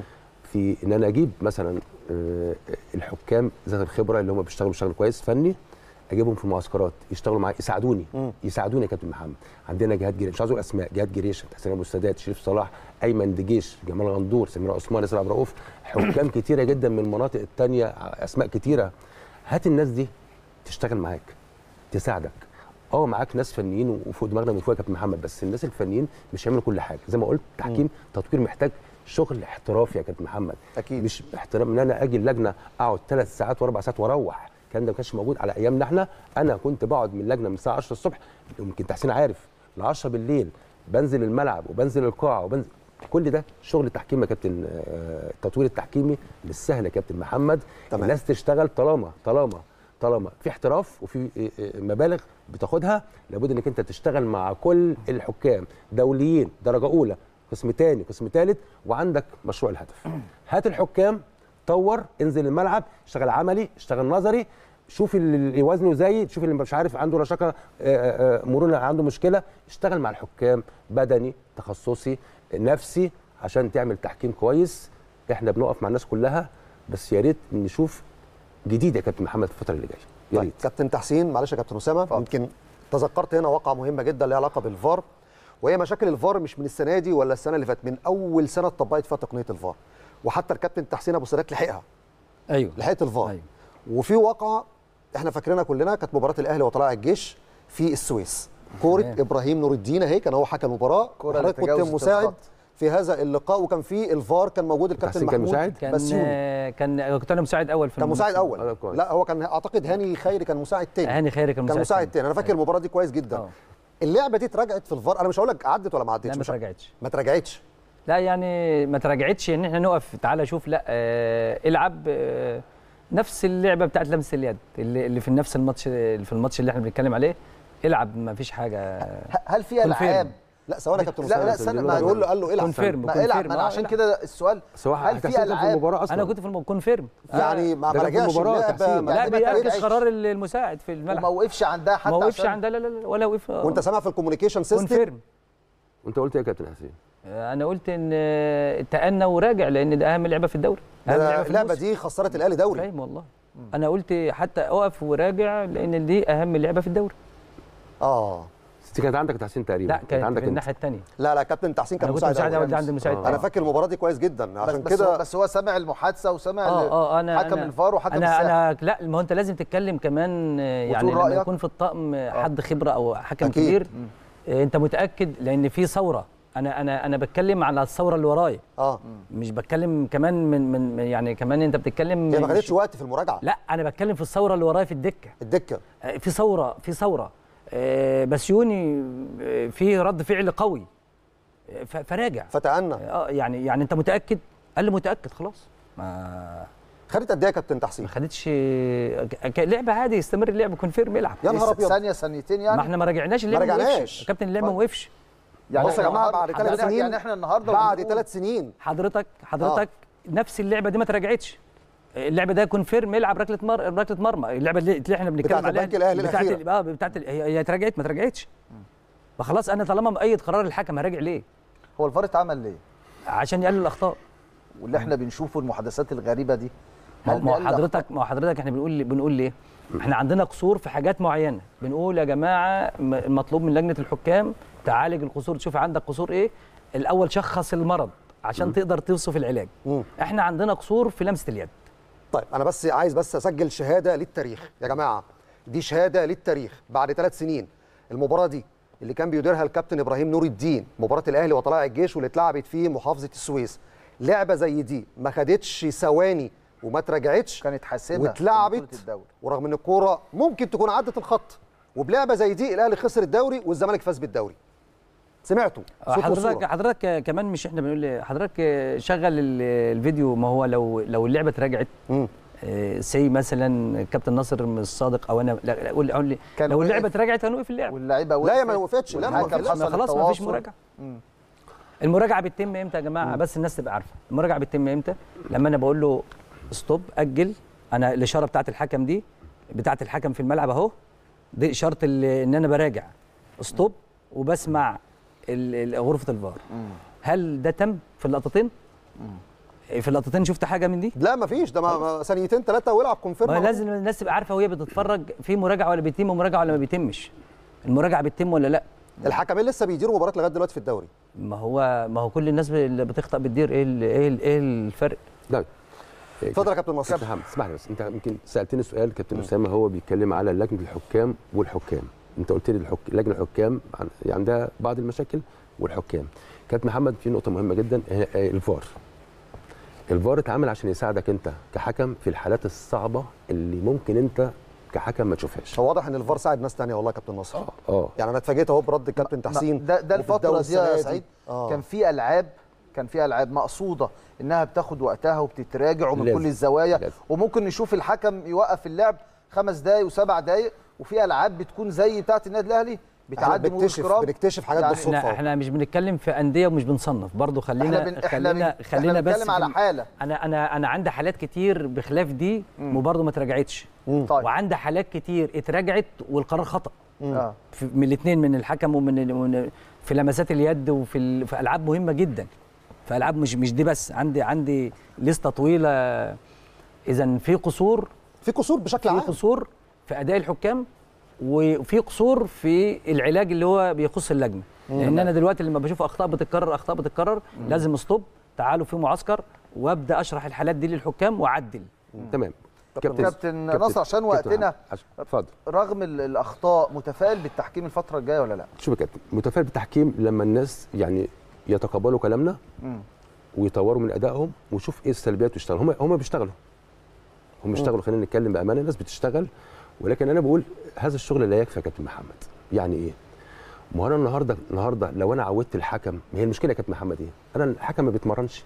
Speaker 7: في ان انا اجيب مثلا آه، الحكام ذات الخبره اللي هم بيشتغلوا شغل كويس فني اجيبهم في معسكرات يشتغلوا معايا يساعدوني يساعدوني يا كابتن محمد عندنا جهاد جريش مش عاوز اقول اسماء جهاد جريش حسين ابو السادات شريف صلاح ايمن دجيش جمال غندور سمير عثمان ياسر عبد الرؤوف حكام كتيره جدا من المناطق الثانيه اسماء كتيره هات الناس دي تشتغل معاك تساعدك اه معاك ناس فنيين وفوق دماغنا من فوق يا كابتن محمد بس الناس الفنيين مش هيعملوا كل حاجه زي ما قلت تحكيم تطوير محتاج شغل احترافي يا كابتن محمد اكيد مش احترام ان انا اجي اللجنه اقعد ثلاث ساعات واربع ساعات واروح الكلام ده ما كانش موجود على ايامنا احنا انا كنت بقعد من اللجنه من الساعه 10 الصبح يمكن تحسين عارف ل 10 بالليل بنزل الملعب وبنزل القاعه وبنزل كل ده شغل تحكيم يا كابتن آه، التطوير التحكيمي مش سهل يا كابتن محمد تمام. الناس تشتغل طالما طالما طالما في احتراف وفي آه، آه، مبالغ بتاخدها لابد انك انت تشتغل مع كل الحكام دوليين درجه اولى قسم تاني قسم تالت وعندك مشروع الهدف هات الحكام طور انزل الملعب اشتغل عملي اشتغل نظري شوف اللي وزنه زايد شوف اللي مش عارف عنده رشاقه آه، آه، مرونه عنده مشكله اشتغل مع الحكام بدني تخصصي نفسي عشان تعمل تحكيم كويس احنا بنقف مع الناس كلها بس يا ريت نشوف جديد يا كابتن محمد في الفتره اللي جايه يا
Speaker 3: طيب كابتن تحسين معلش يا كابتن اسامه يمكن تذكرت هنا واقعه مهمه جدا ليها علاقه بالفار وهي مشاكل الفار مش من السنه دي ولا السنه اللي فاتت من اول سنه اتطبقت فيها تقنيه الفار وحتى الكابتن تحسين ابو سادات لحقها
Speaker 8: ايوه
Speaker 3: لحقت الفار أيوه. وفي واقعه احنا فاكرينها كلنا كانت مباراه الاهلي وطلائع الجيش في السويس كوره
Speaker 2: تمام.
Speaker 3: ابراهيم نور الدين اهي كان هو حكم المباراه
Speaker 2: كرة اللي
Speaker 3: وحضرتك كنت
Speaker 2: تجاوزت
Speaker 3: مساعد
Speaker 2: الخط.
Speaker 3: في هذا اللقاء وكان في الفار كان موجود الكابتن
Speaker 8: تحسين كان
Speaker 3: محمود
Speaker 8: مساعد؟ كان
Speaker 3: بسيوني
Speaker 8: آه، كان كنت انا مساعد اول في
Speaker 3: كان مساعد
Speaker 8: الموسم.
Speaker 3: اول لا هو كان اعتقد هاني خيري كان مساعد تاني
Speaker 8: هاني خيري كان
Speaker 3: كان
Speaker 8: مساعد
Speaker 3: مساعد تاني انا فاكر المباراه دي كويس جدا اللعبه دي اتراجعت في الفار انا مش هقول لك عدت ولا ما عدتش
Speaker 8: لا ما
Speaker 3: مش-
Speaker 8: اتراجعتش
Speaker 3: ما اتراجعتش
Speaker 8: لا يعني ما تراجعتش ان احنا نقف تعالى شوف لا آه العب آه نفس اللعبه بتاعت لمس اليد اللي, اللي في نفس الماتش اللي في الماتش اللي احنا بنتكلم عليه العب ما فيش حاجه
Speaker 2: هل في العاب
Speaker 3: لا ثواني يا كابتن
Speaker 2: لا لا
Speaker 3: أسامة.
Speaker 2: استنى ما
Speaker 3: بيقول له قال له العب
Speaker 8: كونفيرم
Speaker 2: ما العب ما انا عشان كده السؤال هل في العاب
Speaker 8: انا كنت في الم... كونفيرم
Speaker 3: يعني ما- ما ده كان في رجعش المباراة اللعبة، تحسين. ما-
Speaker 8: لا
Speaker 3: ما
Speaker 8: بيأكد
Speaker 3: تراجعش.
Speaker 8: قرار المساعد في الملعب
Speaker 2: وما وقفش عندها حتى
Speaker 8: ما وقفش
Speaker 2: عشان-
Speaker 8: عندها لا لا لا ولا وقف
Speaker 3: وانت سامع في الكوميونيكيشن سيستم
Speaker 8: كونفيرم
Speaker 7: وانت قلت ايه يا كابتن حسين
Speaker 8: انا قلت ان آه، تأنى وراجع لان ده اهم لعبه في الدوري اهم
Speaker 3: ده
Speaker 8: لعبه في
Speaker 3: اللعبه
Speaker 8: الموسم.
Speaker 3: دي خسرت الاهلي دوري
Speaker 8: فاهم والله انا قلت حتى اقف وراجع لان دي اهم لعبه في الدوري
Speaker 3: اه
Speaker 7: دي كانت عندك تحسين تقريبا
Speaker 8: لا كانت
Speaker 7: عندك
Speaker 8: في
Speaker 7: انت.
Speaker 8: الناحيه الثانيه
Speaker 3: لا لا كابتن تحسين كان
Speaker 8: أنا كنت
Speaker 3: مساعد
Speaker 8: مساعد
Speaker 3: أول.
Speaker 8: أول، عندي مساعد
Speaker 3: انا
Speaker 8: تاني.
Speaker 3: فاكر المباراه دي كويس جدا عشان
Speaker 2: بس هو
Speaker 3: كده
Speaker 2: بس هو سمع المحادثه وسمع
Speaker 8: اه اه انا
Speaker 2: حكم
Speaker 8: أنا
Speaker 2: الفار وحكم
Speaker 8: انا
Speaker 2: الساحه
Speaker 8: انا لا ما هو انت لازم تتكلم كمان آه، يعني
Speaker 2: وتقول
Speaker 8: لما
Speaker 2: رأيك.
Speaker 8: يكون في الطقم آه، حد خبره او حكم
Speaker 3: أكيد.
Speaker 8: كبير آه، انت متاكد لان في ثوره انا انا انا بتكلم على الثوره اللي ورايا
Speaker 3: اه
Speaker 8: مش بتكلم كمان من من من- يعني كمان انت بتتكلم
Speaker 3: هي ما
Speaker 8: مش-
Speaker 3: خدتش وقت في المراجعه
Speaker 8: لا انا بتكلم في الثوره اللي ورايا في الدكه
Speaker 3: الدكه
Speaker 8: آه، في ثوره في ثوره آه، بسيوني آه، في رد فعل قوي آه، ف- فراجع
Speaker 3: فتأنى
Speaker 8: اه يعني يعني انت متاكد قال لي متاكد خلاص ما
Speaker 3: خدت قد ايه يا كابتن تحسين؟
Speaker 8: ما خدتش ك- لعب عادي يستمر اللعب كونفيرم يلعب
Speaker 2: يا نهار ابيض ثانيه ثانيتين يعني
Speaker 8: ما احنا ما راجعناش اللعب
Speaker 3: ما
Speaker 8: ما
Speaker 3: رجعناش.
Speaker 8: وقفش كابتن اللعب ما وقفش
Speaker 2: يعني
Speaker 3: بص يا جماعه بعد
Speaker 2: النهاردة-
Speaker 3: ثلاث سنين
Speaker 2: يعني احنا النهارده
Speaker 3: بعد
Speaker 2: بنقول-
Speaker 3: ثلاث سنين
Speaker 8: حضرتك حضرتك نفس اللعبه دي ما تراجعتش اللعبه ده كونفيرم يلعب ركله مر... ركله مرمى اللعبه اللي اللي احنا بنتكلم
Speaker 3: بتاعت
Speaker 8: عليها
Speaker 3: البنك الأهلي
Speaker 8: بتاعت
Speaker 3: الأخيرة.
Speaker 8: ال- اه بتاعت ال- هي هي اتراجعت ما اتراجعتش فخلاص انا طالما مؤيد قرار الحكم هراجع ليه
Speaker 2: هو الفار اتعمل ليه
Speaker 8: عشان يقلل الاخطاء
Speaker 2: واللي احنا بنشوفه المحادثات الغريبه دي
Speaker 8: ما
Speaker 2: هل
Speaker 8: ما هو
Speaker 2: بيقلل
Speaker 8: حضرتك ما هو حضرتك احنا بنقول بنقول ليه احنا عندنا قصور في حاجات معينه بنقول يا جماعه م- المطلوب من لجنه الحكام تعالج القصور تشوف عندك قصور ايه الاول شخص المرض عشان تقدر توصف العلاج احنا عندنا قصور في لمسه اليد
Speaker 3: طيب انا بس عايز بس اسجل شهاده للتاريخ يا جماعه دي شهاده للتاريخ بعد ثلاث سنين المباراه دي اللي كان بيديرها الكابتن ابراهيم نور الدين مباراه الاهلي وطلائع الجيش واللي اتلعبت في محافظه السويس لعبه زي دي ما خدتش ثواني وما اتراجعتش
Speaker 2: كانت حاسمه في
Speaker 3: واتلعبت
Speaker 2: بطولة الدوري.
Speaker 3: ورغم ان الكوره ممكن تكون عدت الخط وبلعبه زي دي الاهلي خسر الدوري والزمالك فاز بالدوري سمعتوا صوت
Speaker 8: حضرتك
Speaker 3: وصورة.
Speaker 8: حضرتك كمان مش احنا بنقول إيه، حضرتك شغل ال- الفيديو ما هو لو لو اللعبه اتراجعت سي مثلا كابتن ناصر من الصادق او انا لا لا، قول قول لي
Speaker 2: كان
Speaker 8: لو
Speaker 2: وقف.
Speaker 8: اللعبه اتراجعت هنوقف اللعب
Speaker 2: واللعيبه
Speaker 3: لا يا ما وقفتش لا ما
Speaker 2: والحكم
Speaker 3: وقفتش.
Speaker 2: حصل
Speaker 8: خلاص ما فيش
Speaker 2: التواصل.
Speaker 8: مراجعه المراجعه بتتم امتى يا جماعه بس الناس تبقى عارفه المراجعه بتتم امتى لما انا بقول له ستوب اجل انا الاشاره بتاعت الحكم دي بتاعت الحكم في الملعب اهو دي اشاره ال- ان انا براجع ستوب وبسمع ال- ال- غرفه الفار هل ده تم في اللقطتين في اللقطتين شفت حاجه من دي
Speaker 3: لا ما فيش ده ما- ما ثانيتين ثلاثه ويلعب كونفيرم
Speaker 8: ما
Speaker 3: على طول.
Speaker 8: لازم الناس تبقى عارفه وهي بتتفرج في مراجعه ولا بيتم مراجعه ولا ما بيتمش المراجعه بتتم ولا لا
Speaker 3: الحكمين لسه بيديروا مباراه لغايه دلوقتي في الدوري
Speaker 8: ما هو ما هو كل الناس اللي بتخطأ بتدير ايه ال- ايه ال- ايه الفرق
Speaker 7: لا
Speaker 3: اتفضل يا كابتن نصر
Speaker 7: كابتن محمد اسمح لي بس انت يمكن سالتني سؤال كابتن اسامه هو بيتكلم على لجنه الحكام والحكام انت قلت لي الحك... لجنه الحكام عن- عندها بعض المشاكل والحكام كابتن محمد في نقطه مهمه جدا هي هي الفار الفار اتعمل عشان يساعدك انت كحكم في الحالات الصعبه اللي ممكن انت كحكم ما تشوفهاش
Speaker 3: هو واضح ان الفار ساعد ناس تانية والله يا كابتن نصر
Speaker 7: اه
Speaker 3: يعني انا اتفاجئت اهو برد الكابتن تحسين
Speaker 2: ده ده
Speaker 3: وفي الدوري
Speaker 2: الفتره دي يا
Speaker 3: السنة
Speaker 2: سعيد
Speaker 3: آه.
Speaker 2: كان في العاب كان في العاب مقصوده انها بتاخد وقتها وبتتراجع ومن
Speaker 7: لازم.
Speaker 2: كل الزوايا
Speaker 7: لازم.
Speaker 2: وممكن نشوف الحكم يوقف اللعب خمس دقائق وسبع دقائق وفي العاب بتكون زي بتاعه النادي الاهلي بتعدي مرور
Speaker 3: بنكتشف
Speaker 2: الكرام.
Speaker 3: بنكتشف حاجات
Speaker 2: يعني
Speaker 3: بالصدفه
Speaker 8: احنا
Speaker 3: أهو.
Speaker 8: احنا مش بنتكلم في انديه ومش بنصنف برضو خلينا
Speaker 2: احنا بن... احنا
Speaker 8: خلينا
Speaker 2: بن...
Speaker 8: خلينا
Speaker 2: احنا
Speaker 8: بس
Speaker 2: بنتكلم على
Speaker 8: في-
Speaker 2: حاله
Speaker 8: انا انا انا عندي حالات كتير بخلاف دي وبرضه ما اتراجعتش
Speaker 2: طيب
Speaker 8: وعندي حالات كتير اتراجعت والقرار خطا
Speaker 2: اه
Speaker 8: في- من الاثنين من الحكم ومن ومن- في لمسات اليد وفي ال- في العاب مهمه جدا في العاب مش مش دي بس عندي عندي لسته طويله اذا في قصور
Speaker 3: في قصور بشكل
Speaker 8: في
Speaker 3: عام
Speaker 8: قصور في اداء الحكام وفي قصور في العلاج اللي هو بيخص اللجنه لان انا دلوقتي لما بشوف اخطاء بتتكرر اخطاء بتتكرر لازم ستوب تعالوا في معسكر وابدا اشرح الحالات دي للحكام واعدل
Speaker 7: تمام
Speaker 2: كابتن نصر عشان
Speaker 7: كابتن
Speaker 2: وقتنا
Speaker 7: محمد، عشان- اتفضل
Speaker 2: رغم ال- الاخطاء متفائل بالتحكيم الفتره الجايه ولا لا
Speaker 7: شوف يا كابتن متفائل بالتحكيم لما الناس يعني يتقبلوا كلامنا
Speaker 2: مم.
Speaker 7: ويطوروا من ادائهم ويشوف ايه السلبيات ويشتغلوا هم هم بيشتغلوا هم بيشتغلوا خلينا نتكلم بامانه الناس بتشتغل ولكن انا بقول هذا الشغل لا يكفي يا كابتن محمد يعني ايه ما هو انا النهارده النهارده لو انا عودت الحكم ما هي المشكله يا كابتن محمد ايه انا الحكم ما بيتمرنش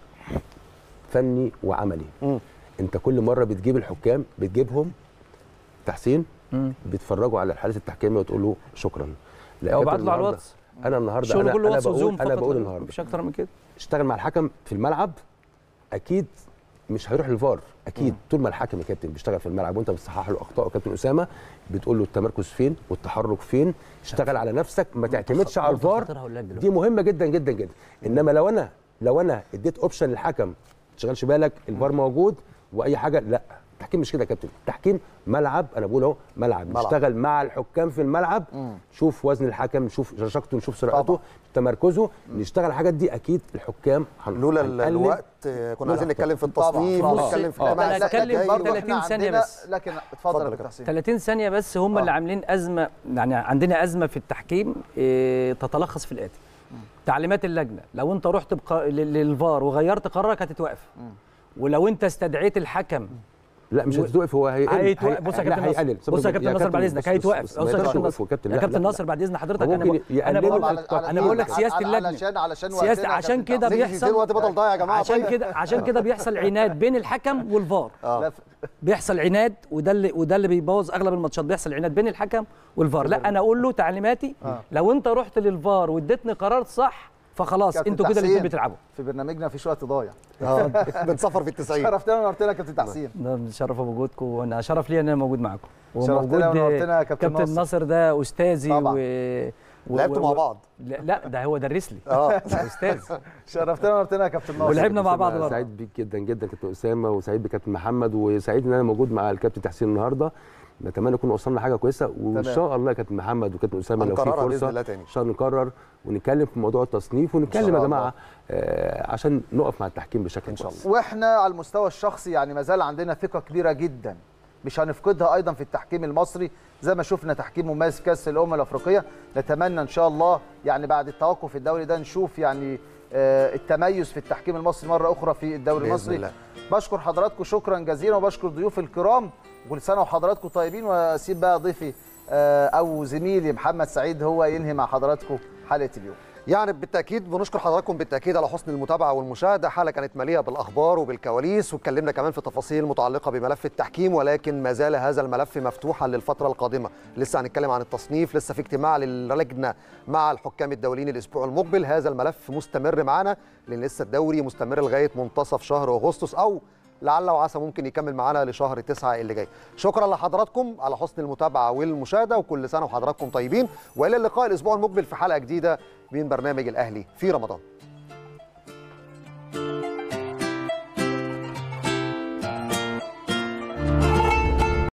Speaker 7: فني وعملي
Speaker 3: مم.
Speaker 7: انت كل مره بتجيب الحكام بتجيبهم تحسين
Speaker 8: مم.
Speaker 7: بيتفرجوا على الحالات التحكيميه وتقول له شكرا لا يا
Speaker 8: او
Speaker 7: كابتن
Speaker 8: ابعت له على
Speaker 7: النهاردة-
Speaker 8: الواتس
Speaker 7: انا النهارده
Speaker 8: الشغل
Speaker 7: انا
Speaker 8: كله
Speaker 7: انا
Speaker 8: واتس وزوم
Speaker 7: بقول انا
Speaker 8: فقط
Speaker 7: بقول
Speaker 8: لا-
Speaker 7: النهارده
Speaker 8: مفيش اكتر من كده
Speaker 7: اشتغل مع الحكم في الملعب اكيد مش هيروح للفار اكيد طول ما الحكم يا كابتن بيشتغل في الملعب وانت بتصحح له اخطائه كابتن اسامه بتقول له التمركز فين والتحرك فين اشتغل على نفسك ما تعتمدش على الفار
Speaker 8: خاطرها هقول لك دلوقتي.
Speaker 7: دي مهمه جدا جدا جدا انما لو انا لو انا اديت اوبشن للحكم ما تشغلش بالك الفار موجود واي حاجه لا التحكيم مش كده يا كابتن التحكيم ملعب انا بقول اهو ملعب
Speaker 3: ملعب.
Speaker 7: نشتغل مع الحكام في الملعب شوف وزن الحكم نشوف رشاقته نشوف سرعته
Speaker 2: طبعا.
Speaker 7: تمركزه نشتغل على الحاجات دي اكيد الحكام هن-
Speaker 3: لولا ال-
Speaker 7: هنقلل
Speaker 3: الوقت آه، كنا عايزين
Speaker 7: الأخطاء.
Speaker 3: نتكلم في
Speaker 2: طبعاً.
Speaker 3: التصنيف
Speaker 2: طبعاً.
Speaker 3: ونتكلم في
Speaker 8: آه،
Speaker 3: الجماعة
Speaker 8: أنا
Speaker 3: لا،
Speaker 8: هتكلم
Speaker 3: جاي
Speaker 8: في
Speaker 3: برضه.
Speaker 8: 30 ثانية
Speaker 2: عندنا-
Speaker 8: بس.
Speaker 2: لكن
Speaker 3: اتفضل
Speaker 2: اتفضل
Speaker 3: يا
Speaker 2: يا كابتن
Speaker 8: 30 ثانيه بس هم اللي عاملين ازمه يعني عندنا ازمه في التحكيم إيه تتلخص في الاتي تعليمات اللجنه لو انت رحت بق... لل- للفار وغيرت قرارك هتتوقف ولو انت استدعيت الحكم
Speaker 7: لا مش هتتوقف هو هيقل
Speaker 8: هيتوقف بص يا
Speaker 7: لا،
Speaker 8: كابتن ناصر
Speaker 7: هيقلل.
Speaker 8: بص يا كابتن ناصر بعد اذنك
Speaker 7: بص-
Speaker 8: هيتوقف
Speaker 7: بص-
Speaker 8: بص
Speaker 7: ما
Speaker 8: يا
Speaker 7: يقدرش
Speaker 8: كابتن
Speaker 7: يوقفه
Speaker 8: ناصر
Speaker 7: كابتن
Speaker 8: يا
Speaker 7: لا،
Speaker 8: كابتن
Speaker 7: لا،
Speaker 8: ناصر
Speaker 7: لا.
Speaker 8: بعد اذن حضرتك
Speaker 7: هو
Speaker 8: انا
Speaker 7: ممكن
Speaker 8: بقول انا
Speaker 7: يقلله
Speaker 8: بقول
Speaker 7: التقييم.
Speaker 8: انا بقول لك سياسه
Speaker 2: علشان-
Speaker 8: اللجنه
Speaker 2: علشان علشان
Speaker 8: سياسه
Speaker 2: وقتنا
Speaker 8: عشان
Speaker 2: كابتن
Speaker 8: كده
Speaker 2: ناصر.
Speaker 3: نيجي
Speaker 8: بيحصل
Speaker 3: وقت بدل ضايع يا جماعه
Speaker 8: عشان
Speaker 3: طيب.
Speaker 8: كده عشان كده بيحصل عناد بين الحكم والفار
Speaker 2: لا،
Speaker 8: بيحصل عناد وده اللي وده اللي بيبوظ اغلب الماتشات بيحصل عناد بين الحكم والفار لا انا اقول له تعليماتي
Speaker 2: آه.
Speaker 8: لو انت رحت للفار واديتني قرار صح فخلاص
Speaker 2: كابتن
Speaker 8: انتوا كده
Speaker 2: تحسين،
Speaker 8: الاثنين بتلعبوا
Speaker 2: في برنامجنا مفيش وقت ضايع
Speaker 3: اه بنسافر في التسعين
Speaker 2: شرفتنا ونورتنا يا كابتن تحسين
Speaker 8: ده شرف بوجودكم وانا شرف لي ان انا موجود معاكم
Speaker 2: شرفتنا ونورتنا يا كابتن
Speaker 8: كابتن
Speaker 2: ناصر.
Speaker 8: ناصر ده استاذي
Speaker 2: طبعا.
Speaker 8: و... و...
Speaker 3: لعبتوا مع
Speaker 8: و-
Speaker 3: بعض
Speaker 8: لا, لا ده هو درس لي
Speaker 3: اه
Speaker 8: استاذ
Speaker 2: شرفتنا ونورتنا يا كابتن ناصر
Speaker 8: ولعبنا مع بعض
Speaker 7: أنا
Speaker 8: برضه
Speaker 7: سعيد بيك جدا جدا كابتن اسامه وسعيد بكابتن محمد وسعيد ان انا موجود مع الكابتن تحسين النهارده نتمنى نكون وصلنا حاجه كويسه وان
Speaker 2: تمام.
Speaker 7: شاء الله يا كابتن محمد وكابتن اسامه لو في
Speaker 3: هنكررها بإذن
Speaker 7: فرصه
Speaker 3: الله تاني.
Speaker 7: ان شاء الله نكرر ونتكلم في موضوع التصنيف ونتكلم يا
Speaker 2: الله.
Speaker 7: جماعه آه عشان نقف مع التحكيم بشكل
Speaker 3: إن شاء
Speaker 7: كويس.
Speaker 2: واحنا على المستوى الشخصي يعني ما زال عندنا ثقه كبيره جدا مش هنفقدها ايضا في التحكيم المصري زي ما شفنا تحكيم مميز في كاس الامم الافريقيه نتمنى ان شاء الله يعني بعد التوقف الدوري ده نشوف يعني آه، التميز في التحكيم المصري مره اخرى في الدوري
Speaker 3: بإذن
Speaker 2: المصري
Speaker 3: الله.
Speaker 2: بشكر حضراتكم شكرا جزيلا وبشكر ضيوف الكرام وكل سنه وحضراتكم طيبين واسيب بقى ضيفي آه، او زميلي محمد سعيد هو ينهي مع حضراتكم حلقه اليوم
Speaker 3: يعني بالتاكيد بنشكر حضراتكم بالتاكيد على حسن المتابعه والمشاهده حلقه كانت مليئه بالاخبار وبالكواليس واتكلمنا كمان في تفاصيل متعلقه بملف التحكيم ولكن ما زال هذا الملف مفتوحا للفتره القادمه لسه هنتكلم عن التصنيف لسه في اجتماع للجنه مع الحكام الدوليين الاسبوع المقبل هذا الملف مستمر معانا لان لسه الدوري مستمر لغايه منتصف شهر اغسطس او لعل وعسى ممكن يكمل معانا لشهر تسعة اللي جاي شكرا لحضراتكم على حسن المتابعة والمشاهدة وكل سنة وحضراتكم طيبين وإلى اللقاء الأسبوع المقبل في حلقة جديدة من برنامج الأهلي في رمضان